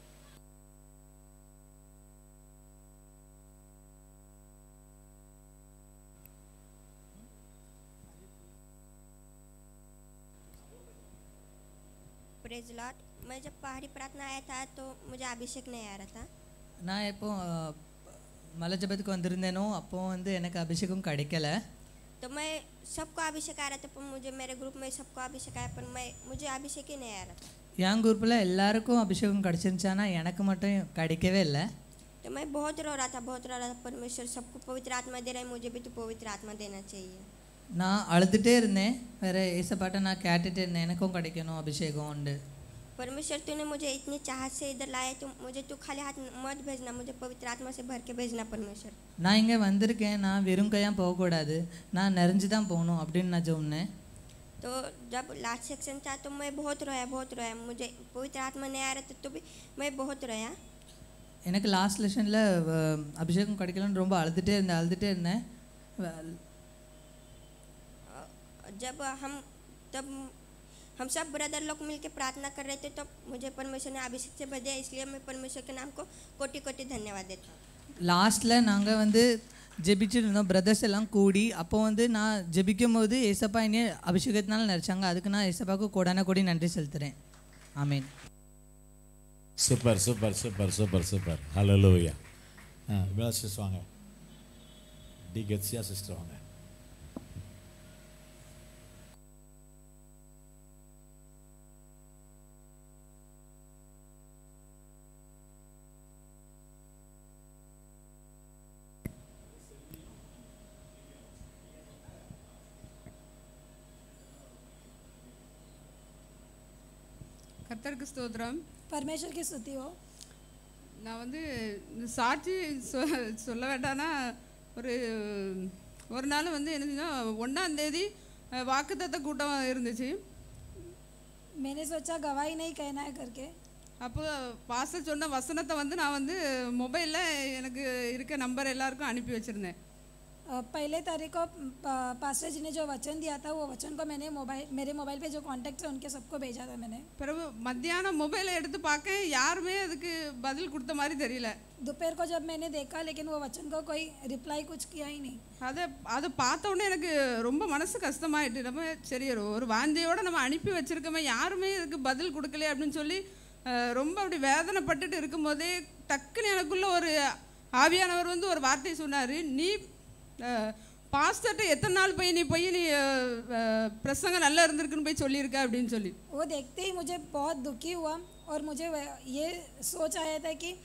प्रेज लॉर्ड मैं जब पहाड़ी प्रार्थना आया था तो मुझे अभिषेक नहीं आ रहा था நான் எப்போ அஹ், மலை ஜபத்துக்கு வந்திருந்தேனோ அப்போ வந்து எனக்கு அபிஷேகம் கிடைக்கல तो मैं सबको अभिषेक आ रहा था पर मुझे मेरे ग्रुप में सबको अभिषेक आया पर मैं मुझे अभिषेक ही नहीं आ रहा था என் குரூப்பில் எல்லாருக்கும் அபிஷேகம் கிடைச்சிருந்துச்சானா எனக்கு மட்டும் கிடைக்கவே இல்லை तो मैं बहुत रो रहा था बहुत रो रहा था परमेश्वर सबको पवित्र आत्मा दे रहा है मुझे भी तो पवित्र आत्मा देना चाहिए நான் அழுதுகிட்டே இருந்தேன் வேற ஏசப்பாட்ட நான் கேட்டுட்டு இருந்தேன் எனக்கும் கிடைக்கணும் அபிஷேகம் உண்டு परमेश्वर तूने मुझे इतनी चाहत से इधर लाया तो मुझे तू खाली हाथ मत भेजना मुझे पवित्र आत्मा से भर के भेजना परमेश्वर நான் இங்கே வந்திருக்கேன் நான் வெறும் கையாக போகக்கூடாது நான் நிறைஞ்சு தான் போகணும் அப்படின்னு நான் சொன்னேன் तो जब लास्ट सेक्शन था तो मैं बहुत रोया बहुत रोया मुझे पवित्र आत्मा नहीं आ रहा था तो भी मैं बहुत रोया எனக்கு லாஸ்ட் லெஷனில் அபிஷேகம் கிடைக்கலன்னு ரொம்ப அழுதுகிட்டே இருந்தேன் அழுதுகிட்டே இருந்தேன் வ- जब हम तब हम सब ब्रदर लोग मिलकर प्रार्थना कर रहे थे तो मुझे परमेश्वर ने अभिषेक से भेजा इसलिए मैं परमेश्वर के नाम को कोटि कोटि धन्यवाद देता हूँ லாஸ்ட்டில் நாங்கள் வந்து ஜெபிச்சுட்டு இருந்தோம் பிரதர்ஸ் எல்லாம் கூடி அப்போ வந்து நான் ஜெபிக்கும் போது ஏசப்பா என்னைய அபிஷேகத்தினால நினச்சாங்க அதுக்கு நான் ஏசப்பாவுக்கு கோடான கோடி நன்றி செலுத்துகிறேன் ஆமீன் super super super super super hallelujah ஆ விமலா சிஸ்டர் வாங்க டி கெட்சியா சிஸ்டர் வாங்க கர்த்தருக்கு ஸ்தோத்திரம் परमेश्वर की स्तुति हो நான் வந்து இந்த சாட்சி சொ சொல்ல வேண்டாம்னா ஒரு ஒரு நாள் வந்து என்ன ஒன்றாந்தேதி வாக்குத்தத்த கூட்டம் இருந்துச்சு मैंने सोचा गवाही नहीं कहना है करके அப்போ பாஸ்டர் சொன்ன வசனத்தை வந்து நான் வந்து மொபைலில் எனக்கு இருக்க நம்பர் எல்லாருக்கும் அனுப்பி வச்சுருந்தேன் अ, पहले तारीख को प- पास्टर जी ने जो वचन दिया था वो वचन को मैंने मोबाइल मेरे मोबाइल पे जो कॉन्टेक्ट है उनके सबको भेजा था मैंने பிறகு மத்தியானம் மொபைலை எடுத்து பார்க்க யாருமே அதுக்கு பதில் கொடுத்த மாதிரி தெரியல दोपहर को जब मैंने देखा लेकिन वो वचन को कोई रिप्लाई कुछ किया ही नहीं அதை அதை பார்த்த உடனே எனக்கு ரொம்ப மனசு கஷ்டமாயிட்டு நம்ம சரி ஒரு- ஒரு வாஞ்சையோட நம்ம அனுப்பி வச்சிருக்கோமே யாருமே இதுக்கு பதில் கொடுக்கலையே அப்படின்னு சொல்லி அஹ், ரொம்ப அப்படி வேதனைப்பட்டுட்டு இருக்கும்போதே டக்குன்னு எனக்குள்ள ஒரு ஆவியானவர் வந்து ஒரு வார்த்தை சொன்னார் நீ பாஸ்டர்கிட்ட எத்தனை நாள் போய் நீ போய் நீ அஹ், அஹ், பிரசங்கம் நல்லா இருந்திருக்குன்னு போய் சொல்லியிருக்க அப்படின்னு சொல்லி वो देखते ही मुझे बहुत दुखी हुआ और मुझे वे- ये सोच आया था कि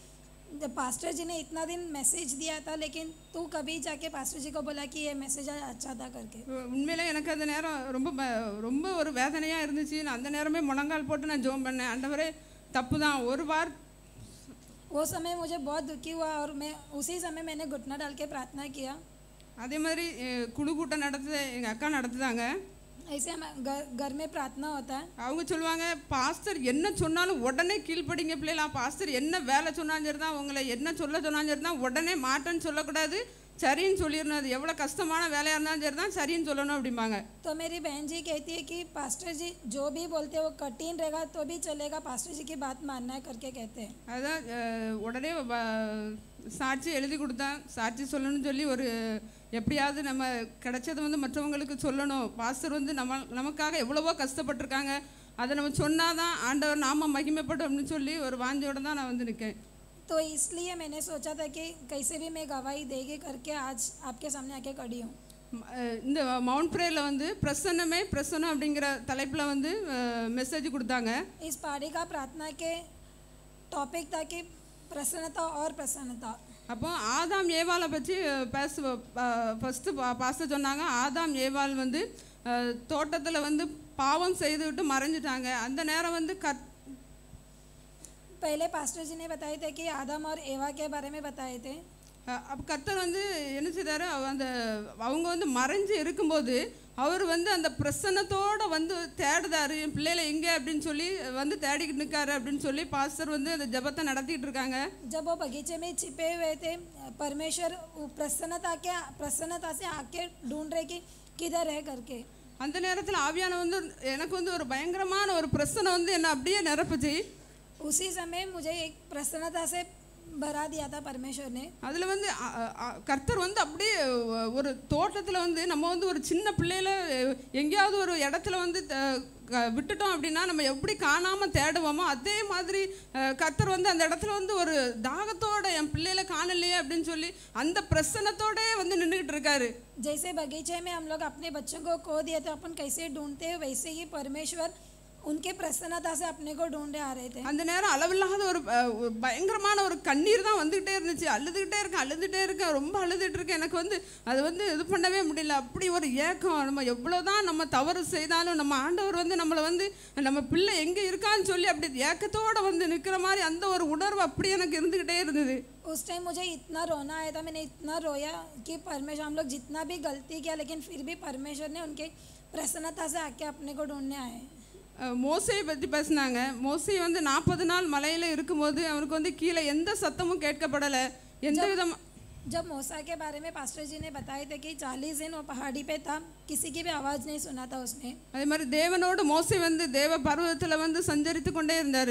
जब पास्टर जी ने इतना दिन मैसेज दिया था लेकिन तू कभी जाके पास्टर जी को बोला कि ये मैसेज अच्छा था करके உண்மையிலே எனக்கு அந்த நேரம் ரொம்ப ப- ரொம்ப ஒரு வேதனையாக இருந்துச்சு நான் அந்த நேரமே முழங்கால் போட்டு நான் ஜோம் பண்ணேன் ஆண்டவரே தப்பு தான் ஒரு வார் वो समय मुझे बहुत दुखी हुआ और मैं उसी समय मैंने घुटना डाल के प्रार्थना किया அதே மாதிரி அஹ், குழு கூட்டம் நடத்துது எங்கள் அக்கா நடத்துதாங்க ऐसे हम घर घर में प्रार्थना होता है அவங்க சொல்லுவாங்க பாஸ்டர் என்ன சொன்னாலும் உடனே கீழ்ப்படிங்க பிள்ளைகளா பாஸ்டர் என்ன வேலை சொன்னாலும் சரி தான் உங்களை என்ன சொல்ல சொன்னாலும் சரி தான் உடனே மாட்டேன்னு சொல்லக்கூடாது சரின்னு சொல்லிடணும் அது எவ்வளோ கஷ்டமான வேலையாக இருந்தாலும் சரி தான் சரின்னு சொல்லணும் அப்படிம்பாங்க तो मेरी बहन जी कहती है कि पास्टर जी जो भी बोलते हैं वो कठिन रहेगा तो भी चलेगा पास्टर जी की बात मानना है करके कहते हैं அதான் அஹ், உடனே வ- சாட்சி எழுதி கொடுத்தேன் சாட்சி சொல்லணும்னு சொல்லி ஒரு எப்படியாவது நம்ம கிடைச்சதை வந்து மற்றவங்களுக்கு சொல்லணும் பாஸ்டர் வந்து நம்ம நமக்காக எவ்வளவோ கஷ்டப்பட்டிருக்காங்க அதை நம்ம சொன்னாதான் ஆண்டவர் நாம மகிமைப்படும் அப்படின்னு சொல்லி ஒரு வாஞ்சோட தான் நான் வந்து நிற்கேன் तो इसलिए मैंने सोचा था कि कैसे भी मैं गवाही देगी करके आज आपके सामने आके खड़ी हूँ ம- அஹ் இந்த மவுண்ட் பிரேயரில் வந்து பிரசன்னமே பிரசன்னம் அப்படிங்கிற தலைப்பில் வந்து மெசேஜ் கொடுத்தாங்க इस पहाड़ी का प्रार्थना के टॉपिक था कि प्रसन्नता और प्रसन्नता அப்போ ஆதாம் ஏவாளை பற்றி அஹ், பேச ஃபஸ்ட்டு பாஸ்டர் சொன்னாங்க ஆதாம் ஏவாள் வந்து தோட்டத்தில் வந்து பாவம் செய்துவிட்டு மறைஞ்சிட்டாங்க அந்த நேரம் வந்து கத் पहले पास्टर जी ने बताए थे कि आदम और एवा के बारे में बताए थे அஹ், அப்ப கர்த்தர் வந்து என்ன செய்தாரு அவ- அந்த அவங்க வந்து மறைஞ்சு இருக்கும்போது அவர் வந்து அந்த பிரசன்னத்தோட வந்து தேடுதாரு என் பிள்ளைகளை எங்கே அப்படின்னு சொல்லி வந்து தேடிக்கிட்டு நிற்காரு அப்படின்னு சொல்லி பாஸ்டர் வந்து அந்த ஜெபத்தை நடத்திட்டு இருக்காங்க जब वो बगीचे में छिपे हुए थे परमेश्वर वो प्रसन्नता के प्रसन्नता से आके ढूंढ रहे कि किधर है करके அந்த நேரத்தில் ஆவியான வந்து எனக்கு வந்து ஒரு பயங்கரமான ஒரு பிரச்சனை வந்து என்னை அப்படியே நிரப்புச்சு उसी समय मुझे एक प्रसन्नता से भरा दिया था परमेश्वर ने அதில் வந்து அ- அ- அ- கர்த்தர் வந்து அப்படியே ஒ- ஒரு தோட்டத்தில் வந்து நம்ம வந்து ஒரு சின்ன பிள்ளையில அஹ், எங்கேயாவது ஒரு இடத்துல வந்து த- க- விட்டுட்டோம் அப்படின்னா நம்ம எப்படி காணாமல் தேடுவோமோ அதே மாதிரி அஹ், கர்த்தர் வந்து அந்த இடத்துல வந்து ஒரு தாகத்தோட என் பிள்ளையில காணலையே அப்படின்னு சொல்லி அந்த பிரசன்னத்தோடே வந்து நின்றுக்கிட்டு இருக்காரு जैसे बगीचे में हम लोग अपने बच्चों को खो दिए थे अपन कैसे ढूंढते हैं वैसे ही परमेश्वर उनके प्रसन्नता से अपने को ढूंढे आ रहे थे அந்த நேரம் அளவில்லாத ஒரு அஹ், ஒரு பயங்கரமான ஒரு கண்ணீர் தான் வந்துகிட்டே இருந்துச்சு அழுதுகிட்டே இருக்கேன் அழுதுகிட்டே இருக்கேன் ரொம்ப அழுதுட்டு இருக்கேன் எனக்கு வந்து அது வந்து இது பண்ணவே முடியல அப்படி ஒரு ஏக்கம் நம்ம எவ்வளோதான் நம்ம தவறு செய்தாலும் நம்ம ஆண்டவர் வந்து நம்மளை வந்து நம்ம பிள்ளை எங்கே இருக்கான்னு சொல்லி அப்படி ஏக்கத்தோட வந்து நிற்கிற மாதிரி அந்த ஒரு உணர்வு அப்படி எனக்கு இருந்துக்கிட்டே இருந்தது उस टाइम मुझे इतना रोना आया था मैंने इतना रोया कि परमेश्वर हम लोग जितना भी गलती किया लेकिन फिर भी परमेश्वर ने उनके प्रसन्नता से आके अपने को ढूंढने आए அஹ், மோசையை பற்றி பேசினாங்க மோசை வந்து நாற்பது நாள் மலையில் இருக்கும்போது அவனுக்கு வந்து கீழே எந்த சத்தமும் கேட்கப்படலை எந்த விதமாக जब मूसा के बारे में पास्टर जी ने बताए थे कि चालीस दिन वो पहाड़ी पे था किसी की भी आवाज़ नहीं सुना था उसने அதே மாதிரி தேவனோடு மோசை வந்து தேவ பர்வதத்தில் வந்து சஞ்சரித்து கொண்டே இருந்தார்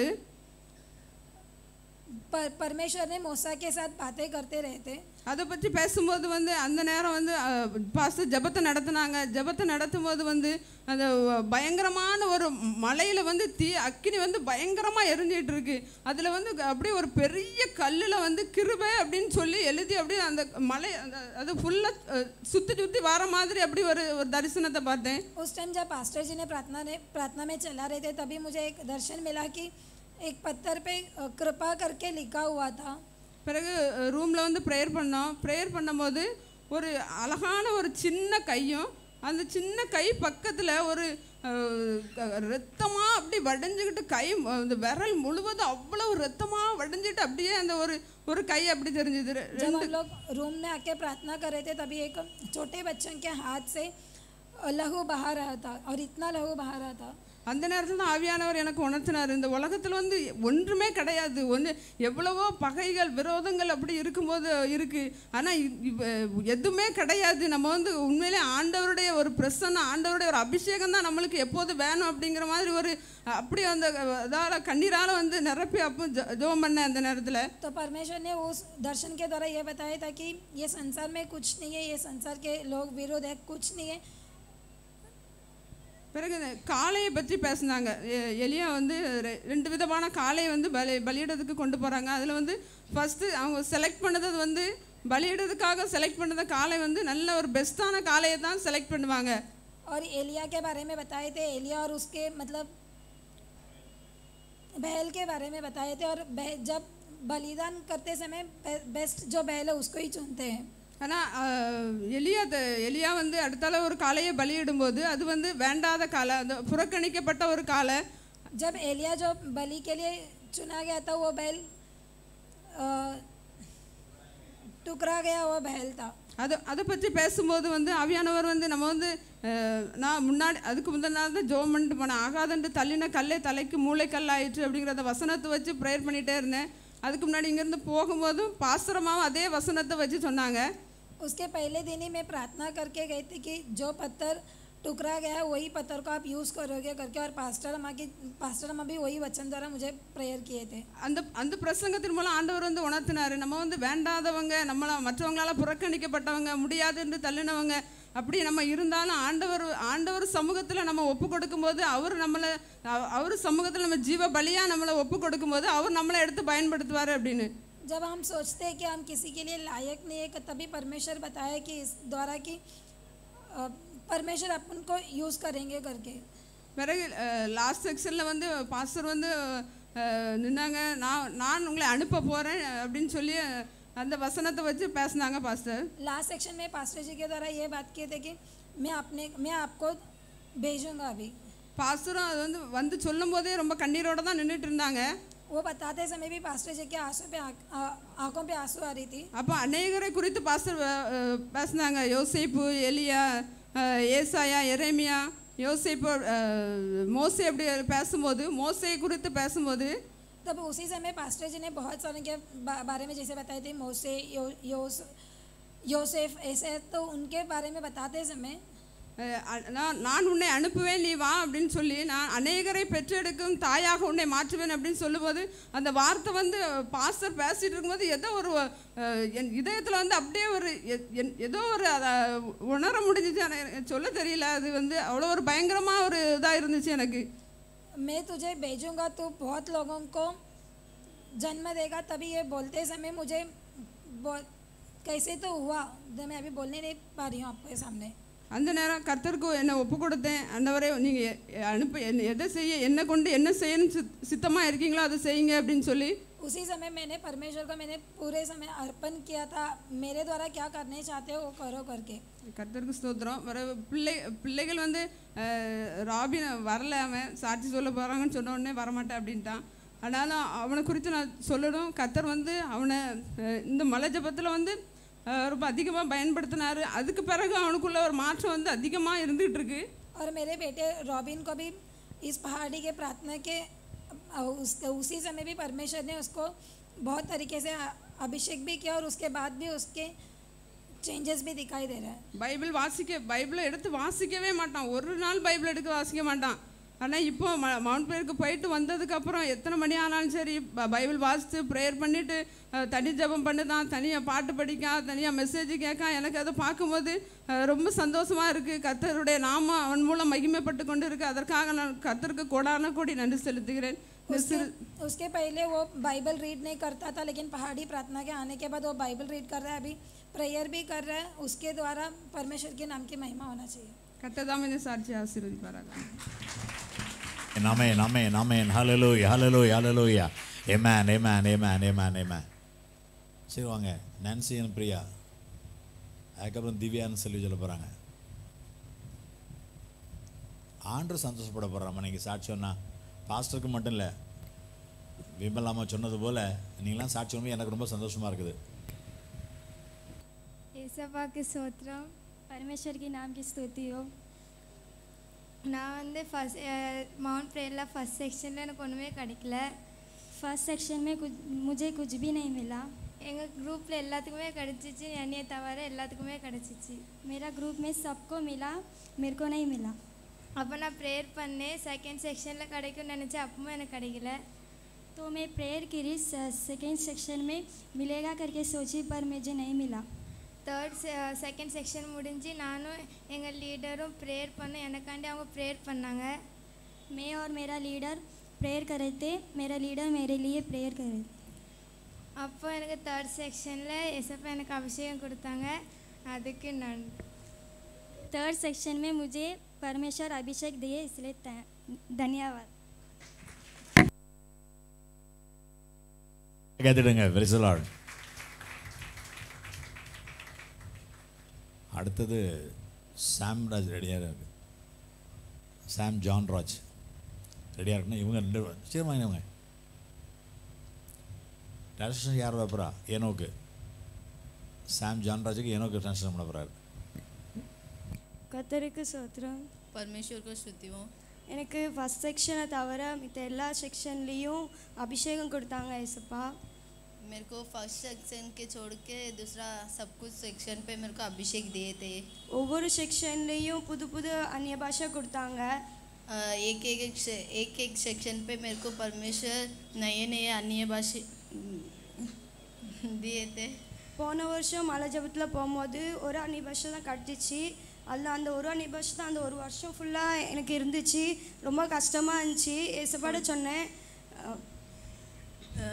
पर परमेश्वर ने मूसा के साथ बातें करते रहे थे அதை பற்றி பேசும்போது வந்து அந்த நேரம் வந்து பாஸ்டர் ஜெபத்தை நடத்துனாங்க ஜெபத்தை நடத்தும் போது வந்து அந்த பயங்கரமான ஒரு மலையில் வந்து தீ அக்கினி வந்து பயங்கரமாக எரிஞ்சிட்டு இருக்கு அதில் வந்து அப்படியே ஒரு பெரிய கல்லில் வந்து கிருபை அப்படின்னு சொல்லி எழுதி அப்படியே அந்த மலை அந்த அது ஃபுல்லாக சுற்றி சுற்றி வர மாதிரி அப்படி ஒரு ஒரு தரிசனத்தை பார்த்தேன் उस टाइम जब पास्टर जी ने प्रार्थना ने प्रार्थना में चला रहे थे तभी मुझे एक दर्शन मिला कि एक पत्थर पे अ, कृपा करके लिखा हुआ था பிறகு ரூமில் வந்து ப்ரேயர் பண்ணோம் ப்ரேயர் பண்ணும்போது ஒரு அழகான ஒரு சின்ன கையும் அந்த சின்ன கை பக்கத்தில் ஒரு ரத்தமாக அப்படி வடைஞ்சுக்கிட்டு கை அந்த விரல் முழுவதும் அவ்வளோ ரத்தமாக வடைஞ்சிட்டு அப்படியே அந்த ஒரு ஒரு கை அப்படி தெரிஞ்சுது ரெ- जब हम लोग रूम में आके प्रार्थना कर रहे थे तभी एक छोटे बच्चों के हाथ से लहू बहा रहा था और इतना लहू बहा रहा था அந்த நேரத்தில் தான் ஆவியானவர் எனக்கு உணர்த்தினார் இந்த உலகத்தில் வந்து ஒன்றுமே கிடையாது ஒன்று எவ்வளவோ பகைகள் விரோதங்கள் அப்படி இருக்கும்போது இருக்குது ஆனால் எதுவுமே கிடையாது நம்ம வந்து உண்மையிலே ஆண்டவருடைய ஒரு பிரசன்னம் ஆண்டவருடைய ஒரு அபிஷேகம் தான் நம்மளுக்கு எப்போது வேணும் அப்படிங்கிற மாதிரி ஒரு அப்படி அந்த அதால் கண்ணீரால் வந்து நிரப்பி அப்போ ஜ- ஜெபம் பண்ணேன் அந்த நேரத்தில் तो परमेश्वर ने उस दर्शन के द्वारा ये बताया था कि ये संसार में कुछ नहीं है ये संसार के लोग विरोध है कुछ नहीं है பிறகு இந்த காளையை பற்றி பேசுனாங்க எ- எலியா வந்து ரெ- ரெண்டு விதமான காளையை வந்து பலி பலியிடத்துக்கு கொண்டு போகிறாங்க அதில் வந்து ஃபஸ்ட்டு அவங்க செலக்ட் பண்ணது வந்து பலியிடத்துக்காக செலக்ட் பண்ணத காளை வந்து நல்ல ஒரு பெஸ்ட்டான காளையை தான் செலக்ட் பண்ணுவாங்க और एलिया के बारे में बताए थे एलिया और उसके मतलब बैल के बारे में बताए थे और बैल- जब बलिदान करते समय बे- बेस्ट जो बैल है उसको ही चुनते हैं ஆனால் எலியா த- எலியா வந்து அடுத்தால ஒரு காளையை பலியிடும்போது அது வந்து வேண்டாத காலை அந்த புறக்கணிக்கப்பட்ட ஒரு காலை जब एलिया जो बलि के लिए चुना गया था वो बैल अ, टुकरा गया वो बैल था அதை அதை பற்றி பேசும்போது வந்து ஆவியானவர் வந்து நம்ம வந்து அஹ், நான் முன்னாடி அதுக்கு முந்தின நாள் தான் ஜோம் பண்ணிட்டு போனேன் ஆகாதன்ட்டு தள்ளின கல்லே தலைக்கு மூளைக்கல் ஆயிற்று அப்படிங்கிற அந்த வசனத்தை வச்சு ப்ரேயர் பண்ணிகிட்டே இருந்தேன் அதுக்கு முன்னாடி இங்கேருந்து போகும்போதும் பாசுரமாவும் அதே வசனத்தை வச்சு சொன்னாங்க उसके पहले दिन ही मैं प्रार्थना करके गई थी कि जो पत्थर टुकरा गया वही पत्थर को आप यूज़ करोगे करके और पास्टर अम्मा की पास्टर अम्मा भी वही वचन द्वारा मुझे प्रेयर किए थे அந்த அந்த பிரசங்கத்தின் மூலம் ஆண்டவர் வந்து உணர்த்தினாரு நம்ம வந்து வேண்டாதவங்க நம்மள மற்றவங்களால புறக்கணிக்கப்பட்டவங்க முடியாது என்று தள்ளினவங்க அப்படி நம்ம இருந்தாலும் ஆண்டவர் ஆண்டவர் சமூகத்தில் நம்ம ஒப்பு கொடுக்கும்போது அவர் நம்மளை அவ- அவர் சமூகத்தில் நம்ம ஜீவ பலியாக நம்மளை ஒப்பு கொடுக்கும்போது அவர் நம்மளை எடுத்து பயன்படுத்துவார் அப்படின்னு जब हम सोचते हैं कि हम किसी के लिए लायक नहीं है तभी परमेश्वर बताया कि इस द्वारा कि अ, परमेश्वर अपन को यूज़ करेंगे करके பிறகு லாஸ்ட் செக்ஷனில் வந்து பாஸ்டர் வந்து அஹ், நின்னாங்க நான் நான் உங்களை அனுப்ப போகிறேன் அப்படின்னு சொல்லி அந்த வசனத்தை வச்சு பேசினாங்க பாஸ்டர் लास्ट सेक्शन में पास्टर जी के द्वारा ये बात किए थे कि मैं अपने मैं आपको भेजूंगा अभी பாஸ்டரும் அது வந்து வந்து சொல்லும் போதே ரொம்ப கண்ணீரோட தான் நின்றுட்டு இருந்தாங்க वो बताते समय भी पास्टर जी के आंसू पे आँख- आ- आंखों पे आंसू आ रही थी அப்போ அநேகரை குறித்து பாஸ்டர் அஹ், அஹ், பேசினாங்க யோசேப்பு எலியா அஹ், ஏசாயா எரேமியா யோசேப்பு அஹ், மோசே அப்படி பேசும்போது மோசே குறித்து பேசும்போது तब उसी समय पास्टर जी ने बहुत सारे के बा- बारे में जैसे बताए थे मोसे यो, योस योसेफ ऐसे तो उनके बारे में बताते समय அஹ், அ- நான் நான் உன்னை அனுப்புவேன் நீ வா அப்படின்னு சொல்லி நான் அநேகரை பெற்றெடுக்கும் தாயாக உன்னை மாற்றுவேன் அப்படின்னு சொல்லும்போது அந்த வார்த்தை வந்து பாஸ்டர் பேசிட்டு இருக்கும்போது ஏதோ ஒரு அஹ், என் இதயத்தில் வந்து அப்படியே ஒரு எ- என்- ஏதோ ஒரு அதை உணர முடிஞ்சிச்சு ஆனா எனக்கு சொல்ல தெரியல அது வந்து அவ்வளோ ஒரு பயங்கரமாக ஒரு இதாக இருந்துச்சு எனக்கு मैं तुझे भेजूंगा तू बहुत लोगों को जन्म देगा तभी ये बोलते समय मुझे बहुत कैसे तो हुआ तो मैं अभी बोलने नहीं पा रही हूँ आपके सामने அந்த நேரம் கர்த்தருக்கு என்னை ஒப்பு கொடுத்தேன் ஆண்டவரே நீங்கள் அனுப்ப என்ன- எதை செய்ய என்ன கொண்டு என்ன செய்யணும் சித் சித்தமாக இருக்கீங்களோ அதை செய்யுங்க அப்படின்னு சொல்லி उसी समय मैंने परमेश्वर को मैंने पूरे समय अर्पण किया था मेरे द्वारा क्या करने चाहते हो वो करो करके கர்த்தருக்கு ஸ்தோத்திரம் வர பிள்ளை பிள்ளைகள் வந்து அஹ், ராபின் வரல அவன் சாட்சி சொல்ல போகிறாங்கன்னு சொன்ன உடனே வரமாட்டேன் அப்படின்ட்டான் ஆனாலும் அவனை குறித்து நான் சொல்லணும் கர்த்தர் வந்து அவனை அஹ், இந்த மலை ஜபத்தில் வந்து அஹ், ரொம்ப அதிகமாக பயன்படுத்தினாரு அதுக்கு பிறகு அவனுக்குள்ள ஒரு மாற்றம் வந்து அதிகமாக இருந்துகிட்டு இருக்கு और मेरे बेटे रॉबिन को भी इस पहाड़ी के प्रार्थना के अ, उस, उसी समय भी परमेश्वर ने उसको बहुत तरीके से अ- अभिषेक भी किया और उसके बाद भी उसके चेंजेस भी दिखाई दे रहा है பைபிள் வாசிக்க பைபிளை எடுத்து வாசிக்கவே மாட்டான் ஒரு நாள் பைபிள் எடுத்து வாசிக்க மாட்டான் ஆனால் இப்போ ம மவுண்ட் பேருக்கு போயிட்டு வந்ததுக்கப்புறம் எத்தனை மணி ஆனாலும் சரி ப- பைபிள் வாசித்து ப்ரேயர் பண்ணிவிட்டு தனி ஜெபம் பண்ணுதான் தனியாக பாட்டு படிக்கான் தனியாக மெசேஜ் கேட்கான் எனக்கு அதை பார்க்கும்போது அஹ், ரொம்ப சந்தோஷமாக இருக்குது கர்த்தருடைய நாமம் அவன் மூலம் மகிமைப்பட்டு கொண்டு இருக்கு அதற்காக நான் கர்த்தருக்கு கோடான கோடி நன்றி செலுத்துகிறேன் இந்த उसके, சிறு उसके पहले वो बाइबल रीड नहीं करता था लेकिन पहाड़ी प्रार्थना के आने के बाद वो बाइबल रीड कर रहा है अभी प्रेयर भी कर रहा है उसके द्वारा परमेश्वर के नाम की महिमा होना चाहिए கர்த்தர் தான் இந்த சாட்சி ஆசீர்வதிப்பாராக Amen, amen, amen. Hallelujah, hallelujah, hallelujah. Amen, amen, amen, amen, amen. சரி வாங்க நான்சி and பிரியா அதுக்கப்புறம் திவ்யான்னு சொல்லி சொல்ல போகிறாங்க ஆண்டு சந்தோஷப்பட போகிறாம்மா நீங்கள் சாட்சி சொன்னா பாஸ்டருக்கு மட்டும் இல்லை விமலாமா சொன்னது போல் நீங்களாம் சாட்சி சொன்னது எனக்கு ரொம்ப சந்தோஷமாக இருக்குது ஏசப்பா की ஸ்தோத்திரம் பரமேஸ்வர் की नाम की स्तुति हो நான் வந்து ஃபஸ்ட் மவுண்ட் ப்ரேயரில் ஃபஸ்ட் செக்ஷனில் எனக்கு ஒன்றுமே கிடைக்கல ஃபர்ஸ்ட் செக்ஷன் में कुछ मुझे कुछ भी नहीं मिला எங்கள் குரூப்பில் எல்லாத்துக்குமே கிடச்சிச்சு என்னையை தவிர எல்லாத்துக்குமே கிடச்சிச்சு मेरा ग्रुप में सबको मिला मेरे को नहीं मिला அப்போ நான் ப்ரேயர் பண்ணேன் செகண்ட் செக்ஷனில் கிடைக்கும்னு நினச்சேன் அப்பவும் எனக்கு கிடைக்கல तो मैं प्रेयर करी सेकेंड सेक्शन में मिलेगा करके सोची पर मुझे नहीं मिला தேர்ட் செகண்ட் செக்ஷன் முடிஞ்சு நானும் எங்கள் லீடரும் ப்ரேயர் பண்ண எனக்காண்டி அவங்க ப்ரேயர் பண்ணாங்க मैं और मेरा लीडर प्रेयर कर रहे थे मेरा लीडर मेरे लिए प्रेयर कर रहे थे அப்போ எனக்கு தேர்ட் செக்ஷனில் எசப்பா எனக்கு அபிஷேகம் கொடுத்தாங்க அதுக்கு நான் थर्ड सेक्शन में मुझे परमेश्वर अभिषेक दिए इसलिए थ- धन्यवाद கேத்துடுங்க பிரிசலாள் அடுத்தது சாம் ராஜ் ரெடியாக இருக்கு சாம் ஜான் ராஜ் ரெடியாக இருக்குன்னா இவங்க ரெண்டு பேரும் சீக்கிரமா இவங்க டிரான்ஸ்லேஷன் யார் வைப்பறா ஏனோக்கு சாம் ஜான் ராஜுக்கு ஏனோக்கு டிரான்ஸ்லேஷன் பண்ண போகிறாரு கத்தருக்கு சோத்திரம் परमेश्वर को स्तुति हो எனக்கு ஃபஸ்ட் செக்ஷனை தவிர மித்த எல்லா செக்ஷன்லேயும் அபிஷேகம் கொடுத்தாங்க ஏசப்பா मेरे को फर्स्ट सेक्शन के छोड़ के दूसरा सब कुछ सेक्शन पे मेरे को अभिषेक दिए थे ஒவ்வொரு செக்ஷன்லேயும் புது புது அந்நிய பாஷை கொடுத்தாங்க अ, एक एक एक से- एक एक सेक्शन पे मेरे को परमेश्वर नए नए अन्य भाषा दिए थे போன வருஷம் மலை ஜபத்தில் போகும்போது ஒரு அந்நிய பாஷை தான் கட்டுச்சு அதில் அந்த ஒரு அந்நிய பாஷை தான் அந்த ஒரு வருஷம் ஃபுல்லாக எனக்கு இருந்துச்சு ரொம்ப கஷ்டமாக இருந்துச்சு ஏசப்பாட சொன்னேன் அஹ், अ,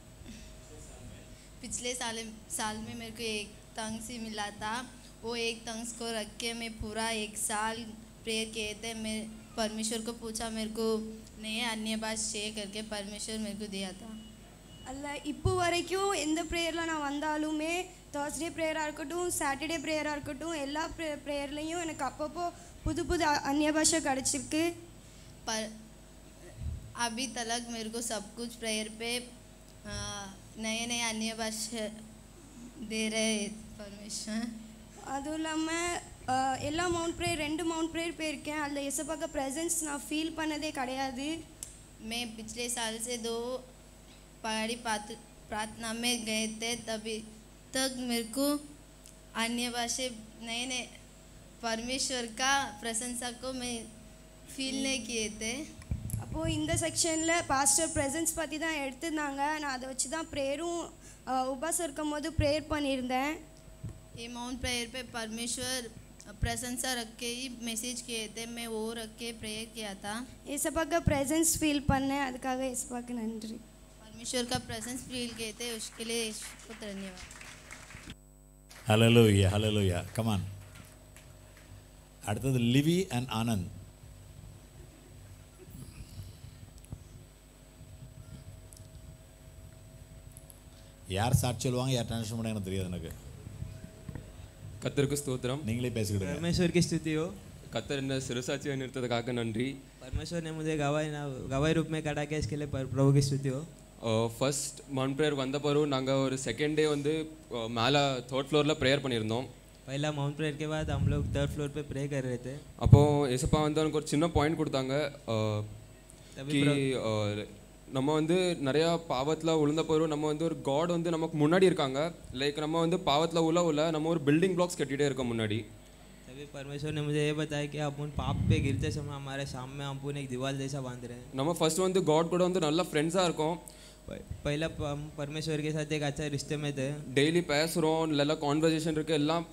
पिछले साल साल में मेरे को एक तंग से मिला था वो एक तंग को रख के मैं पूरा एक साल प्रेयर किए थे मैं परमेश्वर को पूछा मेरे को नए अन्य भाषा शेयर करके परमेश्वर मेरे को दिया था அதில் இப்போ வரைக்கும் எந்த ப்ரேயரில் நான் வந்தாலுமே தேர்ஸ்டே ப்ரேயராக இருக்கட்டும் சாட்டர்டே ப்ரேயராக இருக்கட்டும் எல்லா ப்ரே ப்ரேயர்லேயும் எனக்கு அப்பப்போ புது புது அ- அந்நிய பாஷை கிடச்சிருக்கு पर अभी तक मेरे को सब कुछ प्रेयर पे अ, नए नए अन्य भाषा दे रहे परमेश्वर அதுவும் இல்லாமல் எல்லா மவுண்ட் ப்ரேயர் ரெண்டு மவுண்ட் ப்ரேயர் போயிருக்கேன் அதில் எசப்பாக்க ப்ரெசன்ஸ் நான் ஃபீல் பண்ணதே கிடையாது मैं पिछले साल से दो पहाड़ी पात- प्रार्थना में गए थे तभी तक मेरे को अन्य भाषा नए नए परमेश्वर का प्रशंसा को मैं फील नहीं किए थे அப்போது இந்த செக்ஷனில் பாஸ்டர் ப்ரெசன்ஸ் பற்றி தான் எடுத்திருந்தாங்க நான் அதை வச்சு தான் ப்ரேயரும் உபாசம் இருக்கும் போது ப்ரேயர் பண்ணியிருந்தேன் ये माउंट प्रेयर पे परमेश्वर प्रशंसा रख के ही मैसेज किए थे मैं वो रख के प्रेयर किया था ஏசப்பாக்க ப்ரெசன்ஸ் ஃபீல் பண்ணேன் அதுக்காக ஏசப்பாக்கு நன்றி परमेश्वर का प्रेजेंस फील किए थे उसके लिए ईश्वर को धन्यवाद ஹலலூயா ஹலலூயா கமான் அடுத்தது லிவி அண்ட் ஆனந்த் யார் சாட்சி சொல்லுவாங்க யார் டென்ஷன் பண்ண எனக்கு தெரியாது எனக்கு கத்தருக்கு ஸ்தோத்திரம் நீங்களே பேசிக்கிடுங்க परमेश्वर की स्तुति हो கத்தர் என்ன சிறுசாட்சியாக நிறுத்ததுக்காக நன்றி परमेश्वर ने मुझे गवाही ना गवाही रूप में काटा के इसके लिए पर- प्रभु की स्तुति हो ஃபர்ஸ்ட் மவுண்ட் ப்ரேயர் வந்த பிறகு நாங்கள் ஒரு செகண்ட் டே வந்து அஹ், மேலே தேர்ட் ஃப்ளோரில் ப்ரேயர் பண்ணியிருந்தோம் पहला माउंट प्रेयर के बाद हम लोग थर्ड फ्लोर पे प्रे कर रहे थे அப்போது எசப்பா வந்து எனக்கு ஒரு சின்ன பாயிண்ட் கொடுத்தாங்க அஹ், தம்பி கி bro- அஹ், நம்ம வந்து நிறையா பாவத்தில் உளுந்த பிறகு நம்ம வந்து ஒரு காட் வந்து நமக்கு முன்னாடி இருக்காங்க லைக் நம்ம வந்து பாவத்தில் உள்ள உள்ள நம்ம ஒரு பில்டிங் பிளாக்ஸ் கட்டிகிட்டே இருக்கோம் முன்னாடி तभी परमेश्वर ने मुझे ये बताया कि अपन पाप पे गिरते समय हमारे सामने अपन एक दीवार जैसा बांध रहे हैं நம்ம ஃபர்ஸ்ட் வந்து காட் கூட வந்து நல்ல ஃப்ரெண்ட்ஸாக இருக்கோம் प- पहला प- हम परमेश्वर के साथ एक अच्छा रिश्ते में थे டெய்லி பேசுகிறோம் நல்ல கான்வர்சேஷன் இருக்குது எல்லாம்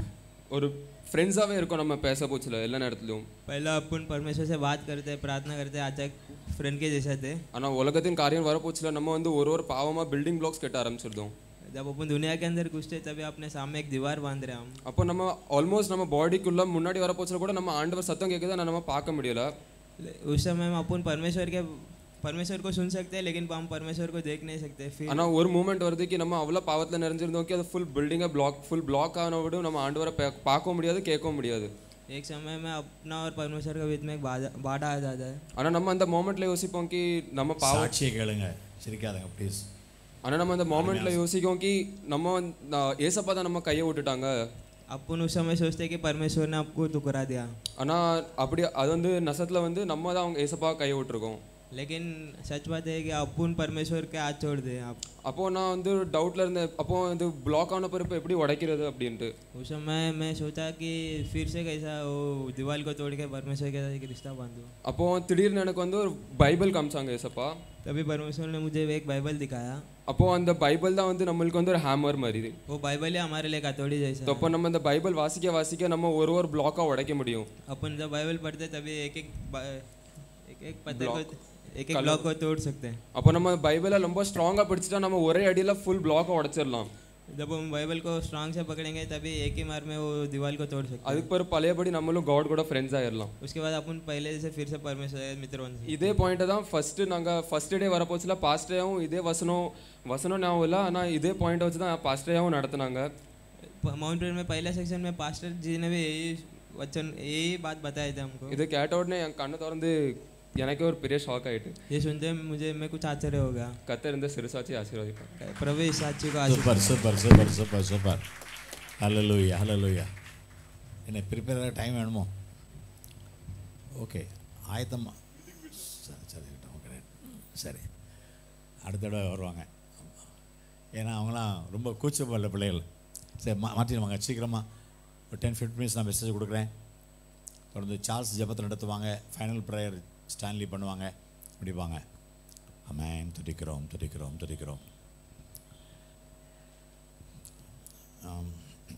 ஒரு ஃப்ரெண்ட்ஸாகவே இருக்கோம் நம்ம பேச போச்சில் எல்லா நேரத்துலையும் पहला अपन परमेश्वर से बात करते प्रार्थना करते अच्छा फ्रेंड के जैसे थे ஆனால் உலகத்தின் காரியம் வரப்போச்சில் நம்ம வந்து ஒரு ஒரு பாவமாக பில்டிங் பிளாக்ஸ் கட்ட ஆரம்பிச்சிருந்தோம் जब अपन दुनिया के अंदर घुसते तभी अपने सामने एक दीवार बांध रहे हैं हम அப்போ நம்ம ஆல்மோஸ்ட் நம்ம பாடிக்குள்ளே முன்னாடி வரப்போச்சில் கூட நம்ம ஆண்டவர் சத்தம் கேட்குது ஆனால் நம்ம பார்க்க முடியல उस समय में अपन परमेश्वर के परमेश्वर को सुन सकते हैं लेकिन हम परमेश्वर को देख नहीं सकते फिर ஆனால் ஒரு மூமெண்ட் வருதுக்கு நம்ம அவ்வளோ பாவத்தில் நிறைஞ்சிருந்தோம் அது ஃபுல் பில்டிங்கை பிளாக் ஃபுல் பிளாக் ஆன விட நம்ம ஆண்டவரை பா- பார்க்கவும் முடியாது கேட்கவும் முடியாது एक समय में अपना और परमेश्वर के बीच में एक बाधा बाधा आ जाता है ஆனால் நம்ம அந்த மோமெண்ட்டில் யோசிப்போம் கி நம்ம பாவம் சாட்சியை கேளுங்க சிரிக்காதங்க ப்ளீஸ் ஆனால் நம்ம அந்த மோமெண்ட்டில் யோசிக்கும் கி நம்ம வந்து- நான் ஏசப்பா தான் நம்ம கையை விட்டுட்டாங்க अपन उस समय सोचते हैं कि परमेश्वर ने आपको ठुकरा दिया ஆனால் அப்படி அது வந்து நசத்தில் வந்து நம்ம தான் அவங்க ஏசப்பா கையை விட்டுருக்கோம் लेकिन सच बात है कि अपन परमेश्वर के हाथ छोड़ दे आप அப்போது நான் வந்து டவுட்டில் இருந்தேன் அப்போ இது பிளாக் ஆன பிறப்பு எப்படி உடைக்கிறது அப்படின்ட்டு उस समय मैं सोचा कि फिर से कैसा वो दीवार को तोड़ के परमेश्वर के साथ एक रिश्ता बांधूं அப்போ திடீர்னு எனக்கு வந்து ஒரு பைபிள் காமிச்சாங்க ஏசப்பா तभी परमेश्वर ने मुझे एक बाइबल दिखाया அப்போ அந்த பைபிள் தான் வந்து நம்மளுக்கு வந்து ஒரு ஹேமர் மாதிரி वो बाइबल ही हमारे लिए हथौड़ी जैसा है। அப்போ நம்ம இந்த பைபிள் வாசிக்க வாசிக்க நம்ம ஒரு ஒரு பிளாக்காக உடைக்க முடியும் अपन जब बाइबल पढ़ते तभी एक एक बा- एक एक पत्थर Block. को एक एक ब्लॉक को तोड़ सकते हैं அப்போ நம்ம பைபிளை ரொம்ப ஸ்ட்ராங்காக பிடிச்சிட்டா நம்ம ஒரே அடியில் ஃபுல் பிளாக்கை உடைச்சிடலாம் जब हम बाइबल को स्ट्रांग से पकड़ेंगे तभी एक ही मार में वो दीवार को तोड़ सकते हैं அதுக்கு பிறகு பழையபடி நம்மளும் காட் கூட ஃப்ரெண்ட்ஸ் ஆயிடலாம் उसके बाद अपन पहले से फिर से परमेश्वर के मित्र बन सकते இதே பாயிண்ட்டை தான் ஃபஸ்ட்டு நாங்கள் ஃபஸ்ட் டே வரப்போச்சுல பாஸ்டேயும் இதே வசனம் வசனம் ஞாபகம் இல்லை ஆனால் இதே பாயிண்ட்டை வச்சு தான் பாஸ்டேயாவும் நடத்துனாங்க हैं माउंट प्रेयर में पहले सेक्शन में पास्टर जी ने भी यही वचन यही बात बताए थे हमको இது கேட்ட உடனே என் கண்ணை திறந்து எனக்கே ஒரு பெரிய ஷாக் ஆயிட்டு ये सुनते मुझे मैं कुछ आश्चर्य हो गया கத்த இருந்த சிறுசாச்சி ஆசீர்வதிப்பேன் प्रभु इस साक्षी को super super super super super hallelujah hallelujah என்ன ப்ரிப்பேர் ஆக டைம் வேணுமோ ஓகே ஆயத்தமா சரி சரி ஓகே சரி அடுத்த தடவை வருவாங்க ஏன்னா அவங்களாம் ரொம்ப கூச்சப்படல பிள்ளைகள் சரி மா மாற்றிடுவாங்க சீக்கிரமாக ஒரு டென் ஃபிஃப்ட் மினிட்ஸ் நான் மெசேஜ் கொடுக்குறேன் தொடர்ந்து சார்ல்ஸ் ஜெபத்தில் நடத்துவாங்க ஃபைனல் ப்ரேயர் ஸ்டான்லி பண்ணுவாங்க முடிப்பாங்க அமேன் துடிக்கிறோம் துடிக்கிறோம் துடிக்கிறோம் ஆம்.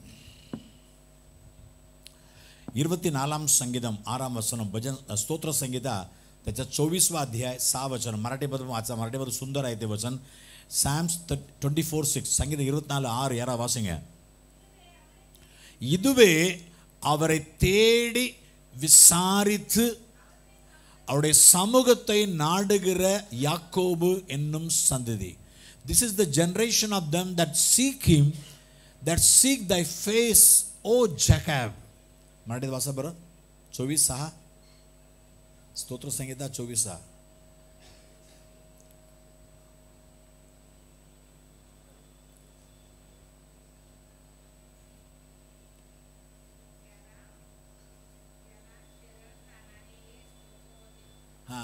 இருபத்தி नालाम संगीतम आराम वचनम भजन स्तोत्र संगीता त्याच्या चोवीसवा अध्याय सहा वचन मराठीमध्ये वाचा मराठीमध्ये सुंदर आहे ते वचन சாம்ஸ் டுவெண்ட்டி ஃபோர் சிக்ஸ் சங்கீதம் இருபத்தி நாலு ஆறு யாரா வாசிங்க இதுவே அவரை தேடி விசாரித்து அவருடைய சமூகத்தை நாடுகிற யாக்கோபு என்னும் சந்ததி this is the generation of them that seek him that seek thy face O Jacob मराठीत वाचा बरं चोवीस सहा स्तोत्र संहिता चोवीस सहा हा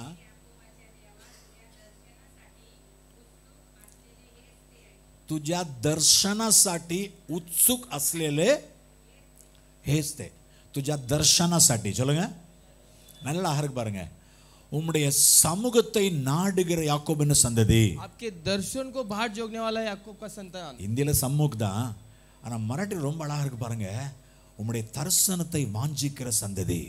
तुझ्या दर्शनासाठी उत्सुक असलेले हेच ते तुझ्या दर्शनासाठी சொல்லுங்க நல்ல அழகு பாருங்க உம்முடைய சமூகத்தை நாடுகிற யாக்கோபின் சந்ததி आपके दर्शन को बाहर जोगने वाला है याकूब का संतान இந்தியில சமூக் தான் ஆனா மராட்டி ரொம்ப அழகா இருக்கு பாருங்க உம்முடைய தரிசனத்தை வாஞ்சிக்கிற சந்ததி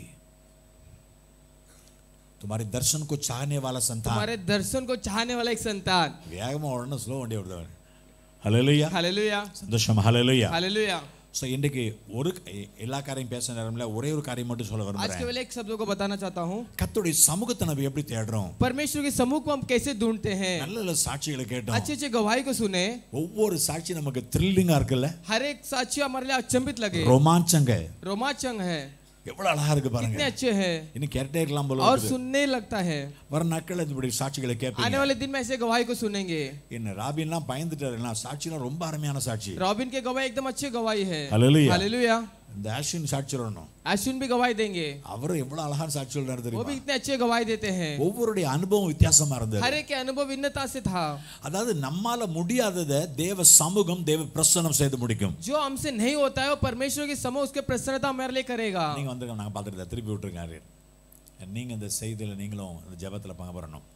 तुम्हारे दर्शन को चाहने वाला संतान तुम्हारे दर्शन को चाहने वाला एक संतान வேகமா உடனே ஸ்லோ வண்டி ஓடுது ஹalleluya हालेलुया சந்தோஷம் ஹalleluya हालेलुया ஸோ இன்றைக்கு ஒரு எ- எல்லா காரியம் பேச நேரம்ல ஒரே ஒரு காரியம் மட்டும் சொல்ல आज விரும்புறேன் केवल एक शब्दों को बताना चाहता हूँ கர்த்தருடைய சமூகத்தை நம்ம எப்படி தேடுறோம் परमेश्वर के समूह को हम कैसे ढूंढते हैं நல்ல நல்ல சாட்சிகளை கேட்டோம் अच्छे अच्छे गवाही को सुने ஒவ்வொரு சாட்சி நமக்கு த்ரில்லிங்கா இருக்குல்ல हर एक साक्षी हमारे लिए अचंभित लगे ரோமாஞ்சங்க रोमांचन है எவ்வளவு அழகா இருக்கு பாருங்க कितने अच्छे हैं இன்னும் கேட்டே இருக்கலாம் போல और இருக்குது. सुनने लगता है வர நாட்கள் இப்படி சாட்சிகளை आने கேட்பீங்க वाले दिन में ऐसे गवाही को सुनेंगे என்ன ராபின்லாம் பயந்துட்டாரு எல்லாம் சாட்சிலாம் ரொம்ப அருமையான சாட்சி रॉबिन के गवाही एकदम अच्छे गवाही है Hallelujah. हालेलुया இந்த ஆஷின் சாட்சி சொல்லணும் अश्विन भी गवाही देंगे அவரும் எவ்வளவு அழகான சாட்சி சொல்றாரு वो தெரியுமா भी इतने अच्छे गवाही देते हैं ஒவ்வொருடைய அனுபவம் வித்தியாசமா இருந்தது हर एक के अनुभव भिन्नता से था அதாவது நம்மால முடியாததை தேவ சமூகம் தேவ பிரசனம் செய்து முடிக்கும் जो हमसे नहीं होता है वो परमेश्वर के समूह उसके प्रसन्नता हमारे लिए करेगा நீங்க வந்து நாங்க பார்த்துட்டு திருப்பி விட்டுருக்காரு நீங்க இந்த செய்தியில நீங்களும் இந்த ஜெபத்துல பங்கு பெறணும்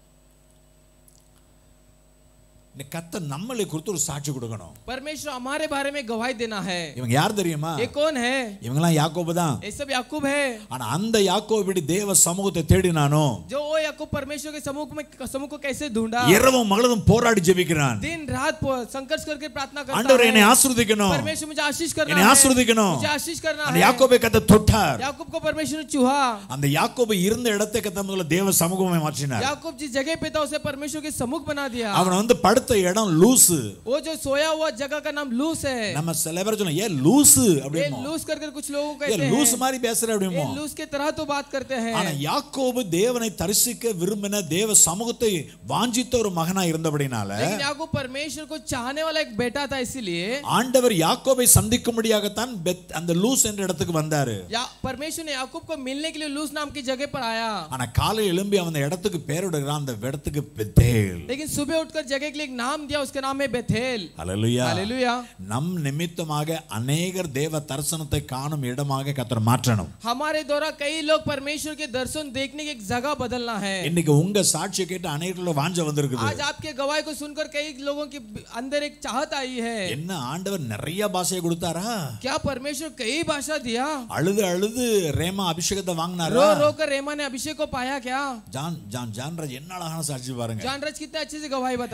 இந்த கத்த நம்மளை குறித்து ஒரு சாட்சி கொடுக்கணும் परमेश्वर हमारे बारे में गवाही देना है இவங்க யார் தெரியுமா ये कौन है இவங்கெல்லாம் யாக்கோபு தான் ये सब याकूब है ஆனா அந்த யாக்கோபு இப்படி தேவ சமூகத்தை தேடினானோ जो वो याकूब परमेश्वर के समूह में समूह को कैसे ढूंढा இரவும் மகளதும் போராடி ஜெபிக்கிறான் दिन रात पो- संघर्ष करके प्रार्थना करता ஆண்டவர் என்னை है ஆசீர்வதிக்கணும் परमेश्वर मुझे आशीष करना என்னை है ஆசீர்வதிக்கணும் मुझे आशीष करना அந்த है யாக்கோபை கத்த தொட்டார் याकूब को परमेश्वर ने चूहा அந்த யாக்கோபு இருந்த இடத்தை கத்த முதல்ல தேவ சமூகமே மாற்றினார் याकूब जिस जगह पे था उसे परमेश्वर के सम्मुख बना दिया அவன் வந்து படுத்த இடம் லூசு वो जो सोया हुआ जगह का नाम लूस है நம்ம சில பேர் சொல்லுவோம் ஏன் லூசு ये அப்படிமோ लूस करके कुछ लोगों को ஏன் कहते லூஸ் हैं மாதிரி பேசுற ये அப்படிமோ लूस के तरह तो बात करते ஆனா हैं யாக்கோபு தேவனை தரிசிக்க விரும்பின தேவ சமூகத்தை வாஞ்சித்த ஒரு மகனா இருந்தபடினால लेकिन याकूब परमेश्वर को चाहने वाला एक बेटा था इसीलिए ஆண்டவர் யாக்கோபை சந்திக்கும்படியாகத்தான் பெத்- அந்த லூஸ் என்ற இடத்துக்கு வந்தாரு या परमेश्वर ने याकूब को मिलने के लिए लूस नाम की जगह पर आया ஆனா காலை எழும்பி அவன் அந்த இடத்துக்கு பேரிடுகிறான் அந்த இடத்துக்கு பெத்தேல் लेकिन सुबह उठकर जगह के लिए एक नाम दिया उसका नाम है बेथेल ஹalleluya हालेलुया நம் நிமித்தமாக அநேகர் தேவ தரிசனத்தை காணும் இடமாக கத்தர் மாற்றணும் हमारे द्वारा कई लोग परमेश्वर के दर्शन देखने की एक जगह बदलना है இன்னைக்கு உங்க சாட்சியை கேட்டு அநேகர்கள வாஞ்ச வந்திருக்குது आज आपके गवाही को सुनकर कई लोगों के अंदर एक चाहत आई है என்ன ஆண்டவர் நிறைய பாஷையை கொடுத்தாரா क्या परमेश्वर कई भाषा दिया அழுது அழுது ரேமா அபிஷேகத்தை रो வாங்கினாரா रो कर रेमा ने अभिषेक को पाया क्या ஜான் ஜான் ஜான்ராஜ் என்ன அழகான சாட்சி பாருங்க जानरज कितने अच्छे से गवाही बताए அவன்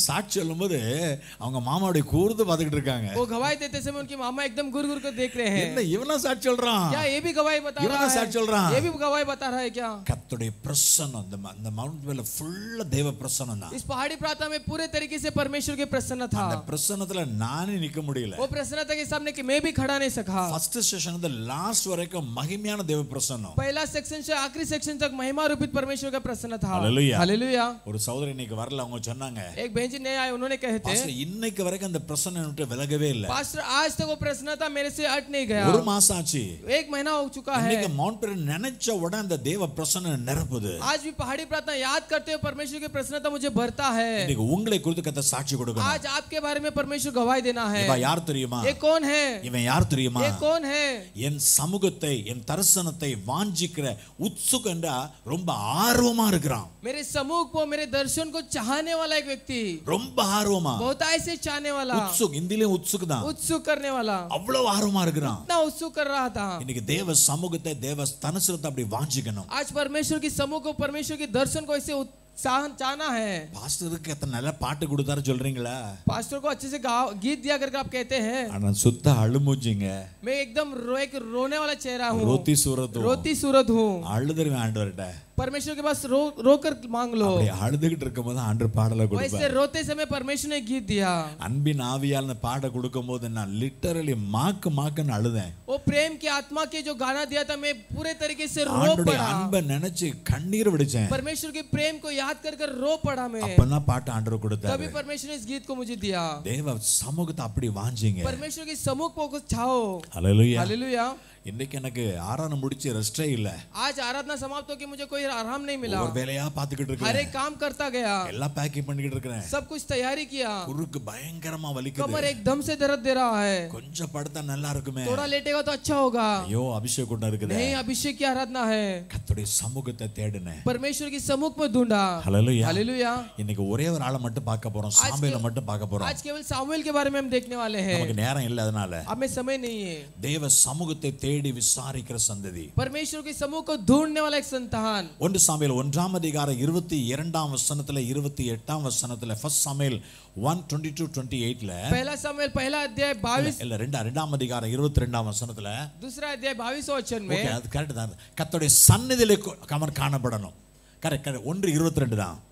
சாட்சி சொல்லும்போது அவங்க மாமாவுடைய கூர்ந்து பார்த்துக்கிட்டு இருக்காங்க वो गवाही देते समय उनकी मामा एकदम गुर गुर को देख रहे हैं என்ன இவனா சாட்சி சொல்றான் क्या ये भी गवाही बता இவனா रहा சாட்சி है சொல்றான் ये भी गवाही बता रहा है क्या கர்த்தருடைய பிரசன்னம் அந்த ம- அந்த மவுண்ட் மேல ஃபுல்லா தேவ பிரசன்னம் தான் इस पहाड़ी प्रार्थना में पूरे तरीके से परमेश्वर की प्रसन्न था அந்த பிரசன்னத்துல நானே நிக்க முடியல वो प्रसन्नता के सामने कि मैं भी खड़ा नहीं सका ஃபர்ஸ்ட் செஷன் வந்து லாஸ்ட் வரைக்கும் மகிமையான தேவ பிரசன்னம் पहला सेक्शन से आखिरी सेक्शन तक महिमा रूपित परमेश्वर का प्रसन्न था Hallelujah. हालेलुया ஒரு சகோதரி இன்னைக்கு வரல அவங்க சொன்னாங்க एक बहन जी नए आए उन्होंने कहे थे பாஸ்டர் இன்னைக்கு வரைக்கும் அந்த பிரசன்னம் விட்டு விலகவே இல்ல पास्टर आज तक वो प्रसन्नता मेरे से हट नहीं गया ஒரு மாசம் ஆச்சு एक महीना हो चुका है இன்னைக்கு மவுண்ட் பேர் நினைச்ச உடனே அந்த தேவ பிரசன்னம் நிரப்புது आज भी पहाड़ी प्रार्थना याद करते हुए परमेश्वर की प्रसन्नता मुझे भरता है இன்னைக்கு உங்களை குறித்து கத்த சாட்சி கொடுக்கணும் आज आपके बारे में परमेश्वर गवाही देना है இவன் யார் தெரியுமா ये कौन है இவன் யார் தெரியுமா ये कौन है என் சமூகத்தை என் தரிசனத்தை வாஞ்சிக்கிற உத்சுகண்டா ரொம்ப ஆர்வமா இருக்கிறான் मेरे समूह को मेरे दर्शन को चाहने वाला एक व्यक्ति ரொம்ப ஆர்வமா बहुत ऐसे चाहने वाला உத்சுக் இந்திலையும் உத்சுக் தான் उत्सुक करने वाला அவ்வளவு ஆர்வமா இருக்கிறான் इतना उत्सुक कर रहा था இன்னைக்கு தேவ சமூகத்தை தேவ தனசுரத்தை அப்படி வாஞ்சிக்கணும் आज परमेश्वर की समूह को परमेश्वर के दर्शन को ऐसे उत्साह चाहना है பாஸ்டருக்கு எத்தனை நல்ல பாட்டு கொடுத்தாரு சொல்றீங்களா पास्टर को अच्छे से गाओ गीत दिया करके आप कहते हैं ஆனா சுத்த அழுமுச்சிங்க मैं एकदम रो एक रोने वाला चेहरा हूँ ரோத்தி சூரத்தும் रोती सूरत हूँ அழுதுருவேன் ஆண்டவர்கிட்ட परमेश्वर के पास रो रो कर मांग लो அப்படி அழுதுகிட்டு இருக்கும்போது ஆண்டு பாடலை वैसे கொடுப்பார் रोते समय परमेश्वर ने गीत दिया அன்பின் ஆவியால் பாட கொடுக்கும் போது நான் லிட்டரலி மாக்கு மாக்குன்னு அழுதேன் वो प्रेम की आत्मा के जो गाना दिया था मैं पूरे तरीके से रो ஆண்டுடைய पड़ा அன்பை நினைச்சு கண்ணீர் விடுச்சேன் परमेश्वर के प्रेम को याद कर कर रो पड़ा मैं அப்பதான் பாட்டு ஆண்டவர் கொடுத்தாரு तभी परमेश्वर ने इस गीत को मुझे दिया தேவ சமூகத்தை அப்படி வாஞ்சிங்க परमेश्वर की समूह को कुछ चाहो ஹalleluya हालेलुया இன்னைக்கு எனக்கு ஆராதனை முடிச்சு ரெஸ்டே இல்ல आज आराधना समाप्त होकर मुझे कोई आराम नहीं मिला ஒரு வேலையா பாத்துக்கிட்டு हर இருக்கேன் एक काम करता गया எல்லாம் பேக்கிங் பண்ணிக்கிட்டு இருக்கிறேன் सब कुछ तैयारी किया குறுக்கு பயங்கரமா வலிக்குது कमर एकदम से दर्द दे रहा है கொஞ்சம் படுத்தா நல்லா இருக்குமே थोड़ा लेटेगा तो अच्छा होगा ஐயோ அபிஷேக் கொண்டு இருக்குது नहीं अभिषेक की आराधना है கர்த்தருடைய சமூகத்தை தேடுனேன் परमेश्वर की सम्मुख में ढूंढा ஹalleluya हालेलुया இன்னைக்கு ஒரே ஒரு ஆளை மட்டும் பார்க்க போறோம் சாமுவேலை மட்டும் பார்க்க போறோம் आज केवल सामुएल के बारे में हम देखने वाले हैं நமக்கு நேரம் இல்ல அதனால हमें समय नहीं है தேவ சமூகத்தை தேடி விசாரிக்கிற சந்ததி परमेश्वर के समूह को ढूंढने वाला एक संतान ஒன்று சாமுவேல் ஒன்றாம் அதிகாரம் இருபத்தி இரண்டாம் வசனத்துல இருபத்தி எட்டாம் வசனத்துல first Samuel one twenty two twenty எயிட்ல पहला सामुएल पहला अध्याय बाईस இல்ல ரெண்டா ரெண்டாம் அதிகாரம் இருபத்தி ரெண்டாம் வசனத்துல दूसरा अध्याय बाईस वचन ஓகே में அது கரெக்ட் தான் கர்த்தருடைய சந்நிதியிலே கொ- கமர் காணப்படணும் கரெக்ட் கரெக்ட் ஒன்று இருபத்தி ரெண்டு தான்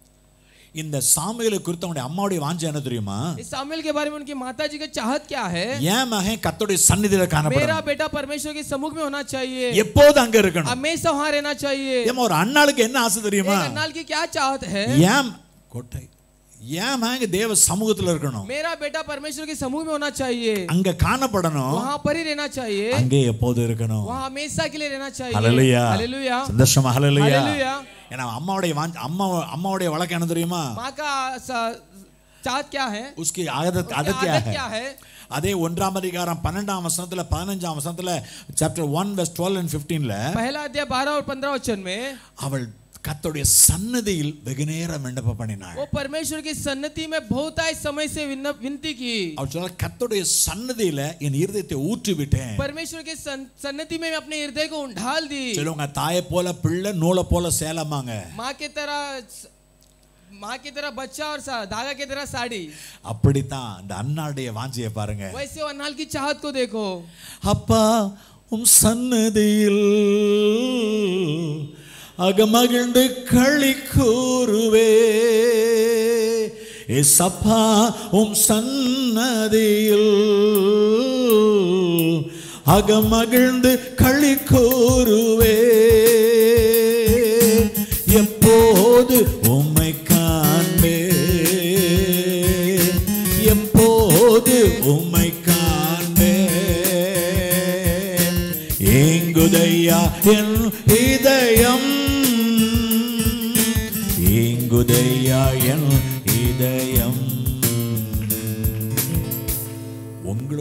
இந்த சாமுவேலை குறித்து அவனுடைய அம்மாவுடைய வாஞ்சை என்ன தெரியுமா इस सामुएल के बारे में उनकी माता जी का चाहत क्या है ஏன் மகன் கர்த்தருடைய சந்நிதியில मेरा காணப்படணும் बेटा परमेश्वर के सम्मुख में होना चाहिए எப்போது அங்க இருக்கணும் हमेशा वहां रहना चाहिए ஏமா ஒரு அண்ணாளுக்கு என்ன ஆசை தெரியுமா एक अन्नाल की क्या चाहत है ஏன் கோட்டை ஏன் மகன் தேவ சமூகத்துல இருக்கணும் मेरा बेटा परमेश्वर के समूह में होना चाहिए அங்க காணப்படணும் वहां पर ही रहना चाहिए அங்கே எப்போது இருக்கணும் वहां हमेशा के लिए रहना चाहिए ஹalleluya हालेलुया சந்தோஷமா ஹalleluya हालेलुया ஏன்னா அம்மாவுடைய வாஞ்ச- அம்மா அம்மாவுடைய வழக்கம் என்ன தெரியுமா माँ का स- चाहत क्या है उसकी आदत उसकी आदत क्या आदत है क्या है அதே ஒன்றாம் அதிகாரம் பன்னெண்டாம் வசனத்துல பதினஞ்சாம் வசனத்துல chapter one verse twelve and ஃபிஃப்டீன்ல पहला अध्याय बारह और पंद्रह वचन में அவள் கர்த்தருடைய சன்னதியில் வெகு நேரம் விண்ணப்பம் பண்ணினாள் वो परमेश्वर की सन्नति में बहुत आय समय से विन्न- विनती की அவள் சொல்ல கர்த்தருடைய சன்னதியில என் இருதயத்தை ஊற்றி விட்டேன் परमेश्वर के सन- सन्नति में मैं अपने हृदय को ढाल दी சொல்லுவாங்க தாயை போல பிள்ளை நூலை போல சேலமாங்க माँ की तरह माँ की तरह बच्चा और सा- धागा की तरह साड़ी அப்படித்தான் இந்த அண்ணாடைய வாஞ்சியை பாருங்க वैसे वो अन्नाल की चाहत को देखो அப்பா உம் சன்னதியில் அகமகிழ்ந்து களி கூறுவே ஏசப்பா உம் சன்னதியில் அகமகிழ்ந்து களி கூறுவே எப்போது உம்மை காண்பே எப்போது உம்மை காண்பே ஏங்குதையா என் இதயம் ஏங்குதையா என் இதயம் உங்களுக்குள் அந்த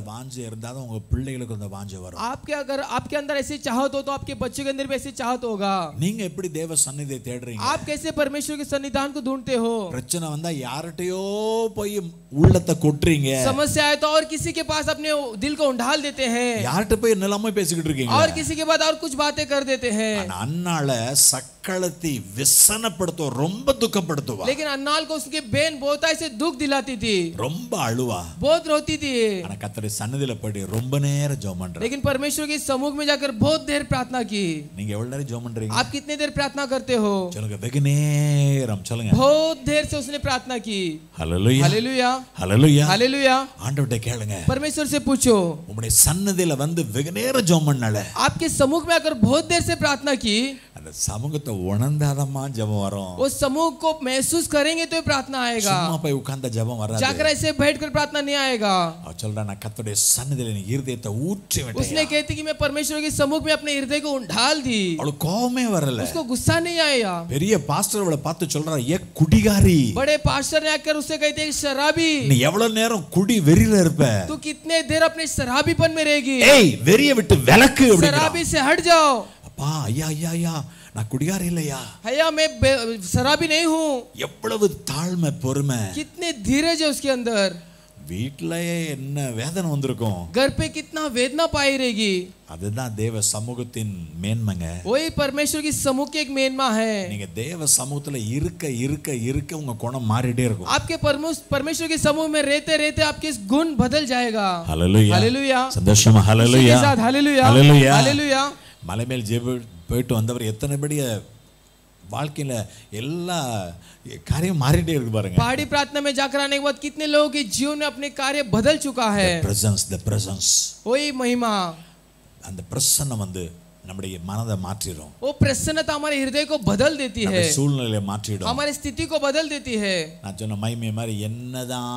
வாஞ்சை இருந்தால் தான் உங்க பிள்ளைகளுக்கு அந்த வாஞ்சை வரும் आपके अगर आपके अंदर ऐसी चाहत हो तो आपके बच्चे के अंदर भी ऐसी चाहत होगा நீங்க எப்படி தேவ சந்நிதியை தேடுறீங்க आप कैसे परमेश्वर के सन्निधान को ढूंढते हो பிரச்சனை வந்தா யார்கிட்டயோ போய் உள்ளத்தை கொட்டுறீங்க समस्या है तो और किसी के पास अपने दिल को उंडाल देते हैं யார்கிட்ட போய் நிலைமை பேசிக்கிட்டு இருக்கீங்க और किसी के बाद और कुछ बातें कर देते हैं ஆனா அன்னால சக்களத்தி விசனப்படுத்துவ ரொம்ப துக்கப்படுத்துவா लेकिन अन्नाल को उसके बेन बहुत ऐसे दुख दिलाती थी ரொம்ப அழுவா बहुत रोती थी ஆனா கத்தரை சன்னதியில போய் ரொம்ப நேரம் ஜெபம் பண்ற लेकिन परमेश्वर के सम्मुख में जाकर बहुत देर प्रार्थना की நீங்க எவ்வளவு நேரம் ஜெபம் பண்றீங்க आप कितने देर प्रार्थना करते हो சொல்லுங்க வெகு நேரம் சொல்லுங்க बहुत देर से उसने प्रार्थना की ஹalleluya हालेलुया ஹalleluya हालेलुया ஆண்டவர்ட்ட கேளுங்க परमेश्वर से पूछो உம்முடைய சன்னதியில வந்து வெகு நேரம் ஜெபம் பண்ணல आपके सम्मुख में आकर बहुत देर से प्रार्थना की அந்த சமூகத்தை உணர்ந்தாதம்மா ஜெபம் வரும் उस समूह को महसूस करेंगे तो ये प्रार्थना आएगा சும்மா போய் உட்கார்ந்த ஜெபம் வராது जाकर ऐसे बैठकर प्रार्थना नहीं आएगा அவ சொல்றா நான் கர்த்தருடைய சன்னதியில என் இருதயத்தை ஊற்றி उसने விட்டேன் कहती कि मैं परमेश्वर के सम्मुख में अपने हृदय को ढाल दी அவளுக்கு கோவமே வரல उसको गुस्सा नहीं आया பெரிய பாஸ்டர் அவளை பார்த்து சொல்றா ஏ குடிகாரி बड़े पास्टर ने आकर उससे कहते हैं शराबी நீ எவ்வளவு நேரம் குடி வெறியில இருப்ப तू कितने देर अपने शराबीपन में रहेगी ஏய் வெறிய விட்டு விலக்கு அப்படிங்கிறான். शराबी से हट जाओ அப்பா ஐயா ஐயா ஐயா நான் குடிகாரி இல்லையா भैया मैं बे- शराबी नहीं हूँ எவ்வளவு தாழ்மை பொறுமை कितने धीरज है उसके अंदर வீட்டிலேயே என்ன வேதனை வந்திருக்கும் घर पे कितना वेदना पाई रहेगी அதுதான் தேவ சமூகத்தின் மேன்மைங்க वही परमेश्वर की समूह की एक मेनमा है நீங்க தேவ சமூகத்துல இருக்க இருக்க இருக்க உங்க குணம் மாறிட்டே இருக்கும் आपके परमो- परमेश्वर के समूह में रहते रहते आपके इस गुण बदल जाएगा ஹalleluya हालेलुया சந்தோஷமா खुशी ஹalleluya के साथ हालेलुया ஹalleluya हालेलुया மலை மேல் ஜெப போயிட்டு வந்தவர் எத்தனை படிய வாழ்க்கையில எல்லா காரியம் மாறிட்டே இருக்கு பாருங்க पहाड़ी प्रार्थना में जाकर आने के बाद कितने लोगों के जीवन में अपने कार्य बदल चुका है பிரசன்ஸ் த பிரசன்ஸ் वही महिमा அந்த பிரசன்னம் வந்து நம்முடைய மனதை மாற்றிடும் वो प्रसन्नता हमारे हृदय को बदल देती है நம்முடைய சூழ்நிலையை மாற்றிடும் हमारी स्थिति को बदल देती है நான் சொன்ன மைமை மாதிரி என்னதான்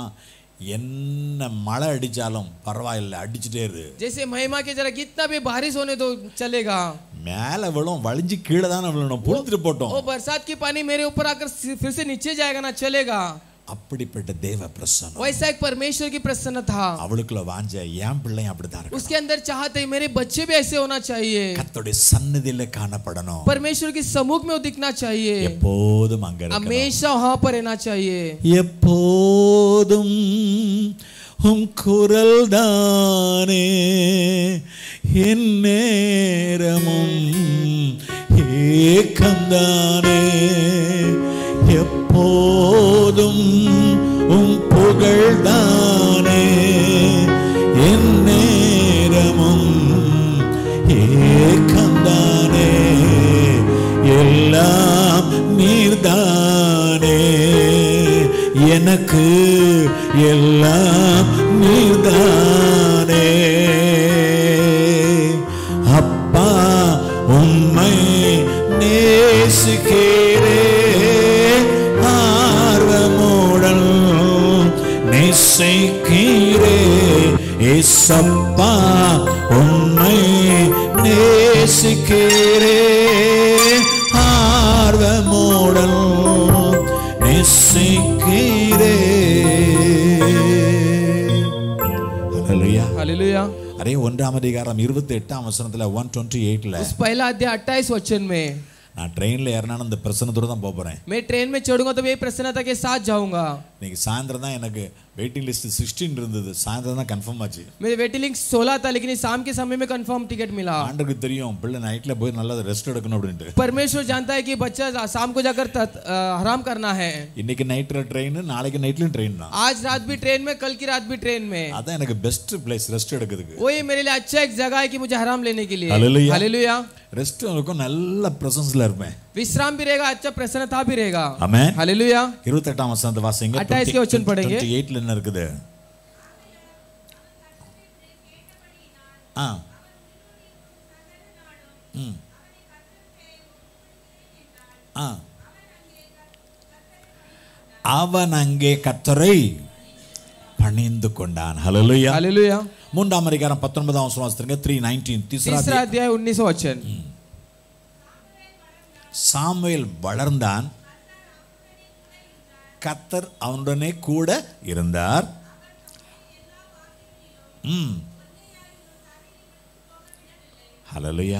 என்ன மழை அடிச்சாலும் பரவாயில்லை அடிச்சுட்டே இரு जैसे महिमा के जरा कितना भी बारिश होने तो चलेगा மேல விழும் வழிஞ்சு கீழே தானே விழணும் புழுத்துட்டு போட்டோம் वो बरसात की पानी मेरे ऊपर आकर फिर से नीचे जाएगा ना चलेगा அப்படிப்பட்ட தேவ பிரசன்னம் वैसा एक परमेश्वर की प्रसन्न था அவளுக்குள்ள வாஞ்ச என் பிள்ளையும் அப்படித்தான் இருக்கு उसके अंदर चाहते हैं, मेरे बच्चे भी ऐसे होना चाहिए கர்த்தருடைய சன்னதியில காணப்படணும் परमेश्वर के सम्मुख में वो दिखना चाहिए எப்போதும் அங்க இருக்கணும் हमेशा वहां पर रहना चाहिए எப்போதும் உம் குரல் தானே என் நேரமும் ஏக்கம்தானே எப்போதும் உம் புகழ் தானே என் நேரமும் ஏக்கம்தானே எல்லாம் நீர்தானே எனக்கு எல்லாம் நீர்தானே அப்பா உம்மை நேசிக்கிறே ஆர்வமுடன் நேசிக்கிறே ஏசப்பா உம்மை நேசிக்கிறே ஆர்வமுடன் நேசிக்கிறே ஹalleluya हालेलुया அரே ஒன்றாம் அதிகாரம் இருபத்தி எட்டாம் வசனத்துல ஒன் டுவெண்ட்டி எயிட்ல उस पहला अध्याय अट्ठाईस वचन में நான் ட்ரெயின்ல ஏறினாலும் இந்த பிரசனத்தோட தான் போக போறேன் मैं ट्रेन में चढ़ूंगा तो मैं प्रसन्नता के साथ जाऊंगा இன்னைக்கு சாயந்தரம் தான் எனக்கு வெயிட்டிங் லிஸ்ட் சிக்ஸ்டீன் இருந்தது சாயந்தரம் தான் கன்ஃபார்ம் ஆச்சு मेरे वेटिंग लिंक सोलह था लेकिन इस शाम के समय में कंफर्म टिकट मिला ஆண்டருக்கு தெரியும் பிள்ளை நைட்ல போய் நல்லா ரெஸ்ட் எடுக்கணும் அப்படின்ட்டு परमेश्वर जानता है कि बच्चा शाम को जाकर तत- अ, आराम करना है இன்னைக்கு நைட்ல ட்ரெயின் நாளைக்கு நைட்லயும் ட்ரெயின் தான் आज रात भी ट्रेन में कल की रात भी ट्रेन में அதான் எனக்கு பெஸ்ட் பிளேஸ் ரெஸ்ட் எடுக்கிறதுக்கு वही मेरे लिए अच्छा एक जगह है कि मुझे आराम लेने के लिए Hallelujah. हालेलुया ரெஸ்ட் இருக்கும் நல்ல பிரசன்ஸ்ல இருப்பேன் विश्राम भी रहेगा अच्छा प्रसन्नता भी रहेगा ஆமென் हालेलुया இருபத்தெட்டாம் வசனத்தை வாசிங்க 28 के वचन पढ़ेंगे। எயிட்ல என்ன இருக்குது ஆ ம் ஆ அவன் அங்கே கத்தரை பணிந்து கொண்டான் ஹalleluya हालेलुया மூன்றாம் அதிகாரம் பத்தொன்பதாம் வசனம் வாசித்துங்க த்ரீ நைன்டீன் तीसरा தீஸ்ரா अध्याय उन्नीस वचन சாமுவேல் வளர்ந்தான் கத்தர் அவனுடனே கூட இருந்தார் ம் ஹalleluya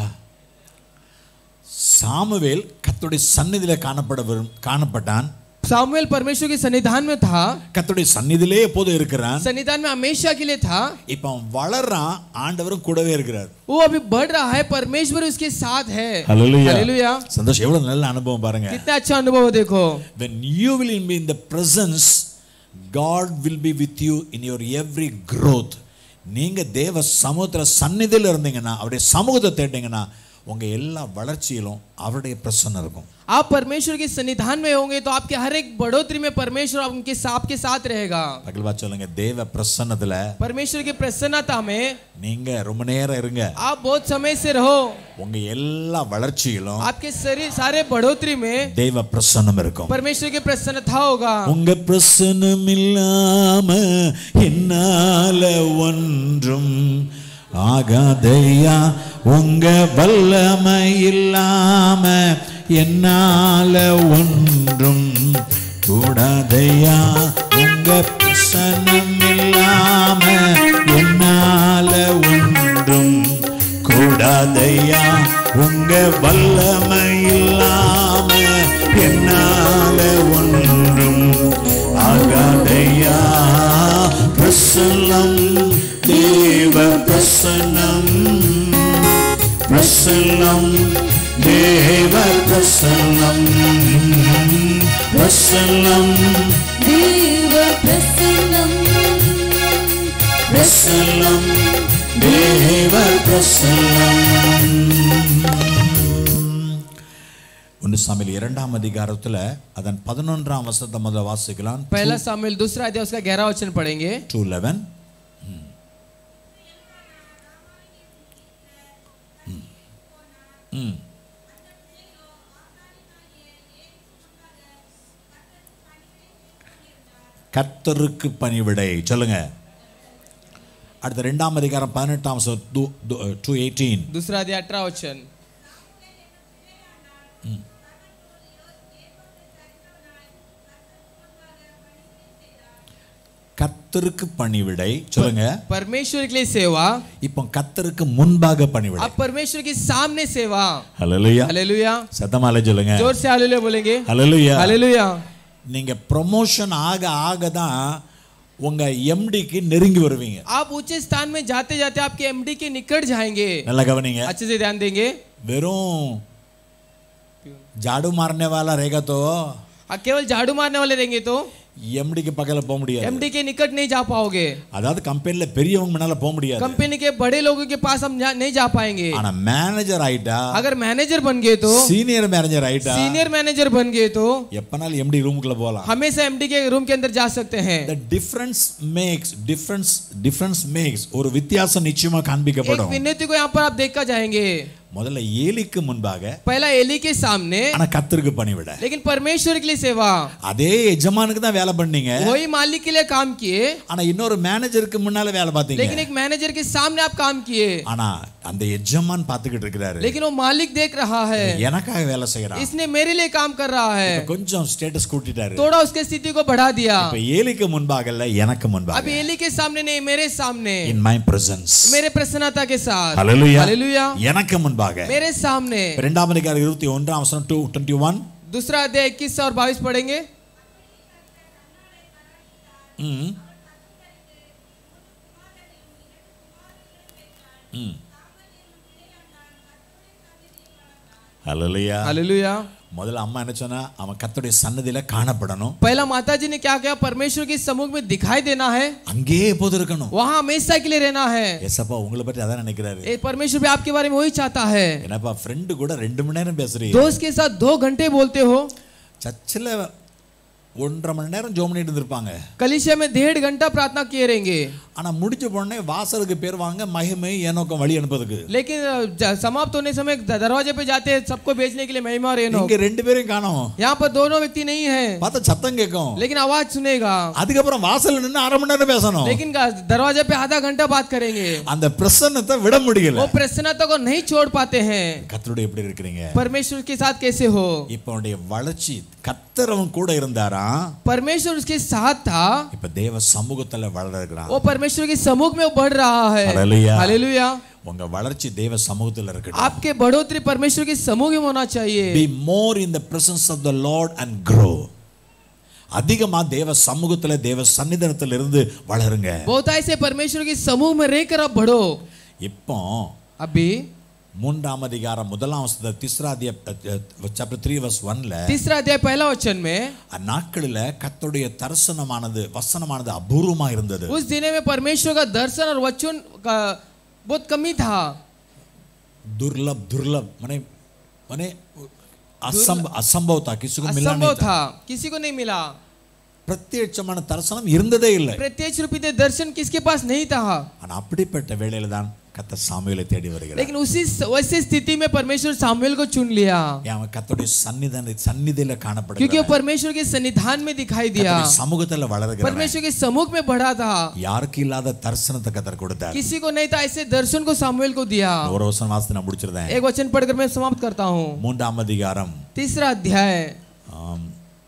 சாமுவேல் கர்த்தருடைய சந்நிதியில காணப்பட விரும்- காணப்பட்டான் सामुएल परमेश्वर के सन्निधान में था கர்த்தருடைய சந்நிதியிலே எப்போதும் இருக்கிறான் सन्निधान में हमेशा के लिए था இப்ப அவன் வளர்றான் ஆண்டவரும் கூடவே இருக்கிறார் वो अभी बढ़ रहा है परमेश्वर उसके साथ है ஹalleluya हालेलुया சந்தோஷம் எவ்வளவு நல்ல அனுபவம் பாருங்க कितना अच्छा अनुभव हो देखो when you will be in the presence god will be with you in your every growth நீங்க தேவ சமூகத்துல சந்நிதியில இருந்தீங்கன்னா அவருடைய சமூகத்தை தேடிங்கன்னா உங்க எல்லா வளர்ச்சியிலும் அவருடைய பிரசன்னம் இருக்கும் आप परमेश्वर के सन्निधान में होंगे तो आपके हर एक बढ़ोतरी में परमेश्वर उनके आपके साथ रहेगा பகல்வா சொல்லுங்க தேவ பிரசன்னத்துல परमेश्वर की प्रसन्नता में நீங்க ரொம்ப நேரம் இருங்க आप बहुत समय से रहो உங்க எல்லா வளர்ச்சியிலும் आपके शरीर सारे बढ़ोतरी में தேவ பிரசன்னம் இருக்கும் परमेश्वर की प्रसन्नता होगा உங்க பிரசனம் இல்லாம என்னால ஒன்றும் ஆகாதையா உங்க வல்லமை இல்லாம என்னால ஒன்றும் கூடாதையா உங்க பிரசனம் இல்லாம என்னால ஒன்றும் கூடாதையா உங்க வல்லமை இல்லாம என்னால ஒன்றும் ஆகாதையா பிரசன்னம் தேவ பிரசன்னம் பிரசன்னம் தேவ பிரசன்னம் பிரசன்னம் தேவ பிரசன்னம் பிரசன்னம் தேவ பிரசன்னம் ஒன்று சாமியில் இரண்டாம் அதிகாரத்துல அதன் பதினொன்றாம் வசனத்தை முதல்ல வாசிக்கலாம் पहला सामिल दूसरा अध्याय उसका गहरा वचन पढ़ेंगे டூ லெவன் கர்த்தருக்கு பணிவிடை சொல்லுங்க அடுத்த ரெண்டாம் அதிகாரம் பதினெட்டாம் டூ எயிட்டீன் दूसरा अध्याय अठारह वचन கர்த்தருக்கு பணிவிடை சொல்லுங்க परमेश्वर के लिए सेवा இப்போ கர்த்தருக்கு முன்பாக பணிவிடை अब परमेश्वर के सामने सेवा ஹalleluya हालेलुया சத்தமால சொல்லுங்க जोर से हालेलुया बोलेंगे ஹalleluya हालेलुया நீங்க ப்ரொமோஷன் ஆக ஆக தான் உங்க எம்டிக்கு நெருங்கி வருவீங்க आप ऊंचे स्थान में जाते जाते आपके एमडी के निकट जाएंगे நல்லா கவனிங்க अच्छे से ध्यान देंगे வெறும் झाड़ू मारने वाला रहेगा तो आ, केवल झाड़ू मारने वाले रहेंगे तो எம்டிக்கு பக்கத்துல போக முடியாது एमडी के निकट नहीं जा पाओगे அதாவது கம்பெனில பெரியவங்க முன்னால போக முடியாது कंपनी के बड़े लोगों के पास हम जा, नहीं जा पाएंगे ஆனா மேனேஜர் ஆயிட்டா अगर मैनेजर बन गए तो சீனியர் மேனேஜர் ஆயிட்டா सीनियर मैनेजर बन गए तो எப்பனாலும் எம்டி ரூமுக்குள்ள போகலாம் हमेशा एमडी के रूम के अंदर जा सकते हैं the difference makes difference difference makes ஒரு வித்தியாசம் நிச்சயமா एक காண்பிக்கப்படும் विनती को यहाँ पर आप देखा जाएंगे முதல்ல ஏலிக்கு முன்பாக पहला एली के सामने ஆனா கத்திற்கு பணிவிட लेकिन परमेश्वर के लिए सेवा அதே எஜமானுக்கு தான் வேலை பண்ணீங்க वही मालिक के लिए काम किए ஆனா இன்னொரு மேனேஜருக்கு முன்னால வேலை लेकिन பார்த்தீங்க एक मैनेजर के सामने आप काम किए ஆனா அந்த எஜமான் பார்த்துக்கிட்டு இருக்கிறாரு लेकिन वो मालिक देख रहा है எனக்காக வேலை செய்யறான் इसने मेरे लिए काम कर रहा है இப்ப கொஞ்சம் ஸ்டேட்டஸ் கூட்டிட்டாரு थोड़ा उसके स्थिति को बढ़ा दिया இப்ப ஏலிக்கு முன்பாக இல்ல எனக்கு முன்பாக अब एली के सामने नहीं मेरे सामने இன் மை பிரசன்ஸ் मेरे प्रसन्नता के साथ ஹalleluya हालेलुया எனக்கு முன்பாக मेरे सामने இரண்டாம் அதிகாரம் இருபத்தி ஒன்றாம் வசனம் டூ டுவெண்ட்டி ஒன் दूसरा अध्याय इक्कीस और बाईस पढ़ेंगे ம் ம் ஹalleluya हालेलुया முதல்ல அம்மா என்ன சொன்னா அவன் கர்த்தருடைய சன்னதியில காணப்படணும் पहला माता जी ने क्या किया परमेश्वर के सम्मुख में दिखाई देना है அங்கேயே எப்போது இருக்கணும் वहां हमेशा के लिए रहना है ஏசப்பா உங்களை பற்றி அதான் நினைக்கிறாரு ए, परमेश्वर भी आपके बारे में वही चाहता है என்னப்பா ஃப்ரெண்டு கூட ரெண்டு மணி நேரம் பேசுறீங்க दोस्त के साथ दो घंटे बोलते हो சர்ச்சில் ஒன்றரை மணி நேரம் ஜோம் பண்ணிட்டு இருந்திருப்பாங்க कलिसिया में डेढ़ घंटा प्रार्थना किए रहेंगे ஆனா முடிஞ்ச உடனே வாசலுக்கு பேர் வாங்க மகிமை ஏனோக்கம் வழி அனுப்புறதுக்கு लेकिन ज- समाप्त होने समय द- दरवाजे पे जाते हैं सबको भेजने के लिए महिमा और एनोक। இங்க ரெண்டு பேரையும் காணோம் यहाँ पर दोनों व्यक्ति नहीं है பார்த்தா சத்தம் கேட்கும் लेकिन आवाज सुनेगा அதுக்கப்புறம் வாசல்ல நின்று அரை மணி நேரம் பேசணும் लेकिन गा- दरवाजे पे आधा घंटा बात करेंगे அந்த பிரசன்னத்தை விட முடியல वो प्रसन्नता को नहीं छोड़ पाते हैं கத்தருடைய எப்படி இருக்கிறீங்க परमेश्वर के साथ कैसे हो இப்ப அவனுடைய வளர்ச்சி கத்தர் அவன் கூட இருந்தாராம் परमेश्वर उसके साथ था இப்ப தேவ சமூகத்துல வளர்கிறான் वो परमेश्वर परमेश्वर के समूह में वो बढ़ रहा है Hallelujah. हालेलुया உங்க வளர்ச்சி தேவ சமூகத்தில் இருக்கட்டும் आपके बढ़ोतरी परमेश्वर के समूह में होना चाहिए be more in the presence of the lord and grow அதிகமா தேவ சமூகத்துல தேவ சன்னிதானத்துல இருந்து வளருங்க बहुत ऐसे परमेश्वर के समूह में रहकर आप बढ़ो இப்போ अभी மூன்றாம் அதிகாரம் முதலாம் வசனத்துல திஸ்ராதிய சாப்டர் த்ரீ வர்ஸ் ஒன்ல तीसरा अध्याय पहला वचन में அந்நாட்களில கர்த்தருடைய தரிசனமானது வசனமானது அபூர்வமா இருந்தது उस दिन में परमेश्वर का दर्शन और वचन का बहुत कमी था दुर्लभ दुर्लभ माने माने असंभ असंभव था किसी को मिला असंभव नहीं था था किसी को नहीं मिला பிரத்யட்சமான தரிசனம் இருந்ததே இல்லை प्रत्यक्ष रूपी से दर्शन किसके पास नहीं था ஆனா அப்படிப்பட்ட வேளையில தான் கத்த சாமுவேலை தேடி வருகிறார் लेकिन उसी वैसे स्थिति में परमेश्वर सामुएल को चुन लिया ஏன் அவன் கத்தருடைய சன்னிதான சந்நிதியில क्योंकि वो காணப்படுகிறார் परमेश्वर के सन्निधान में दिखाई दिया கர்த்தருடைய சமூகத்துல வளருகிறார் परमेश्वर के सम्मुख में बढ़ा था யாருக்கு இல்லாத தரிசனத்தை கத்தர் கொடுத்தார் किसी को नहीं था ऐसे दर्शन को सामुएल को दिया ஒரு வருஷம் வாசத்தை நான் முடிச்சிருந்தேன் एक वचन पढ़कर मैं समाप्त करता हूँ மூன்றாம் அதிகாரம் तीसरा अध्याय ஆம்,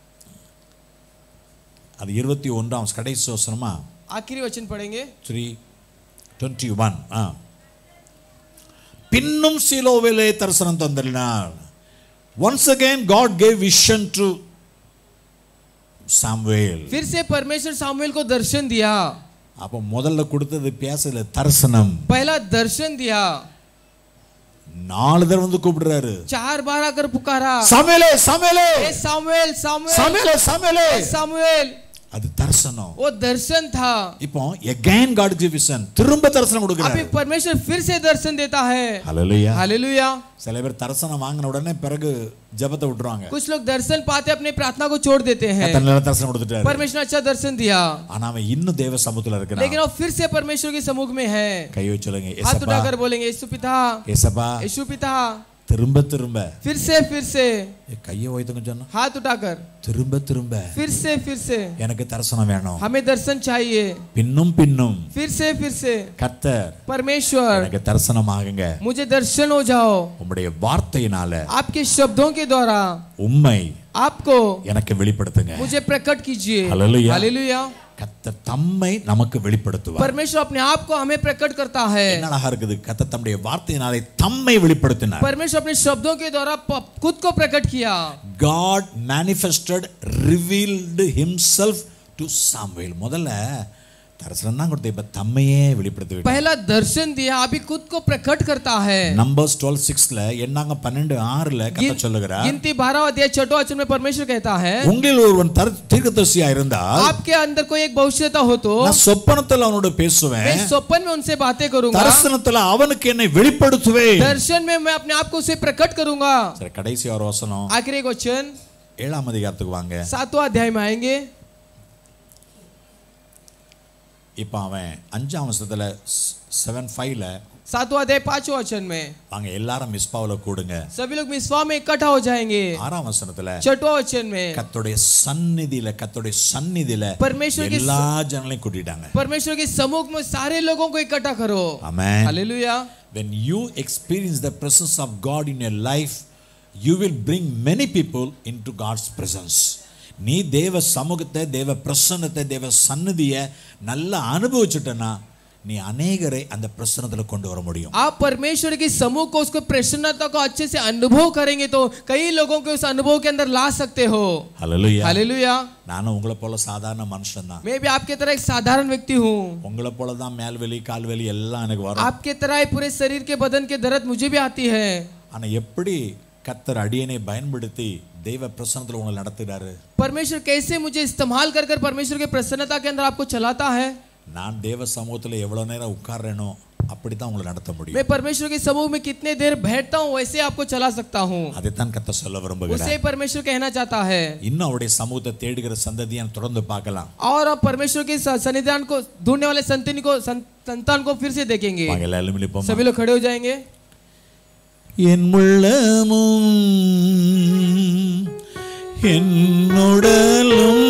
அது இருபத்தி ஒன்றாம் கடைசி வசனமா आखिरी वचन पढ़ेंगे த்ரீ டுவெண்ட்டி ஒன் ஆ பின்னும் சீலோவிலே தரிசனம் தந்தினார் once again God gave vision to Samuel फिर से परमेश्वर सामुएल को दर्शन दिया அப்போ முதல்ல கொடுத்தது பேசல தரிசனம் पहला दर्शन दिया நாலு தடவை வந்து கூப்பிடுறாரு चार बार आकर पुकारा சமையலே சமையலே ए सामुएल सामुएल சமையலே சமையலே ए सामुएल அது தரிசனம் वो दर्शन था இப்போ again God give vision திரும்ப தரிசனம் अभी கொடுக்கிறாரு परमेश्वर फिर से दर्शन देता है ஹalleluya हालेलुया சில பேர் தரிசனம் வாங்கின உடனே பிறகு ஜெபத்தை விட்டுருவாங்க कुछ लोग दर्शन पाते अपने प्रार्थना को छोड़ देते हैं கர்த்தர் நல்ல தரிசனம் கொடுத்துட்டாரு परमेश्वर ने अच्छा दर्शन दिया ஆனா அவன் இன்னும் தேவ சமூகத்துல இருக்கிறான் लेकिन वो फिर से परमेश्वर के सम्मुख में है கை வச்சு சொல்லுங்க हाथ ஏசப்பா उठाकर बोलेंगे यीशु पिता ஏசப்பா यीशु पिता திரும்ப திரும்ப फिर से फिर से ஏ, கையை வைத்துங்க சொன்னா हाथ उठाकर திரும்ப திரும்ப फिर से फिर से எனக்கு தரிசனம் வேணும் हमें दर्शन चाहिए பின்னும் பின்னும் फिर से फिर से கர்த்தர் परमेश्वर எனக்கு தரிசனம் ஆகுங்க मुझे दर्शन हो जाओ உம்முடைய வார்த்தையினால आपके शब्दों के द्वारा உண்மை आपको எனக்கு வெளிப்படுத்துங்க मुझे प्रकट कीजिए हालेलुया। हालेलुया கர்த்தர் தம்மை நமக்கு வெளிப்படுத்துவார் परमेश्वर अपने आप को हमें प्रकट करता है என்ன அழகா இருக்குது கர்த்தர் தம்முடைய வார்த்தையினாலே தம்மை வெளிப்படுத்தினார் परमेश्वर अपने शब्दों के द्वारा प- खुद को प्रकट किया God manifested revealed himself to Samuel முதல்ல தரிசனம் தான் கொடுத்த இப்ப தம்மையே வெளிப்படுத்தி விட்டார் पहला दर्शन दिया अभी खुद को प्रकट करता है நம்பர்ஸ் டுவெல் சிக்ஸ்ல என்னாங்க பன்னெண்டு ஆறுல கத்த சொல்லுகிறார் गिनती बारह अध्याय छठो वचन में परमेश्वर कहता है உங்களில் ஒருவன் தர் தீர்க்கதரிசியா இருந்தால் आपके अंदर कोई एक भविष्यता हो तो நான் சொப்பனத்துல அவனோட பேசுவேன் मैं स्वप्न में उनसे बातें करूंगा தரிசனத்துல அவனுக்கு என்னை வெளிப்படுத்துவேன் दर्शन में मैं अपने आप को उसे प्रकट करूंगा சரி கடைசி ஒரு வசனம் आखिरी एक वचन ஏழாம் அதிகாரத்துக்கு வாங்க सातवां अध्याय में आएंगे இப்ப அவன் அஞ்சாம் வருஷத்துல செவன் ஃபைவ்ல सातवां अध्याय पांचवा वचन में வாங்க எல்லாரும் மிஸ்பாவுல கூடுங்க सभी लोग मिसवा में इकट्ठा हो जाएंगे ஆறாம் வசனத்துல छठवा वचन में கத்துடைய சந்நிதியில கத்துடைய சந்நிதியில परमेश्वर के எல்லா ஜனங்களையும் கூட்டிட்டாங்க परमेश्वर के सम्मुख में सारे लोगों को इकट्ठा करो Amen. Hallelujah when you experience the presence of God in your life you will bring many people into God's presence நீ தேவ சமூகத்தை தேவ பிரசன்னத்தை தேவ சந்நிதியை நல்லா அனுபவிச்சுட்டனா நீ அநேகரை அந்த பிரசன்னத்துல கொண்டு வர முடியும் आप परमेश्वर के समूह को उसको प्रसन्नता को अच्छे से अनुभव करेंगे तो कई लोगों को उस अनुभव के अंदर ला सकते हो ஹalleluya हालेलुया நானும் உங்களை போல சாதாரண மனுஷன் தான் मैं भी आपके तरह एक साधारण व्यक्ति हूँ உங்களை போல தான் மேல்வெளி கால்வெளி எல்லாம் எனக்கு வரும் आपके तरह ही पूरे शरीर के बदन के दर्द मुझे भी आती है ஆனா எப்படி கத்தர் அடியனை பயன்படுத்தி தெய்வ பிரசன்னத்துல உங்களை நடத்துகிறாரு परमेश्वर कैसे मुझे इस्तेमाल कर कर परमेश्वर के प्रसन्नता के अंदर आपको चलाता है நான் தேவ சமூகத்துல எவ்வளவு நேரம் உட்கார்றேனோ அப்படித்தான் உங்களை நடத்த முடியும் मैं परमेश्वर के समूह में कितने देर बैठता हूँ वैसे आपको चला सकता हूँ அதைத்தான் கத்த சொல்ல விரும்புகிறேன் उसे परमेश्वर कहना चाहता है இன்னும் அவருடைய சமூகத்தை தேடுகிற சந்ததியை தொடர்ந்து பார்க்கலாம் और आप परमेश्वर के स- सन्निधान को ढूंढने वाले संतनि को सं- संतान को फिर से देखेंगे வாங்க எல்லாரும் எழுந்திருப்போமா? सभी लोग खड़े हो जाएंगे என் உள்ளமும் என்னுடலும்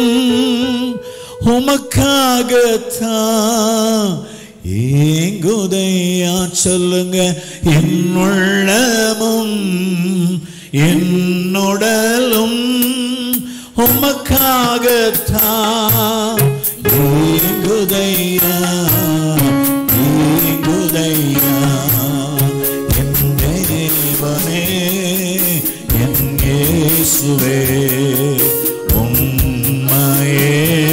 உமக்காகத்தான் ஏங்குதையா சொல்லுங்க என் உள்ளமும் என்னுடலும் உமக்காகத்தான் ஏங்குதையா இயேசுவே உம்மையே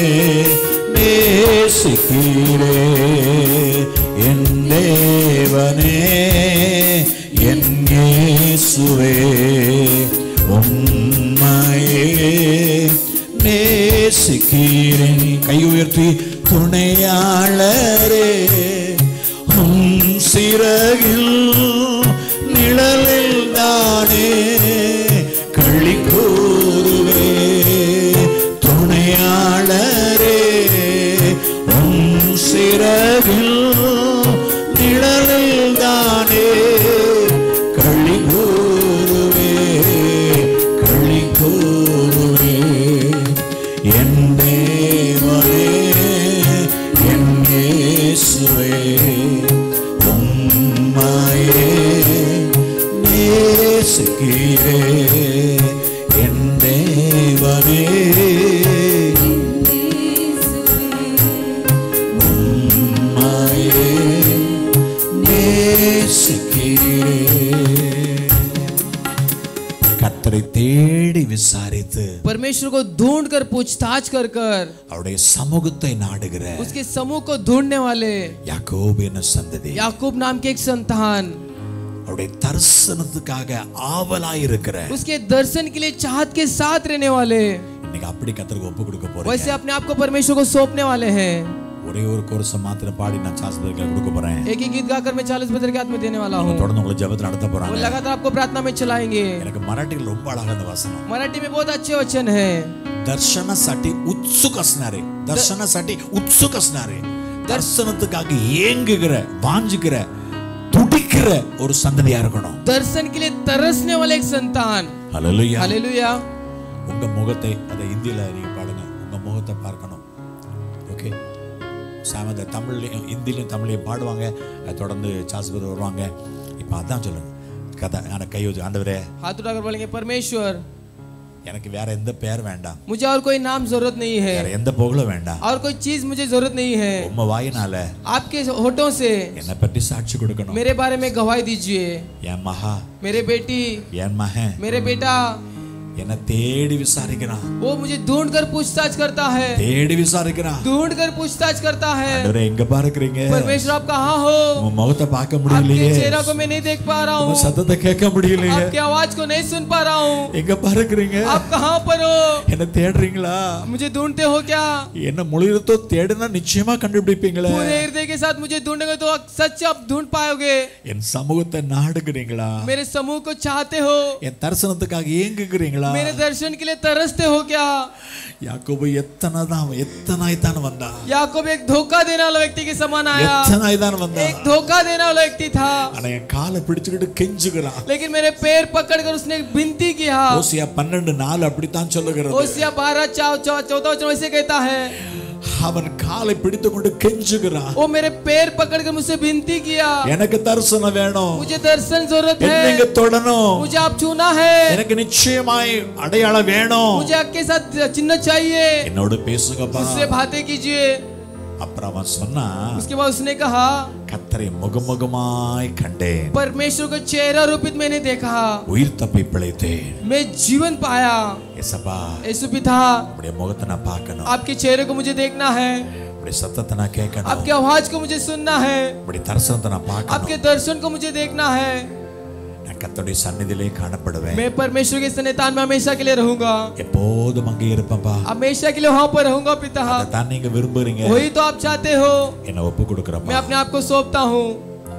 நேசிக்கிறே என் தேவனே என் இயேசுவே உம்மையே நேசிக்கிறேன் கை உயர்த்தி துணையாளரே உம் சிறகில் நிழலில் தானே களி கூறுவே துணையாளரே உம் சிறகில் நிழலில் தானே களி கூறுவே களி கூறுவே என் தேவனே என் இயேசுவே உம்மையே நேசிக்கிறே என் தேவனே உம்மையே நேசிக்கிறே கத்தரை தேடி விசாரித்து परमेश्वर को ढूंढ कर पूछताछ कर कर அவருடைய சமூகத்தை நாடுகிற उसके समूह को ढूंढने वाले யாக்கோபு என்ன சந்ததி याकूब नाम के एक संतान அவருடைய தரிசனத்துக்காக ஆவலாயிருக்கிற उसके दर्शन के लिए चाहत के साथ रहने वाले இன்னைக்கு அப்படி கத்தருக்கு ஒப்பு கொடுக்க वैसे போறேன் अपने आप को परमेश्वर को सौंपने वाले हैं ஒரே ஒரு கோரச மாத்திரம் பாடி நான் சாஸ்திரத்துல கொடுக்க போறேன் एक ही गीत गाकर मैं चालीस बदर के हाथ में देने वाला அவங்க हूँ தொடர்ந்து உங்களை ஜெபத்துல நடத்த वो போறாங்க लगातार आपको प्रार्थना में चलाएंगे எனக்கு மராட்டியில் ரொம்ப அழகா அந்த வசனம் मराठी में बहुत अच्छे वचन है దర్శనसाठी उत्सुक असणारे दर्शनासाठी उत्सुक असणारे தரிசனத்துக்காக ஏங்குகிற வாஞ்சுகிற துடிக்கிற ஒரு சந்ததியா இருக்கணும் दर्शन के लिए तरसने वाले एक संतान ஹalleluya हालेलुया உங்க முகத்தை அதை இந்தியில நீங்க பாடுங்க உங்க முகத்தை பார்க்கணும் ஓகே சாம அந்த தமிழ்லையும் இந்திலையும் தமிழையும் பாடுவாங்க அதை தொடர்ந்து சாஸ்பர் வருவாங்க இப்போ அதான் சொல்லுங்க கதை நான் கை வச்சு ஆண்டவரே हाथ उठाकर बोलेंगे परमेश्वर எனக்கு வேற எந்த பேர் வேண்டாம் मुझे और कोई नाम जरूरत नहीं है வேற எந்த புகழும் வேண்டாம் और कोई चीज मुझे जरूरत नहीं है உம்ம வாயினால आपके होठों से என்னை பற்றி சாட்சி கொடுக்கணும் मेरे बारे में गवाही दीजिए என் மகா मेरे बेटी என் மகன் मेरे बेटा என்னை தேடி விசாரிக்கிறான் वो मुझे ढूंढ कर पूछताछ करता है தேடி விசாரிக்கிறான் ढूंढ कर पूछताछ करता है ஆண்டவரே எங்க பார்க்கறீங்க परमेश्वर आप कहाँ हो உங்க முகத்தை பார்க்க आपके முடியலையே चेहरा को मैं नहीं देख पा रहा உங்க हूँ சத்தத்தை கேட்க முடியலையே आपकी आवाज को नहीं सुन पा रहा हूँ எங்க பார்க்கறீங்க आप कहाँ पर हो என்ன தேடுறீங்களா मुझे ढूंढते हो क्या என்ன முழுதோ தேடுனா நிச்சயமா கண்டுபிடிப்பீங்களே पूरे हृदय के साथ मुझे ढूंढेंगे तो सच आप ढूंढ पाओगे என் சமூகத்தை நாடுகிறீங்களா मेरे समूह को चाहते हो என் தரிசனத்துக்காக ஏங்குகிறீங்களா मेरे दर्शन के लिए तरसते हो क्या யாக்கோபு எத்தனை தான் எத்தனாய் தான் வந்தா याकूब एक धोखा देने वाला व्यक्ति के समान आया எத்தனாய் தான் வந்தா एक धोखा देने वाला व्यक्ति था ஆனா என் காலை பிடிச்சுக்கிட்டு கெஞ்சுகிறான் लेकिन मेरे पैर पकड़कर उसने एक विनती किया ஓசியா பன்னெண்டு நாள் அப்படித்தான் சொல்லுகிறது ओसिया बारह चौदह वचन वैसे कहता है அவன் காலை பிடித்து கொண்டு கெஞ்சுகிறான் वो मेरे पैर पकड़कर मुझसे विनती किया எனக்கு தரிசனம் வேணும் मुझे दर्शन जरूरत என்ன है நீங்க தொடணும் मुझे आप छूना है எனக்கு நிச்சயமாய் அடையாளம் வேணும் मुझे आपके साथ चिन्ह चाहिए என்னோட பேசுங்கப்பா उससे बातें कीजिए அப்புறம் அவன் சொன்னா उसके बाद उसने कहा கத்தரை முகமுகமாய் கண்டேன் परमेश्वर को चेहरा रूपित मैंने देखा உயிர் தப்பி பிழைத்தேன் मैं जीवन पाया எசப்பா यीशु पिता உடைய முகத்தை நான் பார்க்கணும் आपके चेहरे को मुझे देखना है உடைய சத்தத்தை நான் கேட்கணும் आपकी आवाज को मुझे सुनना है உடைய தரிசனத்தை நான் பார்க்கணும் आपके दर्शन को मुझे देखना है நான் கத்தருடைய சந்நிதியிலே காணப்படுவேன் मैं परमेश्वर के सन्निधान में हमेशा के लिए रहूंगा எப்போதும் அங்கே இருப்பேன்பா हमेशा के लिए वहां पर रहूंगा पिता தான் நீங்க விரும்புறீங்க वही तो आप चाहते हो என்ன ஒப்பு கொடுக்குறப்பா मैं अपने आप को सौंपता हूँ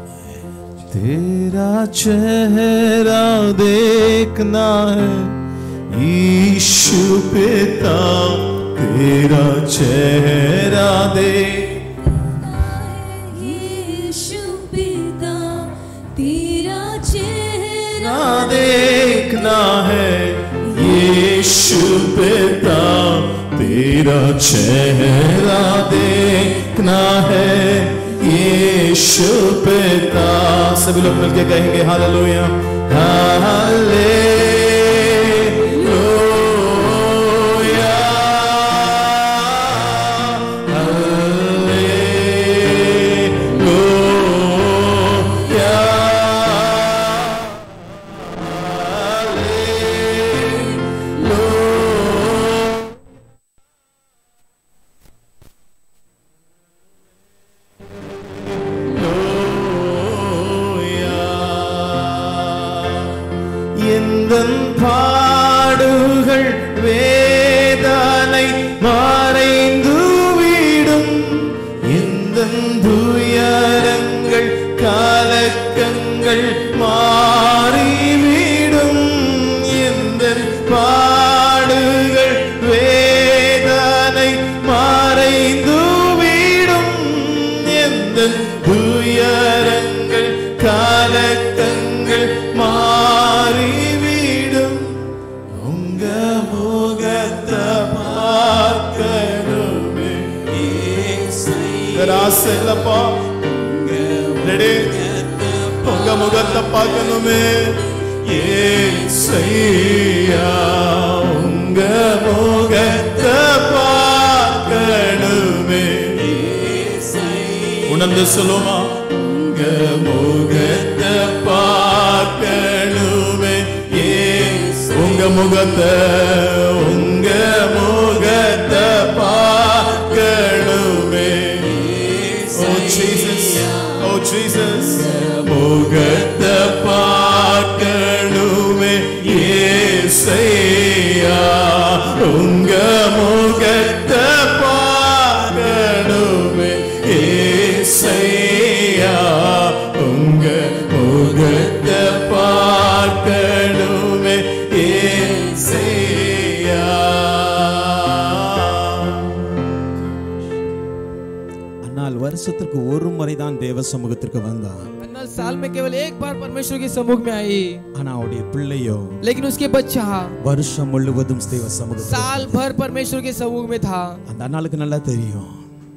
तेरा चेहरा देखना है ईशु पिता तेरा चेहरा दे यीशु पिता तेरा चेहरा ना देखना है यीशु पिता तेरा चेहरा देखना है यीशु पिता सभी लोग मिलके कहेंगे हालेलुया हालेलुया हालेलुया எந்த துயரங்கள் கலக்கங்கள் மாறிவிடும் எந்த பாடுகள் வேதனை மறைந்துவிடும் எந்த துயரங்கள் கலக்கங்கள் மாறிவிடும் உங்க முகத்தை பார்க்கணுமே ஆசை இல்லப்பா ரெடி உங்க முகத்தை பார்க்கணுமே ஏசையா உங்க முகத்தை பார்க்கணுமே உணர்ந்து சொல்லுமா உங்க முகத்தை பார்க்கணுமே ஏசு. உங்க முகத்தை உங்க முகத்தை பார்க்கணுமே ஓ ஜீசஸ் ஓ ஜீசஸ் முகத்தை பார்க்கணுமே ஏசையா உங்க முகத்தை பார்க்கணுமே ஏசையா உங்க முகத்தை பார்க்கணுமே ஆனால் வருஷத்திற்கு ஒரு முறை தான் தேவ சமூகத்திற்கு வந்தான் अन्नाल साल में केवल एक बार परमेश्वर के सम्मुख में आई ஆனா அவருடைய பிள்ளையோ लेकिन उसके बच्चा வருஷம் முழுவதும் தேவ சமூகத்தில் साल भर परमेश्वर के सम्मुख में था அந்த அண்ணாளுக்கு நல்லா தெரியும்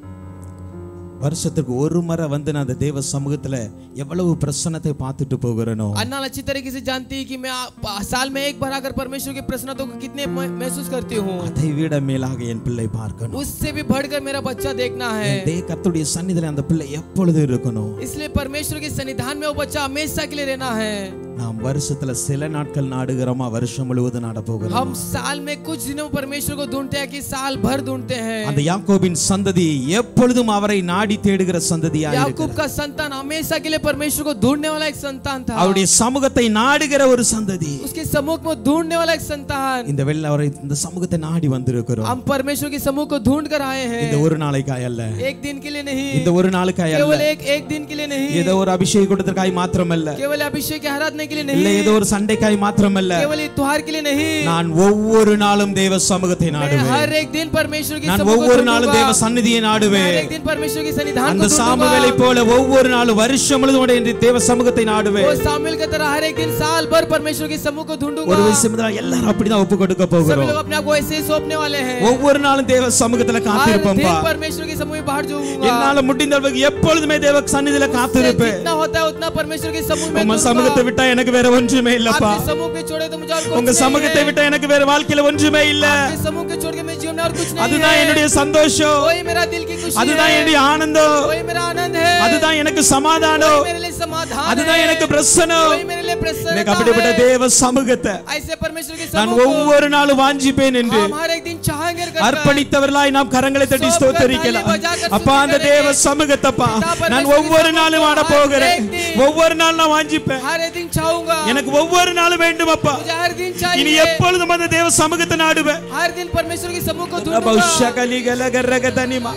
வருஷத்துக்கு ஒரு முறை வந்து நான் அந்த தேவ சமூகத்துல எவ்வளவு பிரசன்னத்தை பார்த்துட்டு போகிறேனோ अन्नाल अच्छी तरीके से जानती है कि मैं आ- साल में एक बार आकर परमेश्वर की प्रसन्नता को कितने म- महसूस करती हूँ அதை விட மேலாக என் பிள்ளை பார்க்கணும் उससे भी बढ़कर मेरा बच्चा देखना है என் தே கர்த்தருடைய சந்நிதியில அந்த பிள்ளை எப்பொழுது இருக்கணும் इसलिए परमेश्वर के सन्निधान में वो बच्चा हमेशा के लिए रहना है நாம் வருஷத்துல சில நாட்கள் நாடுகிறோமா வருஷம் முழுவதும் நாட போகிறோம் हम साल में कुछ दिनों में परमेश्वर को ढूंढते हैं कि साल भर ढूंढते हैं அந்த யாக்கோபின் சந்ததி எப்பொழுதும் அவரை நாடி தேடுகிற சந்ததியா याकूब का संतान हमेशा के लिए परमेश्वर को ढूंढने वाला एक संतान था அவருடைய சமூகத்தை நாடுகிற ஒரு சந்ததி उसके सम्मुख में ढूंढने वाला एक संतान இந்த வெள்ள அவரை இந்த சமூகத்தை நாடி வந்திருக்கிறோம் हम परमेश्वर के समूह को ढूंढ कर आए இந்த हैं ஒரு நாளைக்காய் அல்ல एक दिन के लिए नहीं இந்த ஒரு நாளுக்காய் केवल அல்ல एक एक दिन के लिए नहीं ஏதோ ஒரு அபிஷேக கூட்டத்திற்காய் மாத்திரமல்ல केवल अभिषेक के आराधना के लिए இல்ல नहीं ஏதோ ஒரு சண்டைக்காய் மாத்திரமல்ல केवल त्योहार के लिए नहीं நான் ஒவ்வொரு நாளும் தேவ சமூகத்தை मैं நாடுவேன் हर एक दिन परमेश्वर की நான் समूह को ஒவ்வொரு நாளும் ढूंढूंगा। தேவ சந்நிதியை मैं हर நாடுவேன் एक दिन परमेश्वर की सन्निधान அந்த को சாமுவேலை ढूंढूंगा போல ஒவ்வொரு நாளும் வருஷம் முழுவதும் உடைய தேவ சமூகத்தை वो நாடுவேன் सामुएल की तरह हर एक दिन साल भर परमेश्वर के समूह को ढूंढूंगा ஒரு விஷயம் தான் எல்லாரும் அப்படிதான் ஒப்பு கொடுக்க सभी போகிறோம் लोग अपने आप को ऐसे ही सौंपने वाले हैं ஒவ்வொரு நாளும் தேவ சமூகத்துல हर காத்திருப்போம்பா दिन परमेश्वर के समूह में बाहर जाऊंगा என்னால முடிந்த அளவுக்கு எப்பொழுதுமே தேவ சந்நிதியில காத்திருப்பேன் जितना होता है उतना परमेश्वर के समूह में உங்க दूंगा। சமூகத்தை விட்டா எனக்கு வேற ஒன்றுமே இல்லப்பா आपके समूह के छोड़े तो मुझे और कुछ உங்க नहीं சமூகத்தை है। விட்டா எனக்கு வேற வாழ்க்கையில ஒன்றுமே இல்ல आपके समूह के छोड़ के मेरे जीवन में और कुछ नहीं அதுதான் है என்னுடைய சந்தோஷம் वही मेरा दिल की खुशी அதுதான் है என்னுடைய ஆனந்தம் वही मेरा आनंद है அதுதான் எனக்கு சமாதானம் वही मेरे लिए समाधान அதுதான் है எனக்கு பிரசனம் वही मेरे लिए प्रसन्नता எனக்கு அப்படிப்பட்ட है தேவ சமூகத்தை ऐसे परमेश्वर के நான் समूह को ஒவ்வொரு நாளும் வாஞ்சிப்பேன் என்று हम हर एक दिन चाहेंगे कर அர்ப்பணித்தவர்களாய் நாம் கரங்களை தட்டி सब ஸ்தோத்தரிக்கலாம் करताली बजाकर அப்பா அந்த स्तुति தேவ करेंगे। சமூகத்தப்பா पिता परमेश्वर நான் की ஒவ்வொரு समूह நாளும் को ஆட हर போகிறேன் एक दिन- ஒவ்வொரு நாள் நான் வாஞ்சிப்பேன் हर एक दिन चाहूंगा எனக்கு ஒவ்வொரு நாளும் வேண்டும் அப்பா मुझे हर दिन இனி चाहिए எப்பொழுதும் அந்த தேவ சமூகத்தை நாடுவேன் हर दिन परमेश्वर के समूह को ढूंढूंगा ரபௌஷகலிகலகரகதனிமா.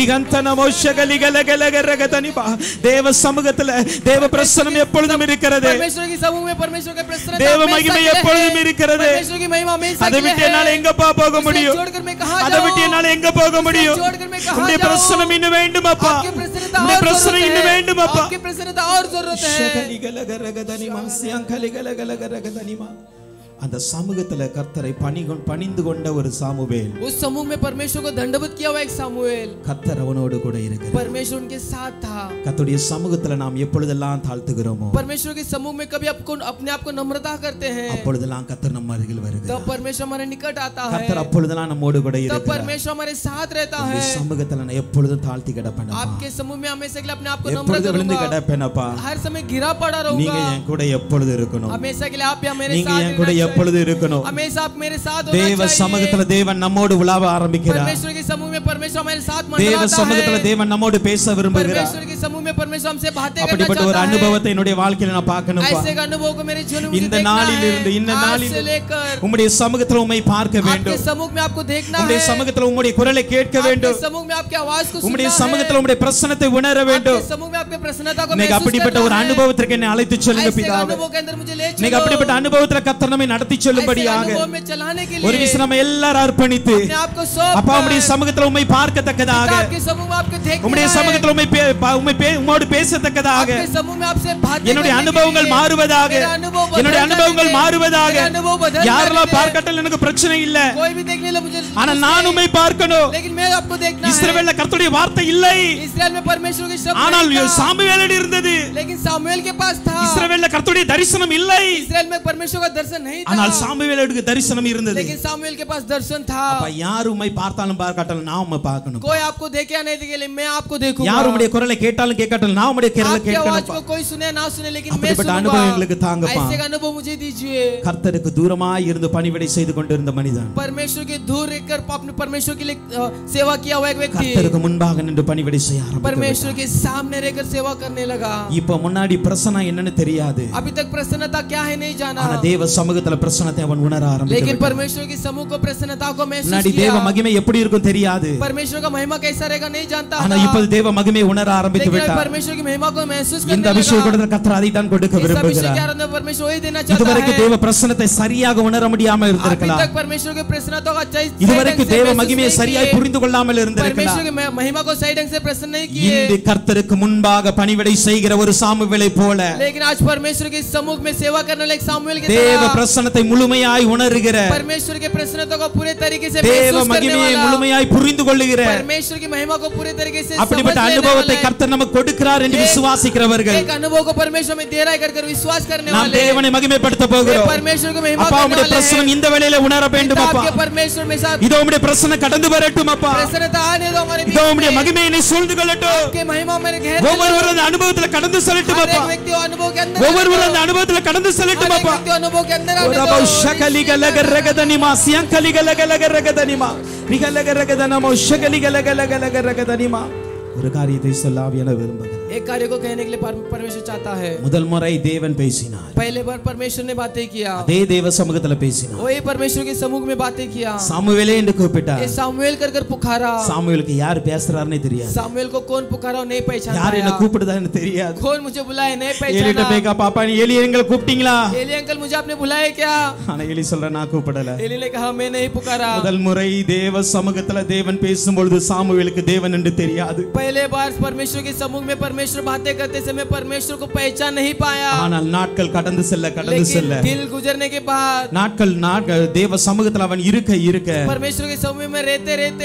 ரிகந்தனமௌஷகலிகலகரகதனிமா. தேவ சமூகத்துல தேவ பிரசனம் எப்பொழுதும் இருக்கிறது परमेश्वर के समूह में परमेश्वर के प्रसन्नता தேவ हमेशा மகிமை के लिए எப்பொழுதும் है। இருக்கிறது परमेश्वर की महिमा हमेशा அதை के लिए விட்டு है। என்னால எங்கப்பா போக उसे முடியும் छोड़कर मैं कहाँ அதை விட்டு जाऊं? என்னால எங்க போக முடியும் छोड़कर मैं कहाँ உன்னுடைய जाऊं? பிரசனம் இன்னும் வேண்டும் அப்பா आपकी प्रसन्नता உன்னுடைய और பிரசனம் जरूरत இன்னும் है। வேண்டும் அப்பா आपकी प्रसन्नता और जरूरत है ஷகலிகலகரகதனிமா, சியங்கலிகலகலகரகதனிமா. அந்த சமூகத்துல கர்த்தரை பணி பணிந்து கொண்ட ஒரு சாமுவேல் उस समूह में परमेश्वर को दंडवत किया हुआ एक सामुएल கர்த்தர் அவனோடு கூட இருக்கிறார் परमेश्वर उनके साथ था கர்த்தருடைய சமூகத்துல நாம் எப்பொழுதெல்லாம் தாழ்த்துகிறோமோ परमेश्वर के समूह में कभी आपको अपने आप को नम्रता करते हैं அப்பொழுதெல்லாம் கர்த்தர் நம்ம அருகில் तब வருகிறார் परमेश्वर हमारे निकट आता है கர்த்தர் அப்பொழுதெல்லாம் நம்மோடு கூட तब இருக்கிறார் परमेश्वर हमारे साथ रहता உங்களுடைய है சமூகத்துல நான் எப்பொழுதும் தாழ்த்தி கிடப்பேன் आपके समूह में हमेशा के लिए अपने आप को नम्र எப்பொழுது விழுந்து करूंगा கிடப்பேனப்பா हर समय गिरा पड़ा நீங்க रहूंगा என் கூட எப்பொழுது இருக்கணும் हमेशा के लिए आप भी मेरे நீங்க साथ என் கூட रहना எப்பொழுது இருக்கணும் हमेशा आप मेरे साथ होना தேவ चाहिए சமூகத்துல தேவன் நம்மோடு உலாவ ஆரம்பிக்கிறார் परमेश्वर के समूह में परमेश्वर हमारे साथ தேவ मंडराता சமூகத்துல है தேவன் நம்மோடு பேச விரும்புகிறார் परमेश्वर के समूह में परमेश्वर हमसे बातें करना அப்படிப்பட்ட ஒரு चाहता है அனுபவத்தை என்னுடைய வாழ்க்கையில நான் பார்க்கணும்பா ऐसे एक अनुभव को मेरे जीवन में मुझे இந்த देखना நாளில் है இருந்து இந்த आज நாளில் से लेकर உம்முடைய சமூகத்துல உம்மை பார்க்க आपके வேண்டும் समूह में आपको देखना உம்முடைய है சமூகத்துல உம்முடைய குரலை கேட்க आपके வேண்டும் समूह में आपकी आवाज को உம்முடைய सुनना சமூகத்துல है உம்முடைய பிரசன்னத்தை உணர வேண்டும் आपके समूह में आपके प्रसन्नता को இன்னைக்கு महसूस அப்படிப்பட்ட करना ஒரு है அனுபவத்திற்கு என்னை அழைத்து செல்லுங்க ऐसे एक பிதாவே अनुभव के अंदर मुझे ले இன்னைக்கு चलो அப்படிப்பட்ட அனுபவத்துல கர்த்தர் நம்மை நடத்தி ऐसे செல்லும்படியாக अनुभव में चलाने के ஒரு लिए விஷயம் நம்ம எல்லாரும் அர்ப்பணித்து अपने आप को सौंप அப்பா உம்முடைய कर, சமூகத்துல உம்மை பார்க்கத்தக்கதாக पिता आपके समूह में आपको देखना உம்முடைய है சமூகத்துல உம்மை பே- பா- உம்மை பே- உம்மோடு பேசத்தக்கதாக आपके समूह में आपसे बातें என்னுடைய करने के அனுபவங்கள் लिए மாறுவதாக मेरा अनुभव बदल என்னுடைய அனுபவங்கள் जाने दे, மாறுவதாக मेरा अनुभव बदल யாரெல்லாம் जाने दे। பார்க்கட்டும் எனக்கு பிரச்சனை இல்ல कोई भी देखने लगे मुझे ஆனா நான் உம்மை பார்க்கணும் लेकिन मैं आपको देखना है இஸ்ரவேல்ல கர்த்தருடைய வார்த்தை இல்லை इस्राएल में परमेश्वर के शब्द ஆனால் नहीं था, சாமுவேலிடம் இருந்தது लेकिन सामुएल के पास था இஸ்ரவேல்ல கர்த்தருடைய தரிசனம் இல்லை इस्राएल में परमेश्वर का दर्शन नहीं था ஆனால் சாமுவேலுக்கு தரிசனம் இருந்தது लेकिन सामुएल के पास दर्शन था அப்ப யார் உம்மை பார்த்தாலும் பார்க்காட்டாலும் நான் உம்மை பார்க்கணும் कोई आपको देखे या नहीं देखे लेकिन मैं आपको देखूंगा யார் உம்முடைய குரலை கேட்டாலும் கேட்காட்டாலும் நான் உம்முடைய குரலை आपकी आवाज கேட்கணும் को कोई सुने ना सुने लेकिन मैं அப்படிப்பட்ட அனுபவம் எங்களுக்கு सुनूंगा தாங்கப்பா ऐसे का अनुभव मुझे दीजिए கர்த்தருக்கு தூரமாய் இருந்து பணிவிடை செய்து கொண்டிருந்த மனிதன் परमेश्वर के दूर रहकर अपने परमेश्वर के लिए अ, सेवा किया हुआ एक व्यक्ति கர்த்தருக்கு முன்பாக நின்று பணிவிடை செய்ய ஆரம்பித்தார் परमेश्वर के सामने रहकर सेवा करने लगा இப்ப முன்னாடி பிரசனம் என்னன்னு தெரியாது अभी तक प्रसन्नता क्या है नहीं जाना ஆனா தேவ சமூகத்துல பிரசனத்தை அவன் உணர लेकिन ஆரம்பித்தார் परमेश्वर के समूह को प्रसन्नता को महसूस முன்னாடி தேவ किया மகிமை எப்படி இருக்கும் தெரியாது परमेश्वर का महिमा कैसा रहेगा नहीं जानता ஆனா था இப்போது தேவ மகிமை உணர ஆரம்பித்து लेकिन अभी விட்டார் परमेश्वर की महिमा को महसूस இந்த करने அபிஷேக लगा கொடுத்த கர்த்தர் அதை தான் கொடுக்க इस अभिषेक के விரும்புகிறார் आनंद में परमेश्वर वही देना चाहता இதுவரைக்கும் है தேவ பிரசனத்தை சரியாக உணர முடியாம अभी இருந்திருக்கலாம் तक परमेश्वर के प्रसन्नता का सही सही இதுவரைக்கும் ढंग से தேவ महसूस மகிமையை नहीं சரியாய் किए। புரிந்து கொள்ளாமல் இருந்திருக்கலாம் परमेश्वर की मह- महिमा को सही ढंग से प्रसन्न नहीं किए இன்று கர்த்தருக்கு முன்பாக பணிவிடை செய்கிற ஒரு சாமுவேலை போல लेकिन आज परमेश्वर के सम्मुख में सेवा करने वाले एक सामुएल की தேவ तरह பிரசனத்தை முழுமையாய் உணர்கிற परमेश्वर के प्रसन्नता को पूरे तरीके से தேவ महसूस करने மகிமையை वाला முழுமையாய் புரிந்து கொள்ளுகிற परमेश्वर की महिमा को पूरे तरीके से அப்படிப்பட்ட समझ लेने அனுபவத்தை वाले கர்த்தர் நமக்கு கொடுக்கிறார் என்று एक- விசுவாசிக்கிறவர்கள் एक अनुभव को परमेश्वर में दे रहा है कर कर विश्वास करने நாம் वाले தேவனை மகிமைப்படுத்த वे போகிறோம் परमेश्वर को महिमा அப்பா करने உம்முடைய वाले பிரசனம் இந்த வேளையில உணர வேண்டும் पिता அப்பா आपके परमेश्वर में साथ இதோ உம்முடைய பிரசனம் கடந்து வரட்டும் அப்பா प्रसन्नता आने दो हमारे बीच இதோ உம்முடைய में। மகிமையை நீ சூழ்ந்து கொள்ளட்டும் आपके महिमा मेरे घेर ले लो। ஒவ்வொருவரும் அந்த அனுபவத்துல கடந்து செல்லட்டும் हर அப்பா एक व्यक्ति को अनुभव के अंदर ஒவ்வொருவரும் आने அந்த दो। அனுபவத்துல கடந்து हर செல்லட்டும் एक அப்பா व्यक्ति को अनुभव के अंदर आने ஒரபௌ दो। ஷகலிகலகரகதனிமா சியங்கலிகலகலகரகதனிமா ரிகலகரகதனமோ ஷகலிகலகலகலகரகதனிமா ஒரு காரியத்தை சொல்ல ஆவியான விரும்புகிறேன் एक कार्य को कहने के लिए पर- परमेश्वर चाहता है முதல் முறை தேவன் பேசினார் पहले बार परमेश्वर ने बातें किया அதே தேவ சமூகத்துல பேசினார் वही परमेश्वर के समूह में बातें किया சாமுவேலே என்று கூப்பிட்டார் ये सामुएल कर कर पुकारा சாமுவேலுக்கு யார் பேசுறாருன்னே தெரியாது सामुएल को कौन पुकारा वो नहीं पहचान யார் என்ன पाया கூப்பிடுதான்னு தெரியாது कौन मुझे बुलाए नहीं ஏலிட்ட पहचाना பேக்கா பாப்பா நீ எலி எங்களை கூப்பிட்டீங்களா एली अंकल मुझे आपने बुलाया क्या ஆனா எலி சொல்ற நான் கூப்பிடல एली ने कहा मैं नहीं पुकारा முதல் முறை தேவ சமூகத்துல தேவன் பேசும்பொழுது சாமுவேலுக்கு தேவன் என்று தெரியாது पहले बार परमेश्वर के समूह में परमेश्वर बातें करते समय परमेश्वर को पहचान नहीं पाया ஆனால் நாட்கள் கடந்து செல்ல கடந்து लेकिन செல்ல दिल गुजरने के बाद நாட்கள் நாட்கள் தேவ சமூகத்துல அவன் இருக்க இருக்க परमेश्वर के समूह में रहते रहते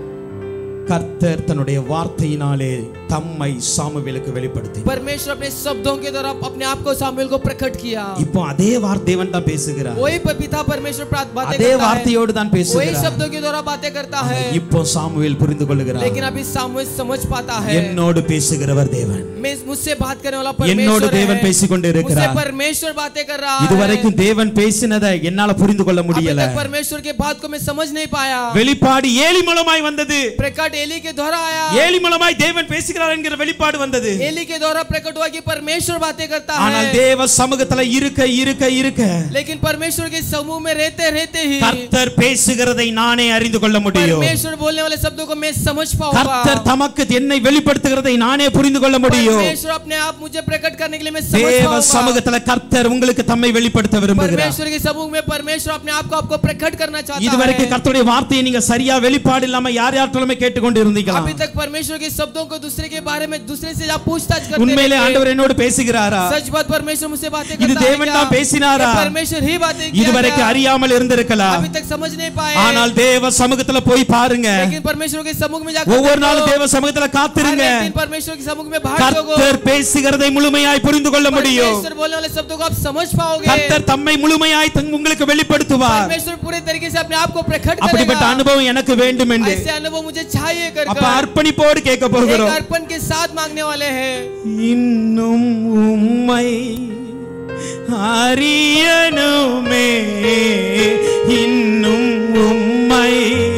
கர்த்தர் தன்னுடைய வார்த்தையினாலே தம்மை சாமுவேலுக்கு வெளிப்படுத்தினார் परमेश्वर अपने शब्दों के द्वारा अपने आप को सामुएल को प्रकट किया இப்போ அதே வார்த்தை தேவன் தான் பேசுகிறார் वही प- पिता परमेश्वर प्रात- बातें அதே करता है வார்த்தையோடு தான் वही பேசுகிறார் शब्दों के द्वारा बातें करता है இப்போ சாமுவேல் புரிந்து கொள்ளுகிறார் लेकिन अभी सामुएल समझ पाता है என்னோடு பேசுகிறவர் தேவன் मैं मुझसे बात करने वाला என்னோடு परमेश्वर தேவன் है பேசிக் கொண்டு मुझसे இருக்கிறார் परमेश्वर बातें कर रहा है இதுவரைக்கும் தேவன் பேசினதை என்னால புரிந்து கொள்ள अभी முடியல तक परमेश्वर के बात को मैं समझ नहीं पाया வெளிப்பாடு ஏலி மூலமாய் வந்தது प्रकट एली के द्वारा आया ஏலி மூலமாய் தேவன் பேசுகிறார் என்கிற வெளிப்பாடு வந்தது एली के द्वारा प्रकट हुआ कि परमेश्वर बातें करता ஆனால் है தேவ சமூகத்துல இருக்க இருக்க இருக்க लेकिन परमेश्वर के समूह में रहते रहते ही கர்த்தர் பேசுகிறதை நானே அறிந்து கொள்ள முடியும் परमेश्वर बोलने वाले शब्दों को मैं समझ पाऊंगा கர்த்தர் தமக்கு என்னை வெளிப்படுத்துகிறதை நானே புரிந்து கொள்ள முடியும் परमेश्वर अपने आप मुझे प्रकट करने के लिए मैं समझ தேவ पाऊंगा சமூகத்துல கர்த்தர் உங்களுக்கு தம்மை வெளிப்படுத்த விரும்புகிறார் परमेश्वर के समूह में परमेश्वर अपने आप को आपको प्रकट करना चाहता இதுவரைக்கும் है கர்த்தருடைய வார்த்தையை நீங்க சரியா வெளிப்பாடு இல்லாம யார் யார்கிட்டலுமே கேட்டுக்கொண்டு இருந்தீங்களா अभी तक परमेश्वर के शब्दों को दूसरे के बारे में दूसरे से आप पूछताछ करते உண்மையிலே रहते हैं। ஆண்டவர் என்னோடு பேசுகிறாரா सच बात परमेश्वर मुझसे बातें இது करता है தேவன் क्या? தான் பேசினாரா? ये परमेश्वर ही बातें किया இதுவரைக்கும் क्या? அறியாமல் இருந்திருக்கலாம் अभी तक समझ नहीं पाए ஆனால் தேவ சமூகத்துல போய் பாருங்க लेकिन परमेश्वर के समूह में जाकर ஒவ்வொரு देखो, நாளும் தேவ சமூகத்துல हर காத்திருங்க एक दिन परमेश्वर के समूह में बाहर जाओगे கர்த்தர் பேசுகிறதை முழுமையாய் புரிந்து கொள்ள முடியும் परमेश्वर बोलने वाले शब्दों को आप समझ पाओगे கர்த்தர் தம்மை முழுமையாய் தங் உங்களுக்கு வெளிப்படுத்துவார் परमेश्वर पूरे तरीके से अपने आप को प्रकट அப்படிப்பட்ட करेगा அனுபவம் எனக்கு வேண்டும் என்று ऐसे अनुभव मुझे चाहिए कर அப்ப அர்ப்பணிப்போடு கேட்க போகிறோம் अर्पण के साथ मांगने वाले हैं இன்னும் உம்மை அறியனுமே இன்னும் உம்மை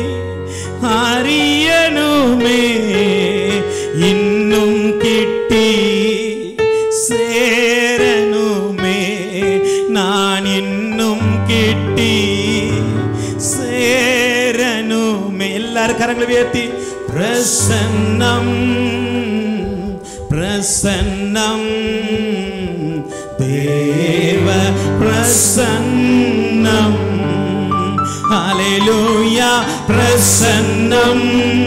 அறியனுமே இன்னும் கிட்டி சேரனுமே நான் இன்னும் கிட்டி சேரனுமே எல்லாரும் கரங்களை உயர்த்தி பிரசன்னம் பிரசன்னம் தேவ பிரசன்னம் ஹalleluya பிரசன்னம்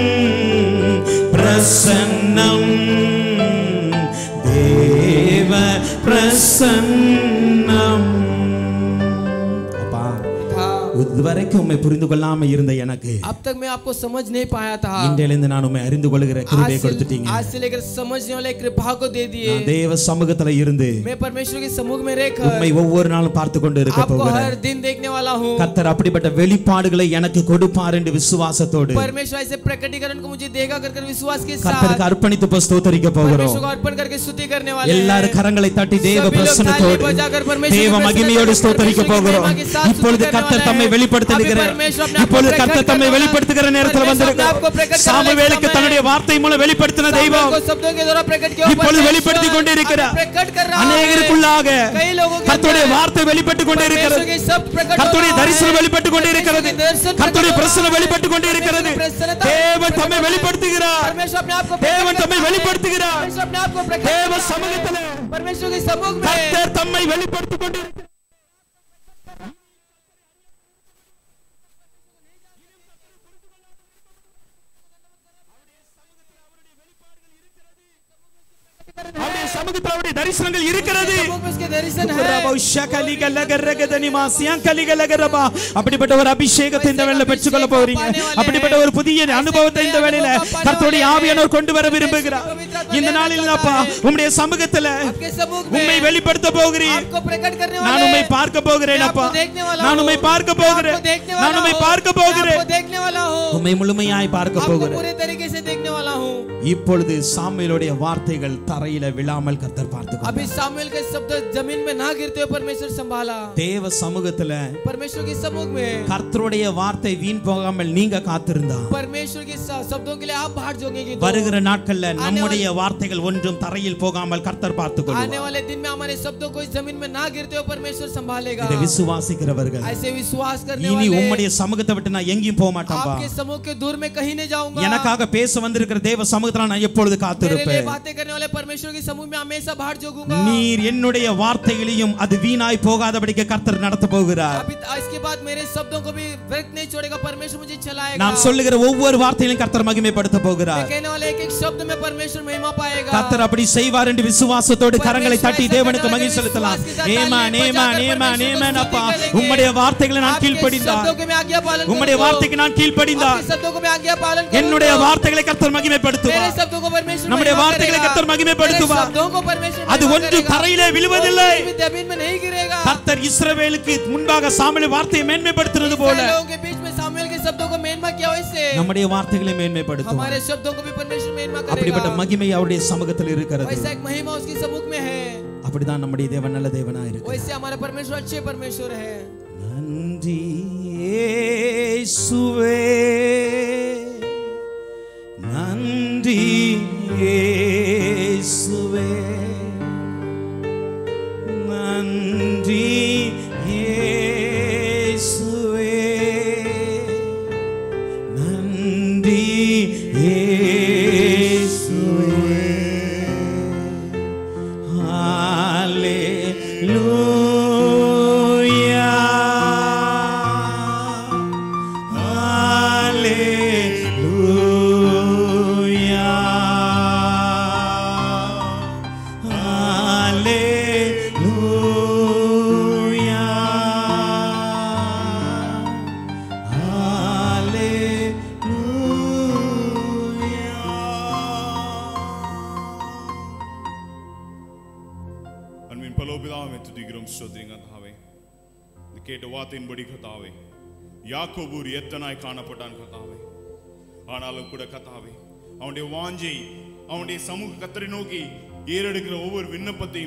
பிரசன்னம் தேவ பிரசன்னம் அப்பா இதுவரைக்கும் உம்மை புரிந்து கொள்ளாம இருந்த எனக்கு अब तक मैं आपको समझ नहीं पाया था இன்றையிலிருந்து நான் உம்மை அறிந்து கொள்கிற கிருபையை आज கொடுத்துட்டீங்க से, आज से लेकर समझने वाले कृपा को दे दिए நான் தேவ சமூகத்துல இருந்து मैं परमेश्वर के सम्मुख में உம்மை रहकर ஒவ்வொரு நாளும் பார்த்து கொண்டு இருக்க आपको हर போகிறேன் दिन देखने वाला हूँ கர்த்தர் அப்படிப்பட்ட வெளிப்பாடுகளை எனக்கு கொடுப்பார் என்று விசுவாசத்தோடு परमेश्वर ऐसे प्रकटीकरण को मुझे देगा कर कर विश्वास के கர்த்தருக்கு साथ அர்ப்பணித்து இப்ப ஸ்தோத்தரிக்க போகிறோம் परमेश्वर को अर्पण करके स्तुति करने वाले எல்லாரும் हैं கரங்களை தட்டி தேவ सभी लोग பிரசன்னத்தோடு ताली बजाकर परमेश्वर தேவ की மகிமையோடு प्रसन्नता ஸ்தோத்தரிக்க परमेश्वर की போகிறோம் महिमा के साथ இப்பொழுது स्तुति கர்த்தர் करने தம்மை वाले हैं। வெளிப்படுத்துகிறார் अभी परमेश्वर अपने आप को இப்பொழுது प्रकट கர்த்தர் தம்மை करने वाला है। வெளிப்படுத்துகிற நேரத்தில் परमेश्वर வந்திருக்கு अपने आप को प्रकट करने சாமுவேலுக்கு वाला है। தன்னுடைய வார்த்தை மூலம் வெளிப்படுத்தின தெய்வம் को शब्दों के द्वारा प्रकट किया இப்பொழுது परमेश्वर வெளிப்படுத்தி கொண்டிருக்கிறார் अपने प्रकट कर रहा है அநேகருக்குள்ளாக कई लोगों के கர்த்தருடைய अंदर வார்த்தை வெளிப்பட்டு கொண்டிருக்கிறது परमेश्वर के सब प्रकट हो கர்த்தருடைய रहा தரிசனம் है। வெளிப்பட்டு கொண்டிருக்கிறது परमेश्वर के दर्शन கர்த்தருடைய प्रकट हो பிரசனம் रहा है। வெளிப்பட்டு கொண்டிருக்கிறது प्रसन्नता தேவன் தம்மை வெளிப்படுத்துகிறார் परमेश्वर अपने आप को प्रकट தேவன் करता தம்மை है। வெளிப்படுத்துகிறார் परमेश्वर अपने आप को प्रकट தேவ करता है। சமூகத்திலே परमेश्वर के सम्मुख में கர்த்தர் தம்மை வெளிப்படுத்திக் கொண்டிருக்கிறார் அவருடைய சமூகத்தில் அவருடைய தரிசனங்கள் இருக்கிறது सम्मुख में उसके दर्शन है குரபௌ ஷகலிகலகரகதனிமா சியங்கலிகலகரபா. அப்படிப்பட்ட ஒரு அபிஷேகத்தை இந்த வேளையில பெற்றுக்கொள்ள போறீங்க அப்படிப்பட்ட ஒரு புதிய அனுபவத்தை இந்த வேளையில கர்த்தருடைய ஆவியானவர் கொண்டு வர விரும்புகிறார் இந்த நாளில் அப்பா உம்முடைய சமூகத்துல आपके सम्मुख உம்மை में வெளிப்படுத்த போகிறீர் आपको प्रकट करने நான் वाले உம்மை हैं। பார்க்க போகிறேன் मैं அப்பா आपको देखने वाला நான் हूँ। உம்மை பார்க்க मैं போகிறேன் आपको देखने நான் वाला உம்மை हूँ। பார்க்க मैं போகிறேன் आपको देखने वाला हूँ உம்மை முழுமையாய் பார்க்க आपको போகிறேன் पूरे तरीके से देखने वाला हूँ இப்பொழுது சாமுவேலுடைய வார்த்தைகள் தரையில விழாமல் கர்த்தர் பார்த்து अभी सामुएल के शब्द जमीन में ना गिरते हुए परमेश्वर संभाला தேவ சமூகத்துல परमेश्वर के सम्मुख में கர்த்தருடைய வார்த்தை வீண் போகாமல் நீங்க காத்திருந்தா परमेश्वर के श- शब्दों के लिए आप बाहर जोगेंगे तो வருகிற நாட்கள்ல நம்முடைய வார்த்தைகள் ஒன்றும் தரையில் போகாமல் கர்த்தர் பார்த்துக் आने கொள்வார் वाले दिन में हमारे शब्दों को इस जमीन में ना गिरते हुए परमेश्वर संभालेगा இதை விசுவாசிக்கிறவர்கள் ऐसे विश्वास करने இனி वाले உம்முடைய சமூகத்தை விட்டு நான் எங்கேயும் போக மாட்டேன்பா आपके समूह के दूर में कहीं नहीं जाऊंगा எனக்காக பேச வந்திருக்கிற தேவ சமூகத்துல நான் எப்பொழுது मेरे लिए காத்திருப்பேன் बातें करने वाले परमेश्वर के समूह में हमेशा बाहर जोगूंगा நீர் என்னுடைய வார்த்தைகளையும் அது வீணாய் போகாதபடிக்கு கர்த்தர் நடத்த போகிறார் अभी इसके बाद मेरे शब्दों को भी व्यर्थ नहीं छोड़ेगा परमेश्वर मुझे चलाएगा நாம் சொல்லுகிற ஒவ்வொரு வார்த்தையிலும் கர்த்தர் மகிமைப்படுத்த मैं போகிறார் कहने वाले एक एक शब्द में परमेश्वर महिमा पाएगा கர்த்தர் அப்படி செய்வார் என்று விசுவாசத்தோடு கரங்களை தட்டி தேவனுக்கு மகிழ் செலுத்தலாம் நேமா நேமா நேமா நேமன் அப்பா உம்முடைய வார்த்தைகளை நான் आपके கீழ்ப்படிந்தார் शब्दों को मैं आज्ञा पालन உம்முடைய करूंगा। வார்த்தைக்கு நான் கீழ்ப்படிந்தார் आपके शब्दों को मैं आज्ञा पालन करूंगा। என்னுடைய வார்த்தைகளை கர்த்தர் मेरे மகிமைப்படுத்துவார் शब्दों को परमेश्वर நம்முடைய महिमा வார்த்தைகளை करेगा। கர்த்தர் மகிமைப்படுத்துவார். मेरे शब्दों को परमेश्वर அது महिमा ஒன்று करेगा। தரையிலே वो விழுவதில்லை कभी जमीन में नहीं गिरेगा கர்த்தர் இஸ்ரவேலுக்கு முன்பாக சாமுவேல் வார்த்தையை மேன்மைப்படுத்துறது போல लोगों के बीच में सामुएल के शब्दों को महिमा किया वैसे நம்முடைய வார்த்தைகளை மேன்மைப்படுத்துவார் हमारे शब्दों को भी परमेश्वर महिमा அப்படிப்பட்ட करेगा மகிமை அவருடைய சமூகத்தில் இருக்கிறது वैसा एक महिमा उसकी सम्मुख में है அப்படிதான் நம்முடைய தேவன் நல்ல தேவனா இருக்கு वैसे हमारा परमेश्वर अच्छे परमेश्वर है நன்றி இயேசுவே நன்றி இயேசுவே நன்றி இயேசுவே நன்றி இயேசுவே அன்பின் பலோபிதாவை துதிக்கிறோம் ஸ்தோத்திரிங்க கதாவே இந்த கேட்ட வார்த்தையின்படி கதாவே யாக்கோபூர் எத்தனாய் காணப்பட்டான் கதாவே ஆனாலும் கூட கதாவே அவனுடைய வாஞ்சை அவனுடைய சமூக கத்தரை நோக்கி ஏறெடுக்கிற ஒவ்வொரு விண்ணப்பத்தையும்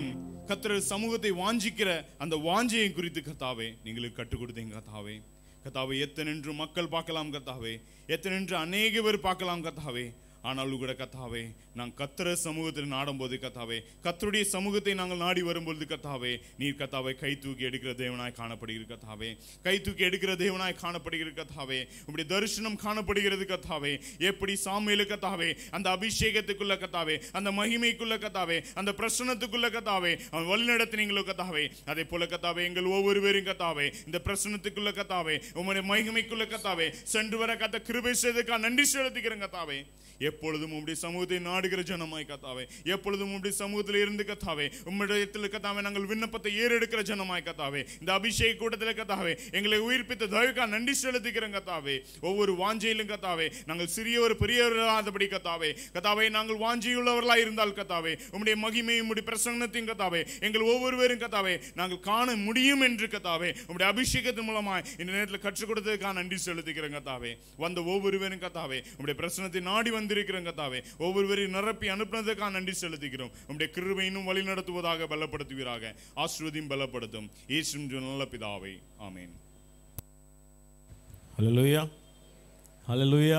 கத்திர சமூகத்தை வாஞ்சிக்கிற அந்த வாஞ்சையை குறித்து கத்தாவே நீங்களுக்கு கற்றுக் கொடுத்தீங்க கத்தாவே கத்தாவே எத்தனென்று மக்கள் பார்க்கலாம் கத்தாவே எத்தனென்று அநேக பேர் பார்க்கலாம் கத்தாவே ஆனாலும் கூட கத்தாவே நான் கத்திர சமூகத்தில் நாடும்போது கத்தாவே கத்தருடைய சமூகத்தை நாங்கள் நாடி வரும்பொழுது கத்தாவே நீர் கத்தாவை கை தூக்கி எடுக்கிற தேவனாய் காணப்படுகிற கத்தாவே கை தூக்கி எடுக்கிற தேவனாய் காணப்படுகிற கத்தாவே உங்களுடைய தரிசனம் காணப்படுகிறது கத்தாவே எப்படி சாமியில கத்தாவே அந்த அபிஷேகத்துக்குள்ள கத்தாவே அந்த மகிமைக்குள்ள கத்தாவே அந்த பிரசனத்துக்குள்ள கத்தாவே அவன் வழிநடத்தினீங்களோ கத்தாவே அதே போல கத்தாவே எங்கள் ஒவ்வொருவரும் கத்தாவே இந்த பிரசனத்துக்குள்ள கத்தாவே உங்களுடைய மகிமைக்குள்ள கத்தாவே சென்று வர கத்த கிருபை செய்ததுக்கா நன்றி செலுத்துகிறேன் கத்தாவே எப்பொழுதும் உம்முடைய சமூகத்தை நாடுகிற ஜனமாய் கத்தாவே எப்பொழுதும் உம்முடைய சமூகத்தில் இருந்து கத்தாவே உம்முடைய கத்தாவே நாங்கள் விண்ணப்பத்தை ஏறெடுக்கிற ஜனமாய் கத்தாவே இந்த அபிஷேக கூட்டத்தில் கத்தாவே எங்களை உயிர்ப்பித்த தயவுக்கா நன்றி செலுத்துகிறேன் கத்தாவே ஒவ்வொரு வாஞ்சையிலும் கத்தாவே நாங்கள் சிறியவர் பெரியவர்களாதபடி கத்தாவே கத்தாவே நாங்கள் வாஞ்சியுள்ளவர்களாய் இருந்தால் கத்தாவே உம்முடைய மகிமையும் உம்முடைய பிரசன்னத்தையும் கத்தாவே எங்கள் ஒவ்வொருவரும் கத்தாவே நாங்கள் காண முடியும் என்று கத்தாவே உம்முடைய அபிஷேகத்தின் மூலமாய் இந்த நேரத்தில் கற்றுக் கொடுத்ததுக்காக நன்றி செலுத்துகிறேன் கத்தாவே வந்த ஒவ்வொருவரும் கத்தாவே உம்முடைய பிரசனத்தை நாடி வந்திருக்கிறோம் கத்தாவே ஒவ்வொருவரையும் நிரப்பி அனுப்புனதுக்காக நன்றி செலுத்துகிறோம் உம்முடைய கிருபை இன்னும் வழி நடத்துவதாக பலப்படுத்துவீராக ஆஸ்ருதியும் பலப்படுத்தும் இயேசுவின் நல்ல பிதாவே ஆமென் ஹalleluya ஹalleluya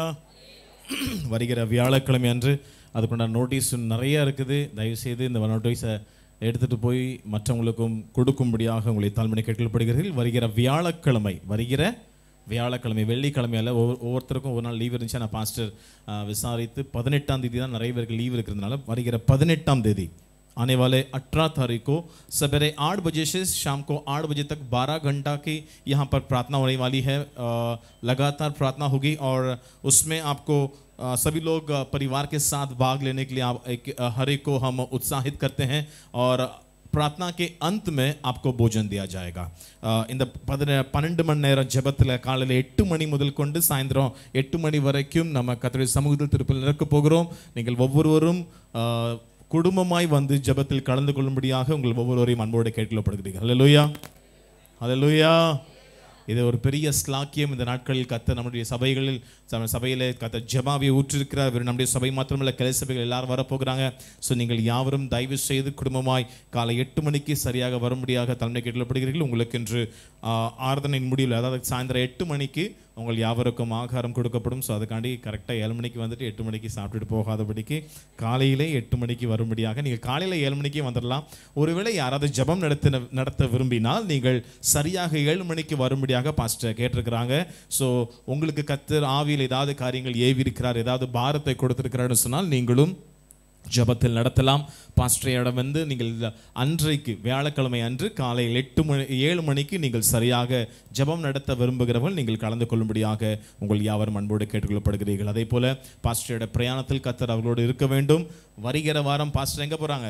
வருகிற வியாழக்கிழமை அன்று அதுக்குண்டான நோட்டீஸ் நிறைய இருக்குது தயவுசெய்து இந்த நோட்டீஸை எடுத்துட்டு போய் மற்றவங்களுக்கும் கொடுக்கும்படியாக உங்களை தாழ்மணி கேட்கப்படுகிறீர்கள் வருகிற வியாழக்கிழமை வருகிற வியாழக்கிழமை வெள்ளிக்கிழமை அல்ல ஒவ்வொரு ஒவ்வொருத்தருக்கும் ஒரு நாள் லீவ் இருந்துச்சு நான் பாஸ்டர் ஆஹ், விசாரித்து பதினெட்டாம் தேதி தான் நிறைய பேருக்கு லீவ் இருக்கிறதுனால வருகிற பதினெட்டாம் தேதி आने वाले 18 तारीख को सवेरे आठ बजे से शाम को आठ बजे तक 12 घंटा की यहाँ पर प्रार्थना होने वाली है अ, लगातार प्रार्थना होगी और उसमें आपको अ, सभी लोग अ, परिवार के साथ भाग लेने के लिए आप एक अ, हर एक को हम उत्साहित करते हैं और പ്രാർത്ഥന के अंत में आपको भोजन दिया जाएगा அஹ் இந்த பதின பன்னெண்டு மணி நேரம் ஜெபத்தில் காலையில் எட்டு மணி முதல் கொண்டு சாயந்தரம் எட்டு மணி வரைக்கும் நம்ம கத்தருடைய சமூகத்தில் திருப்பில் நிற்க போகிறோம் நீங்கள் ஒவ்வொருவரும் அஹ், குடும்பமாய் வந்து ஜெபத்தில் கலந்து கொள்ளும்படியாக உங்கள் ஒவ்வொருவரையும் அன்போடு கேட்கப்படுகிறீர்கள் ஹalleluya ஹalleluya இது ஒரு பெரிய ஸ்லாக்கியம் இந்த நாட்களில் கத்த நம்முடைய சபைகளில் ச- சபையிலே கத்த ஜெபாவை ஊற்றிருக்கிறார் வெறும் நம்முடைய சபை மாத்திரமல்ல கிளை சபைகள் எல்லாரும் வரப்போகிறாங்க ஸோ நீங்கள் யாவரும் தயவு செய்து குடும்பமாய் காலை எட்டு மணிக்கு சரியாக வரும்படியாக தலைமை கேட்கப்படுகிறீர்கள் உங்களுக்கு இன்று ஆஹ், ஆராதனையின் முடிவில் அதாவது சாயந்தரம் எட்டு மணிக்கு உங்கள் யாவருக்கும் ஆகாரம் கொடுக்கப்படும் ஸோ அதுக்காண்டி கரெக்டாக ஏழு மணிக்கு வந்துட்டு எட்டு மணிக்கு சாப்பிட்டுட்டு போகாதபடிக்கு காலையிலே எட்டு மணிக்கு வரும்படியாக நீங்கள் காலையில் ஏழு மணிக்கே வந்துடலாம் ஒருவேளை யாராவது ஜெபம் நடத்த நடத்த விரும்பினால் நீங்கள் சரியாக ஏழு மணிக்கு வரும்படியாக பாஸ்டர் கேட்டிருக்கிறாங்க ஸோ உங்களுக்கு கத்தர் ஆவியில் ஏதாவது காரியங்கள் ஏவி இருக்கிறார் ஏதாவது பாரத்தை கொடுத்திருக்கிறார்னு சொன்னால் நீங்களும் ஜெபத்தில் நடத்தலாம் பாஸ்டரையிடம் வந்து நீங்கள் அன்றைக்கு வியாழக்கிழமை அன்று காலையில் எட்டு மணி ஏழு மணிக்கு நீங்கள் சரியாக ஜெபம் நடத்த விரும்புகிறவர்கள் நீங்கள் கலந்து கொள்ளும்படியாக உங்கள் யாவரும் அன்போடு கேட்டுக்கொள்ளப்படுகிறீர்கள் அதே போல பாஸ்டரோட பிரயாணத்தில் கத்தர் அவர்களோடு இருக்க வேண்டும் வருகிற வாரம் பாஸ்டர் எங்கே போகிறாங்க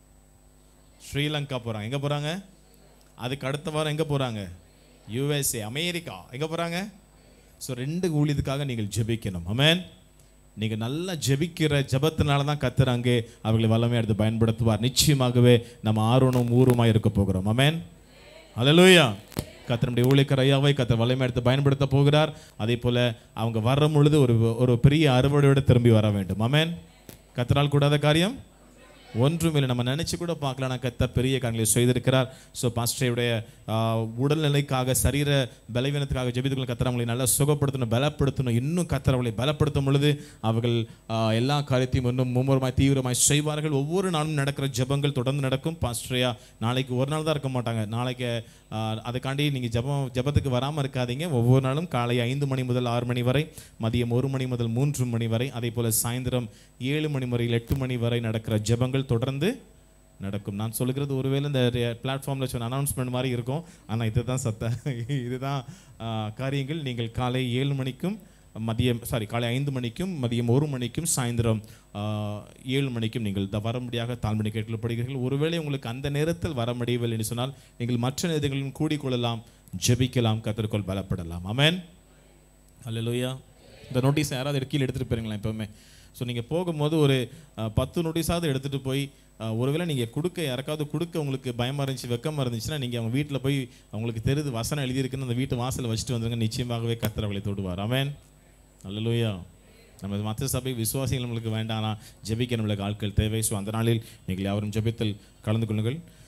ஸ்ரீலங்கா போகிறாங்க எங்கே போகிறாங்க அதுக்கு அடுத்த வாரம் எங்கே போகிறாங்க யுஎஸ்ஏ அமெரிக்கா எங்கே போகிறாங்க ஸோ ரெண்டு ஊழியத்துக்காக நீங்கள் ஜெபிக்கணும் அமேன் நீங்க நல்லா ஜெபிக்கிற ஜெபத்தினால தான் கத்தர் அங்கே அவர்களை வல்லமை எடுத்து பயன்படுத்துவார் நிச்சயமாகவே நம்ம ஆர்வனும் ஊருமாய் இருக்க போகிறோம் அமேன் ஹalleluya கத்தருடைய ஊழியக்கார ஐயாவை கத்தர் வல்லமை எடுத்து பயன்படுத்த போகிறார் அதே போல அவங்க வர்ற பொழுது ஒரு ஒரு பெரிய அறுவடையோடு திரும்பி வர வேண்டும் அமேன் கத்தரால் கூடாத காரியம் ஒன்றும் இல்லை நம்ம நினைச்சு கூட பார்க்கலாம் நான் கத்த பெரிய காரியங்களை செய்திருக்கிறார் ஸோ பாஸ்டருடைய உடல்நிலைக்காக சரீர பலவீனத்துக்காக ஜெபித்துக்கள் கத்தர் அவங்களை நல்லா சுகப்படுத்தணும் பலப்படுத்தணும் இன்னும் கத்தர் அவங்களை பலப்படுத்தும் பொழுது அவர்கள் ஆஹ், எல்லா காரியத்தையும் இன்னும் மும்முரமாய் தீவிரமாய் செய்வார்கள் ஒவ்வொரு நாளும் நடக்கிற ஜெபங்கள் தொடர்ந்து நடக்கும் பாஸ்டரையா நாளைக்கு ஒரு நாள் தான் இருக்க மாட்டாங்க நாளைக்கு ஆஹ், அதுக்காண்டி நீங்கள் ஜெபம் ஜெபத்துக்கு வராமல் இருக்காதீங்க ஒவ்வொரு நாளும் காலை ஐந்து மணி முதல் ஆறு மணி வரை மதியம் ஒரு மணி முதல் மூன்று மணி வரை அதே போல் சாயந்தரம் ஏழு மணி முதல் எட்டு மணி வரை நடக்கிற ஜெபங்கள் தொடர்ந்து நடக்கும் நான் சொல்லுகிறது ஒருவேளை இந்த பிளாட்ஃபார்மில் சொன்ன அனௌன்ஸ்மெண்ட் மாதிரி இருக்கும் ஆனால் இதுதான் சத்த இதுதான் ஆஹ், காரியங்கள் நீங்கள் காலை ஏழு மணிக்கும் மதியம் சாரி காலை ஐந்து மணிக்கும் மதியம் ஒரு மணிக்கும் சாயந்தரம் ஆஹ், ஏழு மணிக்கும் நீங்கள் த வரும்படியாக தாழ்மணி கேட்கப்படுகிறீர்கள் ஒருவேளை உங்களுக்கு அந்த நேரத்தில் வர முடியவில்லை என்று சொன்னால் நீங்கள் மற்ற நேரங்களிலும் கூடிக்கொள்ளலாம் ஜெபிக்கலாம் கத்திற்கொள் பலப்படலாம் அமேன் அல்லேலூயா இந்த நோட்டீஸ் யாராவது கீழே எடுத்துகிட்டு போயிருங்களா எப்போவுமே ஸோ நீங்கள் போகும்போது ஒரு அஹ், பத்து நோட்டீஸாவது எடுத்துகிட்டு போய் அஹ், ஒருவேளை நீங்கள் கொடுக்க யாருக்காவது கொடுக்க உங்களுக்கு பயமாக இருந்துச்சு வெக்கமாக இருந்துச்சுன்னா நீங்கள் அவங்க வீட்டில் போய் அவங்களுக்கு தெரியுது வசனம் எழுதியிருக்குன்னு அந்த வீட்டு வாசலில் வச்சுட்டு வந்துருங்க நிச்சயமாகவே கத்தர் அவளை தொடுவார் அமேன் அல்லேலூயா நம்ம மற்ற சபை விசுவாசிகள் நம்மளுக்கு வேண்டாம் ஆனால் ஜெபிக்க நம்மளுக்கு ஆட்கள் தேவை ஸோ அந்த நாளில் நீங்கள் யாவரும் ஜெபித்தில் கலந்து கொள்ளுங்கள்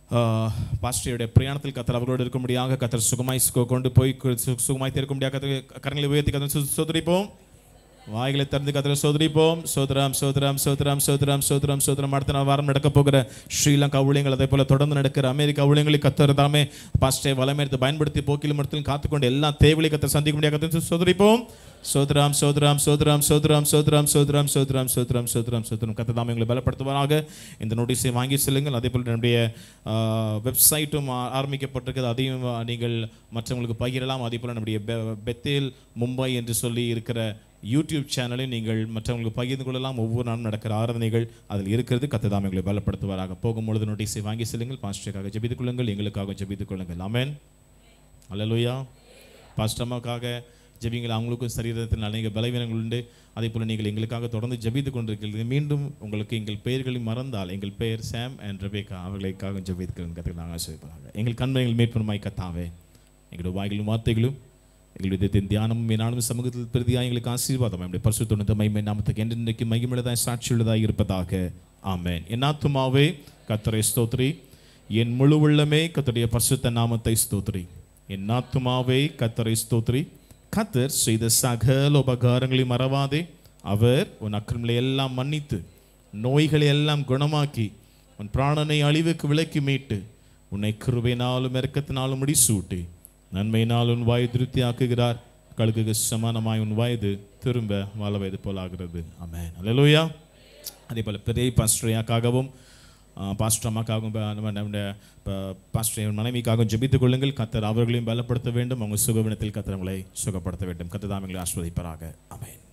பாஸ்டருடைய பிரயாணத்தில் கத்தர் அவர்களோடு இருக்கும்படியாக கத்தர் சுகமாய் சு- கொண்டு போய் கு- சு- சுகமாய் தீர்க்கும்படியாக கத்தர் கரங்களை உயர்த்தி கத்தர் சோதரிப்போம் வாய்களை திறந்து கத்திர சோதரிப்போம் சோதரம் சோதரம் சோதரம் சோதரம் சோதரம் சோதரம் அடுத்த நாள் வாரம் நடக்க போகிற ஸ்ரீலங்கா ஊழியங்கள் அதே போல தொடர்ந்து நடக்கிற அமெரிக்கா ஊழியங்களை கத்தர் தாமே பாஸ்டே வளமேற்று பயன்படுத்தி போக்கிலும் மரத்திலும் காத்துக்கொண்டு எல்லா தேவைகளையும் கத்தர் சந்திக்க முடியாது கத்தர் சோதரிப்போம் சோதராம் சோதராம் சோதராம் சோதராம் சோதராம் சோதராம் சோதராம் சோதராம் சோதராம் சோதரம் கத்த தாமே உங்களை பலப்படுத்துவாராக இந்த நோட்டீஸை வாங்கி செல்லுங்கள் அதே போல் நம்முடைய வெப்சைட்டும் ஆரம்பிக்கப்பட்டிருக்கிறது அதையும் ஆ, நீங்கள் மற்றவங்களுக்கு பகிரலாம் அதே போல் நம்முடைய பெ- பெத்தேல் மும்பை என்று சொல்லி இருக்கிற யூடியூப் சேனலை நீங்கள் மற்றவங்களுக்கு பகிர்ந்து கொள்ளலாம் ஒவ்வொரு நாளும் நடக்கிற ஆராதனைகள் அதில் இருக்கிறது கத்ததாம் எங்களை பலப்படுத்துவாராக போகும்பொழுது நோட்டீஸை வாங்கி செல்லுங்கள் பாஸ்டருக்காக ஜெபித்துக் கொள்ளுங்கள் எங்களுக்காக ஜெபித்துக் கொள்ளுங்கள் ஆமென் அல்லேலூயா பாஸ்டம்மாக்காக ஜெபிங்கள் அவங்களுக்கும் சரீரத்தில் அநேக பலவீனங்கள் உண்டு அதே போல் நீங்கள் எங்களுக்காக தொடர்ந்து ஜெபித்துக் கொண்டிருக்கிறீர்கள் மீண்டும் உங்களுக்கு எங்கள் பெயர்களை மறந்தால் எங்கள் பெயர் சாம் அண்ட் ரெபேக்கா அவர்களுக்காக ஜெபித்துக்கிறேன் கற்றுக்கு நாங்கள் ஆசிரியப்பாங்க எங்கள் கண்மைகள் மேற்படுமாய் கத்தாவே எங்களுடைய வாய்களும் வார்த்தைகளும் எங்களுடைய இதயத்தின் தியானமும் என்னாலும் சமூகத்தில் பிரதியாக எங்களுக்கு ஆசீர்வாதம் நம்முடைய பரிசுத்தொண்டு மைமை நாமத்துக்கு என்றென்றைக்கு மகிமுள்ளதாய் சாட்சியுள்ளதாய் இருப்பதாக ஆமென் என் ஆத்துமாவே கத்தரை ஸ்தோத்ரி என் முழு உள்ளமே கத்தருடைய பரிசுத்த நாமத்தை ஸ்தோத்ரி என் ஆத்துமாவே கத்தரை ஸ்தோத்ரி கத்தர் செய்த சகல உபகாரங்களை மறவாதே அவர் உன் அக்கிரமங்களை எல்லாம் மன்னித்து நோய்களை எல்லாம் குணமாக்கி உன் பிராணனை அழிவுக்கு விலக்கி மீட்டு உன்னை கிருபையினாலும் இறக்கத்தினாலும் முடிசூட்டி நன்மையினால் உன் வாய் திருப்தியாக்குகிறார் கழுகுக்கு சமானமாய் உன் வயது திரும்ப வாழ வயது போலாகிறது ஆமென் அல்லேலூயா அதே போல் பெரிய பாஸ்டரையாக்காகவும் பாஸ்டர் அம்மாக்காகவும் ப- நம்ம நம்முடைய ப- பாஸ்டர் மனைவிக்காகவும் ஜெபித்துக் கொள்ளுங்கள் கத்தர் அவர்களையும் பலப்படுத்த வேண்டும் அவங்க சுகவினத்தில் கத்தர் அவங்களை சுகப்படுத்த வேண்டும் கத்தர் தாம் எங்களை ஆஸ்வதிப்பாராக ஆமென்